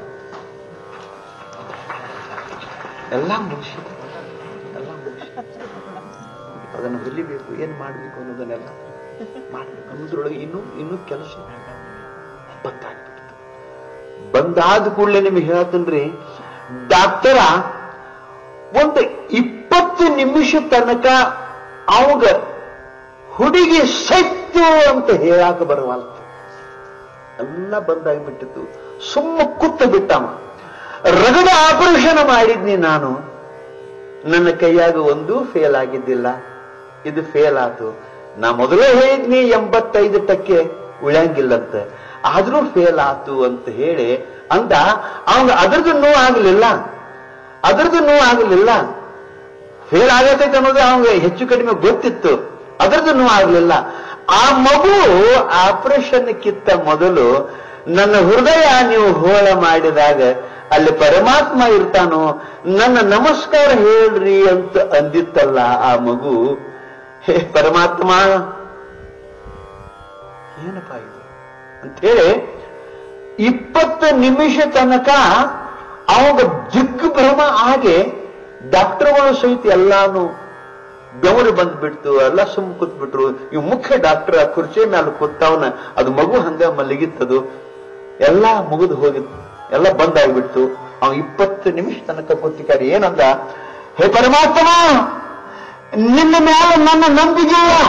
ಎಲ್ಲ ಮುಗಿಸಿತು ಎಲ್ಲ ಮುಗಿಸಿತು ಅದನ್ನು ಹೊಲಿಬೇಕು ಏನ್ ಮಾಡ್ಬೇಕು ಅನ್ನೋದನ್ನೆಲ್ಲ ಮಾಡ್ಬೇಕು ಅನ್ನೋದ್ರೊಳಗೆ ಇನ್ನೂ ಇನ್ನೂ ಕೆಲಸ ಬಂದಾಗ್ಬಿಡ್ತು ಬಂದಾದ ಕೂಡಲೇ ನಿಮಗೆ ಹೇಳ್ತೇನ್ರಿ ಡಾಕ್ಟರ ಒಂದು ಇಪ್ಪತ್ತು ನಿಮಿಷ ತನಕ ಅವಾಗ ಹುಡುಗಿ ಸತ್ತು ಅಂತ ಹೇಳಾಕ ಬರವಲ್ತು ಎಲ್ಲ ಬಂದಾಗ್ಬಿಟ್ಟಿತ್ತು ಸುಮ್ಮ ಕುತ್ತ ಬಿಟ್ಟವ ರಗಡ ಆಪರೇಷನ್ ಮಾಡಿದ್ನಿ ನಾನು ನನ್ನ ಕೈಯಾಗ ಒಂದೂ ಫೇಲ್ ಆಗಿದ್ದಿಲ್ಲ ಇದು ಫೇಲ್ ಆತು ನಾ ಮೊದಲೇ ಹೇಳಿದ್ನಿ ಎಂಬತ್ತೈದು ಟಕ್ಕೆ ಉಳಿಯಂಗಿಲ್ಲಂತ ಆದ್ರೂ ಫೇಲ್ ಆತು ಅಂತ ಹೇಳಿ ಅಂದ ಅವಂಗ ಅದ್ರದ್ದು ನೋವು ಆಗಲಿಲ್ಲ ಅದ್ರದ್ದು ನೋವು ಆಗಲಿಲ್ಲ ಫೇಲ್ ಆಗತೈತೆ ಅನ್ನೋದು ಅವಂಗ ಹೆಚ್ಚು ಕಡಿಮೆ ಗೊತ್ತಿತ್ತು ಅದ್ರದ್ದು ನೋವು ಆಗಲಿಲ್ಲ ಆ ಮಗು ಆಪರೇಷನ್ ಕಿತ್ತ ಮೊದಲು ನನ್ನ ಹೃದಯ ನೀವು ಹೋಳ ಮಾಡಿದಾಗ ಅಲ್ಲಿ ಪರಮಾತ್ಮ ಇರ್ತಾನೋ ನನ್ನ ನಮಸ್ಕಾರ ಹೇಳ್ರಿ ಅಂತ ಅಂದಿತ್ತಲ್ಲ ಆ ಮಗು ಹೇ ಪರಮಾತ್ಮ ಏನಪ್ಪ ಇದು ಅಂತ ಹೇಳಿ ಇಪ್ಪತ್ತು ನಿಮಿಷ ತನಕ ಅವಾಗ ದಿಗ್ಭ್ರಮ ಆಗಿ ಡಾಕ್ಟರ್ಗಳು ಸಹಿತ ಎಲ್ಲಾನು ಬೆವರು ಬಂದ್ಬಿಡ್ತು ಎಲ್ಲ ಸುಮ್ ಕೂತ್ಬಿಟ್ರು ಇವ್ ಮುಖ್ಯ ಡಾಕ್ಟರ್ ಕುರ್ಚಿ ಮೇಲೆ ಕೂತವನ ಅದು ಮಗು ಹಂಗ ಮಲಗಿತ್ತದು ಎಲ್ಲ ಮುಗಿದು ಹೋಗಿತ್ತು ಎಲ್ಲ ಬಂದಾಗ್ಬಿಡ್ತು ಅವ ಇಪ್ಪತ್ತು ನಿಮಿಷ ತನಕ ಕೂತಿದ್ದಾರೆ ಏನಂದ ಹೇ ಪರಮಾತ್ಮ ನಿನ್ನ ಮೇಲೆ ನನ್ನ ನಂಬಿಕೆ ಇಲ್ಲ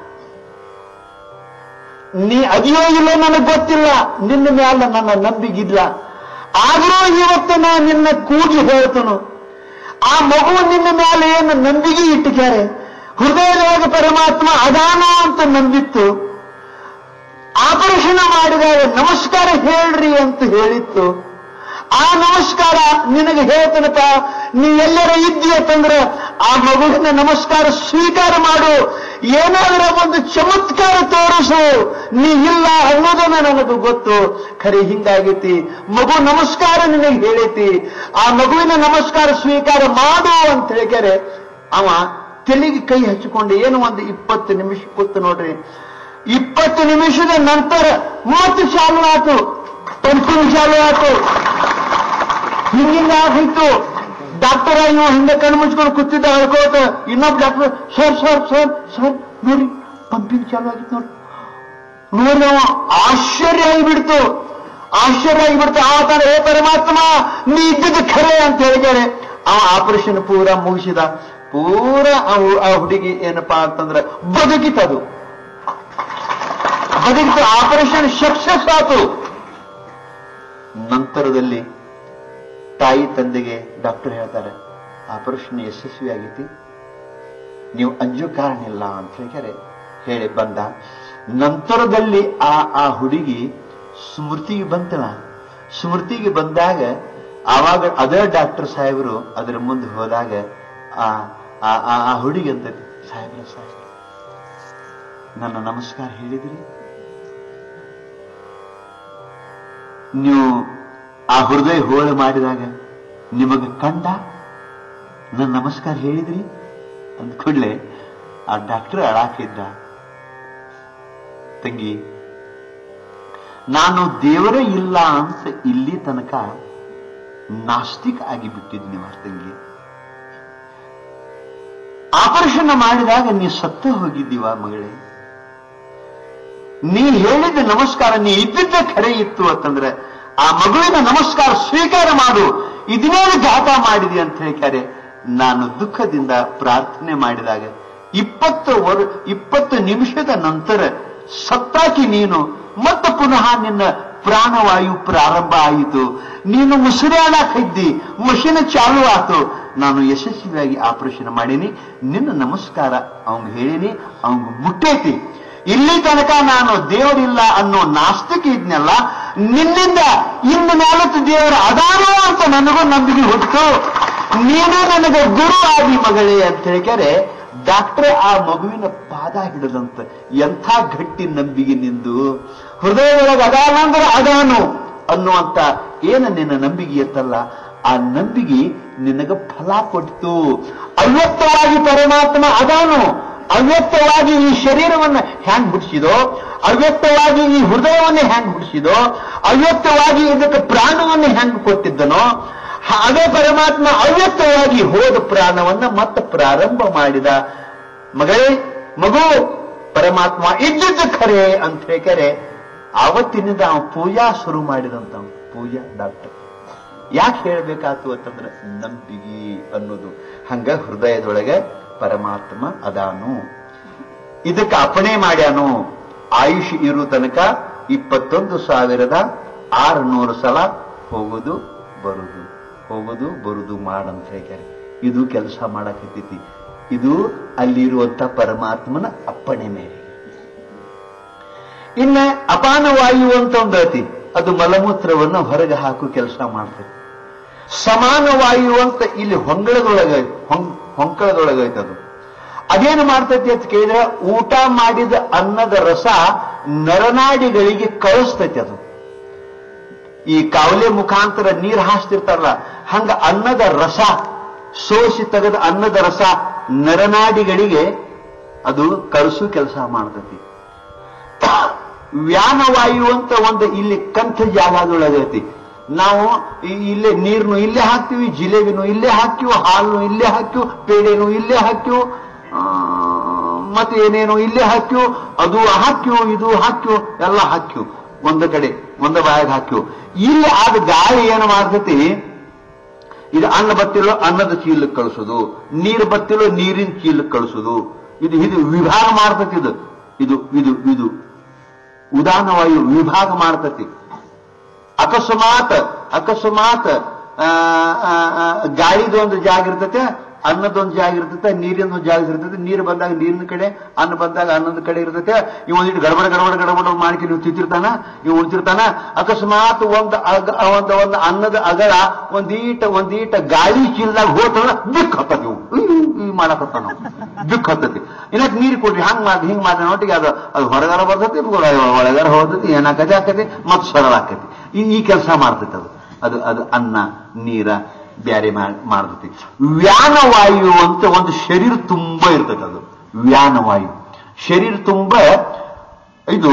ನೀ ಅದಿಯೋ ಇಲ್ಲೋ ನನಗೆ ಗೊತ್ತಿಲ್ಲ ನಿನ್ನ ಮ್ಯಾಲ ನನ್ನ ನಂಬಿಗಿಲ್ಲ ಆದರೂ ಇವತ್ತು ನಾ ನಿನ್ನ ಕೂಗಿ ಹೇಳ್ತನು ಆ ಮಗು ನಿನ್ನ ಮೇಲೆ ಏನು ನಂಬಿಗೆ ಇಟ್ಟಿದ್ದಾರೆ ಹೃದಯದೊಳಗೆ ಪರಮಾತ್ಮ ಅದಾನ ಅಂತ ನಂಬಿತ್ತು ಆಪರೇಷನ್ ಮಾಡಿದಾಗ ನಮಸ್ಕಾರ ಹೇಳ್ರಿ ಅಂತ ಹೇಳಿತ್ತು ಆ ನಮಸ್ಕಾರ ನಿನಗೆ ಹೇಳ್ತನಪ್ಪ ನೀ ಎಲ್ಲರ ಇದ್ದೀಯತ್ತಂದ್ರ ಆ ಮಗುವಿನ ನಮಸ್ಕಾರ ಸ್ವೀಕಾರ ಮಾಡು ಏನಾದರೂ ಒಂದು ಚಮತ್ಕಾರ ತೋರಿಸು ನೀ ಇಲ್ಲ ಅನ್ನೋದನ್ನ ನನಗೆ ಗೊತ್ತು ಖರೆ ಹಿಂಗಾಗೈತಿ ಮಗು ನಮಸ್ಕಾರ ನಿನಗೆ ಹೇಳೈತಿ ಆ ಮಗುವಿನ ನಮಸ್ಕಾರ ಸ್ವೀಕಾರ ಮಾಡು ಅಂತ ಹೇಳ್ಯಾರೆ ಅವ ತೆಲಿಗೆ ಕೈ ಹಚ್ಚಿಕೊಂಡು ಏನು ಒಂದು ಇಪ್ಪತ್ತು ನಿಮಿಷ ಕೂತು ನೋಡ್ರಿ ಇಪ್ಪತ್ತು ನಿಮಿಷದ ನಂತರ ಮೂವತ್ತು ಚಾಲು ಆತು ಪಂಪಿಂಗ್ ಚಾಲು ಆತು ಹಿಂಗಿಂಗ ಆಗಿತ್ತು ಡಾಕ್ಟರ್ ಇವ ಹಿಂದೆ ಕಣ್ಣು ಮುಚ್ಕೊಂಡು ಕೂತಿದ್ದ ಹೇಳ್ಕೋತ ಇನ್ನೊಬ್ಬ doctor sir sir sir sir ನೋಡಿ ಪಂಪಿಂಗ್ ಚಾಲು ಆಗಿತ್ತು ನೋಡಿ ನೋಡಿ ಅವ ಆಶ್ಚರ್ಯ ಆಗಿಬಿಡ್ತು ಆಶ್ಚರ್ಯ ಆಗಿಬಿಡ್ತು ಆ ತರ ಹೇ ಪರಮಾತ್ಮ ನೀ ಇದ್ದಿದ್ದು ಖರೆ ಅಂತ ಹೇಳಿದ್ದಾರೆ ಅವ ಆಪರೇಷನ್ ಪೂರ ಮುಗಿಸಿದ ಪೂರ ಆ ಹು- ಆ ಹುಡುಗಿ ಏನಪ್ಪಾ ಅಂತಂದ್ರೆ ಬದುಕಿತದು ಬದುಕಿತು ಆಪರೇಷನ್ ಸಕ್ಸಸ್ ಆತು ನಂತರದಲ್ಲಿ ತಾಯಿ ತಂದೆಗೆ ಡಾಕ್ಟರ್ ಹೇಳ್ತಾರೆ ಆಪರೇಷನ್ ಯಶಸ್ವಿ ಆಗೈತಿ ನೀವು ಅಂಜು ಕಾರಣ ಇಲ್ಲ ಅಂತ ಹೇಳ್ತಾರೆ ಹೇಳಿ ಬಂದ ನಂತರದಲ್ಲಿ ಆ ಆ ಹುಡುಗಿ ಸ್ಮೃತಿಗೆ ಬಂತಲ್ಲ ಸ್ಮೃತಿಗೆ ಬಂದಾಗ ಆವಾಗ ಅದೇ ಡಾಕ್ಟರ್ ಸಾಹೇಬರು ಅದರ ಮುಂದೆ ಹೋದಾಗ ಆ ಆ- ಆ- ಆ ಹುಡುಗಿ ಅಂತ ಸಾಹೇಬ್ರ ಸಾಹೇಬ್ರ ನನ್ನ ನಮಸ್ಕಾರ ಹೇಳಿದ್ರಿ ನೀವು ಆ ಹೃದಯ ಹೋಳು ಮಾಡಿದಾಗ ನಿಮಗೆ ಕಂಡ ನನ್ನ ನಮಸ್ಕಾರ ಹೇಳಿದ್ರಿ ಅಂದ ಕೂಡಲೇ ಆ ಡಾಕ್ಟರ್ ಅಳಾಕಿದ್ದ ತಂಗಿ ನಾನು ದೇವರೇ ಇಲ್ಲ ಅಂತ ಇಲ್ಲಿ ತನಕ ನಾಸ್ತಿಕ್ ಆಗಿ ಬಿಟ್ಟಿದ್ದೀನಿ ತಂಗಿ ಆಪರೇಷನ್ ಮಾಡಿದಾಗ ನೀ ಸತ್ತು ಹೋಗಿದ್ದೀವ ಮಗಳೇ ನೀ ಹೇಳಿದ ನಮಸ್ಕಾರ ನೀ ಇದ್ದಿದ್ದ ಖರೆ ಇತ್ತು ಅಂತಂದ್ರೆ ಆ ಮಗುವಿನ ನಮಸ್ಕಾರ ಸ್ವೀಕಾರ ಮಾಡು ಇದನ್ನೇ ಘಾತ ಮಾಡಿದೆ ಅಂತ ಹೇಳ್ತಾರೆ ನಾನು ದುಃಖದಿಂದ ಪ್ರಾರ್ಥನೆ ಮಾಡಿದಾಗ ಇಪ್ಪತ್ತು ವರ್ ಇಪ್ಪತ್ತು ನಿಮಿಷದ ನಂತರ ಸತ್ತಾಕಿ ನೀನು ಮತ್ತೆ ಪುನಃ ನಿನ್ನ ಪ್ರಾಣವಾಯು ಪ್ರಾರಂಭ ಆಯಿತು ನೀನು ಮುಸುರಾಡಾಕಿದ್ದಿ ಮಷಿನ್ ಚಾಲು ಆತು ನಾನು ಯಶಸ್ವಿಯಾಗಿ ಆಪರೇಷನ್ ಮಾಡೀನಿ ನಿನ್ನ ನಮಸ್ಕಾರ ಅವಂಗ ಹೇಳಿನಿ ಅವಂಗ ಮುಟ್ಟೈತಿ ಇಲ್ಲಿ ತನಕ ನಾನು ದೇವರಿಲ್ಲ ಅನ್ನೋ ನಾಸ್ತಿಕ ಇದ್ನಲ್ಲ ನಿನ್ನಿಂದ ಇನ್ನು ನಾಲ್ಕು ದೇವರ ಅದಾನೋ ಅಂತ ನನಗೂ ನಂಬಿಕೆ ಹುಟ್ಟು ನೀನು ನನಗೆ ಗುರು ಆದಿ ಮಗಳೇ ಅಂತ ಹೇಳಿದರೆ ಡಾಕ್ಟ್ರೇ ಆ ಮಗುವಿನ ಪಾದ ಹಿಡಿದಂತ ಎಂಥ ಗಟ್ಟಿ ನಂಬಿಕೆ ನಿಂದು ಹೃದಯದೊಳಗೆ ಅದಾನ ಅಂದ್ರೆ ಅದಾನು ಅನ್ನುವಂತ ಏನ ನಿನ್ನ ನಂಬಿಕೆ ಇತ್ತಲ್ಲ ಆ ನಂಬಿಕೆ ನಿನಗೆ ಫಲ ಕೊಟ್ಟಿತು ಅವ್ಯಕ್ತವಾಗಿ ಪರಮಾತ್ಮ ಅದಾನು ಅವ್ಯಕ್ತವಾಗಿ ಈ ಶರೀರವನ್ನು ಹ್ಯಾಂಗ್ ಬಿಡಿಸಿದೋ ಅವ್ಯಕ್ತವಾಗಿ ಈ ಹೃದಯವನ್ನು ಹ್ಯಾಂಗ್ ಬಿಡಿಸಿದೋ ಅವ್ಯಕ್ತವಾಗಿ ಇದಕ್ಕೆ ಪ್ರಾಣವನ್ನು ಹೆಂಗ್ ಕೊಟ್ಟಿದ್ದನೋ ಹ- ಅದೇ ಪರಮಾತ್ಮ ಅವ್ಯಕ್ತವಾಗಿ ಹೋದ ಪ್ರಾಣವನ್ನ ಮತ್ತೆ ಪ್ರಾರಂಭ ಮಾಡಿದ ಮಗಳೇ ಮಗು ಪರಮಾತ್ಮ ಇದ್ದಿದ್ದು ಖರೆ ಅಂತ ಹೇಳ್ತಾರೆ ಆವತ್ತಿನಿಂದ ಅವ ಪೂಜಾ ಶುರು ಮಾಡಿದಂತ ಪೂಜಾ ಡಾಕ್ಟರ್ ಯಾಕೆ ಹೇಳ್ಬೇಕಾತು ಅಂತಂದ್ರೆ ನಂಬಿಗಿ ಅನ್ನೋದು ಹಂಗ ಹೃದಯದೊಳಗೆ ಪರಮಾತ್ಮ ಅದಾನು ಇದಕ್ಕೆ ಅಪಣೆ ಮಾಡ್ಯಾನು ಆಯುಷ್ ಇರು ತನಕ ಇಪ್ಪತ್ತೊಂದು ಸಾವಿರದ ಆರುನೂರು ಸಲ ಹೋಗುದು ಬರುದು ಹೋಗುದು ಬರುದು ಮಾಡಂತ ಹೇಳ್ತಾರೆ ಇದು ಕೆಲಸ ಮಾಡಕತ್ತೈತಿ ಇದು ಅಲ್ಲಿರುವಂತ ಪರಮಾತ್ಮನ ಅಪ್ಪಣೆ ಮೇರೆಗೆ ಇನ್ನ ಅಪಾನ ವಾಯು ಅಂತ ಒಂದು ಐತಿ ಅದು ಮಲಮೂತ್ರವನ್ನು ಹೊರಗೆ ಹಾಕು ಕೆಲಸ ಮಾಡ್ತೈತಿ ಸಮಾನ ವಾಯು ಅಂತ ಇಲ್ಲಿ ಹೊಂಗಳದೊಳಗೆ ಹೊಂ- ಹೊಂಕಳದೊಳಗೈತೆ ಅದು ಅದೇನು ಮಾಡ್ತೈತಿ ಅಂತ ಕೇಳಿದ್ರೆ ಊಟ ಮಾಡಿದ ಅನ್ನದ ರಸ ನರನಾಡಿಗಳಿಗೆ ಕಳಿಸ್ತೈತಿ ಅದು ಈ ಕಾವಲೆ ಮುಖಾಂತರ ನೀರು ಹಾಸ್ತಿರ್ತಾರಲ್ಲ ಹಂಗ ಅನ್ನದ ರಸ ಸೋಸಿ ತೆಗೆದ ಅನ್ನದ ರಸ ನರನಾಡಿಗಳಿಗೆ ಅದು ಕಳಿಸು ಕೆಲಸ ಮಾಡ್ತೈತಿ ವ್ಯಾನವಾಯು ಅಂತ ಒಂದು ಇಲ್ಲಿ ಕಂಠ ಜಾಗದೊಳಗೈತಿ ನಾವು ಈ- ಇಲ್ಲೇ ನೀರ್ನು ಇಲ್ಲೇ ಹಾಕ್ತಿವಿ ಜಿಲೇಬಿನೂ ಇಲ್ಲೇ ಹಾಕಿವು ಹಾಲ್ನು ಇಲ್ಲೇ ಹಾಕಿವು ಪೇಡೆನು ಇಲ್ಲೇ ಹಾಕಿವು ಆ, ಮತ್ತೆ ಏನೇನು ಇಲ್ಲೇ ಹಾಕ್ಯು ಅದು ಹಾಕ್ಯು ಇದು ಹಾಕ್ಯು ಎಲ್ಲ ಹಾಕ್ಯು ಒಂದ ಕಡೆ ಒಂದ ಬಾಯಾಗ ಹಾಕ್ಯು ಇಲ್ಲಿ ಆದ ಗಾಳಿ ಏನು ಮಾಡ್ತೈತಿ ಇದು ಅನ್ನ ಬತ್ತಿಲೋ ಅನ್ನದ ಚೀಲಕ್ಕೆ ಕಳಿಸೋದು ನೀರು ಬತ್ತಿಲೋ ನೀರಿನ ಚೀಲಕ್ಕೆ ಕಳಿಸೋದು ಇದು ಇದು ವಿಭಾಗ ಮಾಡ್ತೈತಿ ಇದು ಇದು ಇದು ಇದು ಉದಾನವಾಯು ವಿಭಾಗ ಮಾಡ್ತತಿ ಅಕಸ್ಮಾತ್ ಅಕಸ್ಮಾತ್ ಆ, ಆ, ಆ, ಗಾಳಿದೊಂದು ಜಾಗ ಇರ್ತತೆ ಅನ್ನದೊಂದು ಜಾಗ ಇರ್ತತೆ ನೀರಿನ ಜಾಗ ಇರ್ತತೆ ನೀರು ಬಂದಾಗ ನೀರಿನ ಕಡೆ ಅನ್ನ ಬಂದಾಗ ಅನ್ನದ ಕಡೆ ಇರ್ತತೆ ಇವ್ ಒಂದಿಟ್ಟು ಗಡಬಡ ಗಡಬಡ ಗಡಬಡ ಮಾಡ್ಕಿ ನೀವು ತಿಂತಿರ್ತಾನ ಇವ್ ಉಳ್ತಿರ್ತಾನ ಅಕಸ್ಮಾತ್ ಒಂದು ಅಗ ಒಂದು ಒಂದು ಅನ್ನದ ಅಗಳ ಒಂದೀಟ ಒಂದೀಟ ಗಾಳಿ ಚೀಲದಾಗ ಹೋತಂದ್ರ ಬಿಕ್ ಹತ್ತತಿ ಇವು ಈ ಮಾಡಕತ್ತ ನಾವು ಬಿಕ್ ಹತ್ತತಿ ಇನ್ನಕ್ಕೆ ನೀರು ಕೊಡ್ರಿ ಹಂಗ್ ಮಾಡಿ ಹಿಂಗ್ ಮಾಡಿ ನೋಟಿಗೆ ಅದು ಅದು ಹೊರಗಾರ ಬರ್ತೈತಿ ಒಳಗಾರ ಹೋಗ್ತೈತಿ ಏನಾಕತಿ ಆಕತಿ ಮತ್ತೆ ಸರಳ ಆಕತಿ ಈ ಈ ಕೆಲಸ ಮಾಡ್ತೈತಿ ಅದು ಅದು ಅದು ಅನ್ನ ನೀರ ಬ್ಯಾರೆ ಮಾಡ್ತೈತಿ ವ್ಯಾನವಾಯು ಅಂತ ಒಂದು ಶರೀರ ತುಂಬಾ ಇರ್ತೈತೆ ಅದು ವ್ಯಾನವಾಯು ಶರೀರ ತುಂಬಾ ಇದು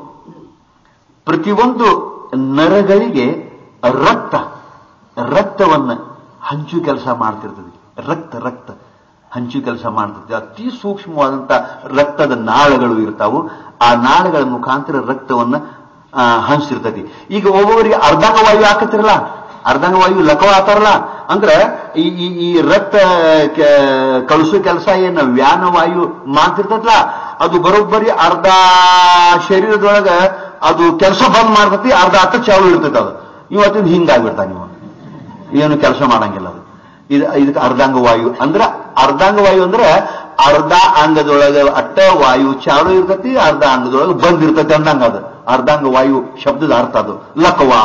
ಪ್ರತಿಯೊಂದು ನರಗಳಿಗೆ ರಕ್ತ ರಕ್ತವನ್ನ ಹಂಚು ಕೆಲಸ ಮಾಡ್ತಿರ್ತದೆ ರಕ್ತ ರಕ್ತ ಹಂಚು ಕೆಲಸ ಮಾಡ್ತದೆ ಅತಿ ಸೂಕ್ಷ್ಮವಾದಂತ ರಕ್ತದ ನಾಳಗಳು ಇರ್ತಾವು ಆ ನಾಳಗಳ ಮುಖಾಂತರ ರಕ್ತವನ್ನ ಆ, ಹಂಚ್ತಿರ್ತತಿ ಈಗ ಒಬ್ಬೊಬ್ಬರಿಗೆ ಅರ್ಧಾಂಗವಾಯು ಹಾಕತ್ತಿರಲ್ಲ ಅರ್ಧಾಂಗವಾಯು ಲಕವ ಹಾತಾರಲ್ಲ ಅಂದ್ರೆ ಈ ಈ ಈ ರಕ್ತ ಕೆ- ಕಳಿಸೋ ಕೆಲಸ ಏನು ವ್ಯಾನವಾಯು ಮಾಡ್ತಿರ್ತೈತಲ್ಲ ಅದು ಬರೋಬ್ಬರಿ ಅರ್ಧ ಶರೀರದೊಳಗ ಅದು ಕೆಲಸ ಬಂದ್ ಮಾಡ್ತತಿ ಅರ್ಧ ಅರ್ಥ ಚಾಲು ಇರ್ತೈತೆ ಅದು ಇವತ್ತಿನ ಹಿಂಗಾಗ್ಬಿಡ್ತಾನೆ ನೀವು ಏನು ಕೆಲಸ ಮಾಡಂಗಿಲ್ಲ ಅದು ಇದು ಇದಕ್ಕೆ ಅರ್ಧಾಂಗ ವಾಯು ಅಂದ್ರ ಅರ್ಧಾಂಗ ವಾಯು ಅಂದ್ರೆ ಅರ್ಧ ಅಂಗದೊಳಗ ಅಟ್ಟ ವಾಯು ಚಾಲು ಇರ್ತತಿ ಅರ್ಧ ಅಂಗದೊಳಗೆ ಬಂದಿರ್ತತಿ ಅಂದಂಗ ಅದು ಅರ್ಧಾಂಗ ವಾಯು ಶಬ್ದದ ಅರ್ಥ ಅದು ಲಕ್ವಾ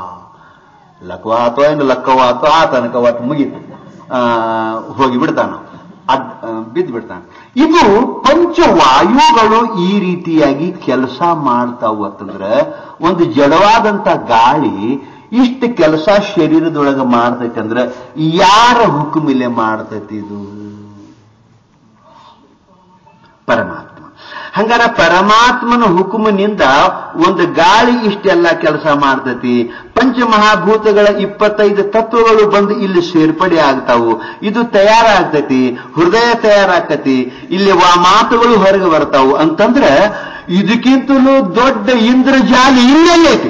ಲಕ್ವಾ ಅಥವಾ ಏನು ಲಕ್ಕವ ಅಥವಾ ಆ ತನಕ ಒಟ್ಟು ಮುಗೀತು ಆ, ಹೋಗಿ ಬಿಡ್ತಾನ ಅಡ್ ಬಿದ್ದು ಬಿಡ್ತಾನೆ ಇದು ಪಂಚವಾಯುಗಳು ಈ ರೀತಿಯಾಗಿ ಕೆಲಸ ಮಾಡ್ತಾವು ಅಂತಂದ್ರೆ ಒಂದು ಜಡವಾದಂತ ಗಾಳಿ ಇಷ್ಟು ಕೆಲಸ ಶರೀರದೊಳಗೆ ಮಾಡ್ತೈತಿ ಅಂದ್ರೆ ಯಾರ ಹುಕುಮಿಲೆ ಮಾಡ್ತೈತಿ ಇದು ಪರಮಾತ್ಮ ಹಂಗಾರ ಪರಮಾತ್ಮನ ಹುಕುಮಿನಿಂದ ಒಂದು ಗಾಳಿ ಇಷ್ಟೆಲ್ಲ ಕೆಲಸ ಮಾಡ್ತತಿ ಪಂಚಮಹಾಭೂತಗಳ ಇಪ್ಪತ್ತೈದು ತತ್ವಗಳು ಬಂದು ಇಲ್ಲಿ ಸೇರ್ಪಡೆ ಆಗ್ತಾವು ಇದು ತಯಾರಾಗ್ತತಿ ಹೃದಯ ತಯಾರಾಗ್ತತಿ ಇಲ್ಲಿ ವಾ ಮಾತುಗಳು ಹೊರಗೆ ಬರ್ತಾವು ಅಂತಂದ್ರೆ ಇದಕ್ಕಿಂತಲೂ ದೊಡ್ಡ ಇಂದ್ರಜಾಲಿ ಇಲ್ಲೈತಿ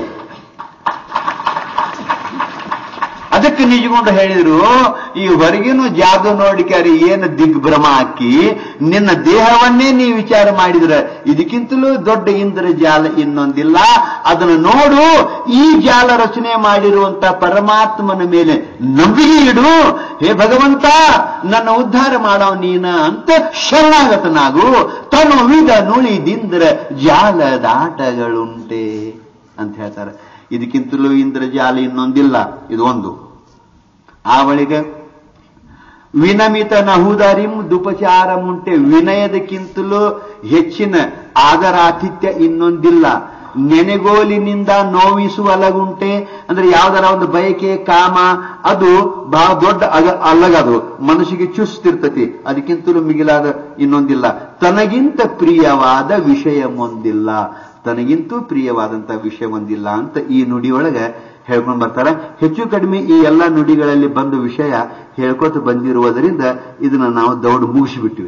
ಅದಕ್ಕೆ ನಿಜಗೊಂಡು ಹೇಳಿದ್ರು ಈ ಹೊರಗಿನ ಜಾಗ ನೋಡಿಕಾರಿ ಏನು ದಿಗ್ಭ್ರಮ ಹಾಕಿ ನಿನ್ನ ದೇಹವನ್ನೇ ನೀ ವಿಚಾರ ಮಾಡಿದ್ರೆ ಇದಕ್ಕಿಂತಲೂ ದೊಡ್ಡ ಇಂದ್ರ ಜಾಲ ಇನ್ನೊಂದಿಲ್ಲ ಅದನ್ನು ನೋಡು ಈ ಜಾಲ ರಚನೆ ಮಾಡಿರುವಂತ ಪರಮಾತ್ಮನ ಮೇಲೆ ನಂಬಿಕೆ ಇಡು ಹೇ ಭಗವಂತ ನನ್ನ ಉದ್ಧಾರ ಮಾಡೋ ನೀನ ಅಂತ ಶರಣಾಗತನಾಗು ತನು ವಿಧ ನುಳಿದಿಂದ್ರ ಜಾಲದಾಟಗಳುಂಟೆ ಅಂತ ಹೇಳ್ತಾರೆ ಇದಕ್ಕಿಂತಲೂ ಇಂದ್ರಜಾಲ ಇನ್ನೊಂದಿಲ್ಲ ಇದು ಒಂದು ಆ ಬಳಿಕ ವಿನಮಿತ ನಹುದರಿಂ ದುಪಚಾರ ಮುಂಟೆ ವಿನಯದಕ್ಕಿಂತಲೂ ಹೆಚ್ಚಿನ ಆದರಾತಿಥ್ಯ ಇನ್ನೊಂದಿಲ್ಲ ನೆನೆಗೋಲಿನಿಂದ ನೋವಿಸುವಲಗುಂಟೆ ಅಂದ್ರೆ ಯಾವ್ದಾರ ಒಂದು ಬಯಕೆ ಕಾಮ ಅದು ಬಹಳ ದೊಡ್ಡ ಅಗ ಅಲ್ಲಗದು ಮನಸ್ಸಿಗೆ ಚುಸ್ತಿರ್ತತಿ ಅದಕ್ಕಿಂತಲೂ ಮಿಗಿಲಾದ ಇನ್ನೊಂದಿಲ್ಲ ತನಗಿಂತ ಪ್ರಿಯವಾದ ವಿಷಯ ಒಂದಿಲ್ಲ ತನಗಿಂತೂ ಪ್ರಿಯವಾದಂತ ವಿಷಯ ಒಂದಿಲ್ಲ ಅಂತ ಈ ನುಡಿಯೊಳಗೆ ಹೇಳ್ಕೊಂಡ್ ಬರ್ತಾರೆ ಹೆಚ್ಚು ಕಡಿಮೆ ಈ ಎಲ್ಲ ನುಡಿಗಳಲ್ಲಿ ಬಂದ ವಿಷಯ ಹೇಳ್ಕೊತ ಬಂದಿರುವುದರಿಂದ ಇದನ್ನ ನಾವು ದೌಡ್ ಮುಗಿಸಿಬಿಟ್ಟಿವಿ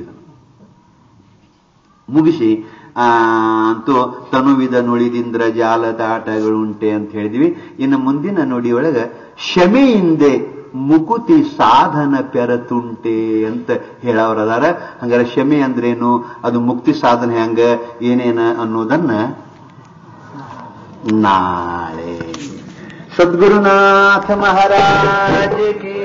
ಮುಗಿಸಿ ಆ ಅಂತೂ ತನುವಿದ ನುಳಿದಿಂದ್ರ ಜಾಲದಾಟಗಳುಂಟೆ ಅಂತ ಹೇಳಿದ್ವಿ ಇನ್ನು ಮುಂದಿನ ನುಡಿಯೊಳಗ ಕ್ಷಮೆಯಿಂದೆ ಮುಕುತಿ ಸಾಧನ ಪೆರತುಂಟೆ ಅಂತ ಹೇಳವ್ರದಾರ ಹಂಗಾರೆ ಕ್ಷಮೆ ಅಂದ್ರೇನು ಅದು ಮುಕ್ತಿ ಸಾಧನೆ ಹಂಗ ಏನೇನ ಅನ್ನೋದನ್ನ ನಾಳೆ ಸದ್ಗುರುನಾಥ ಮಹಾರಾಜ ಕಿ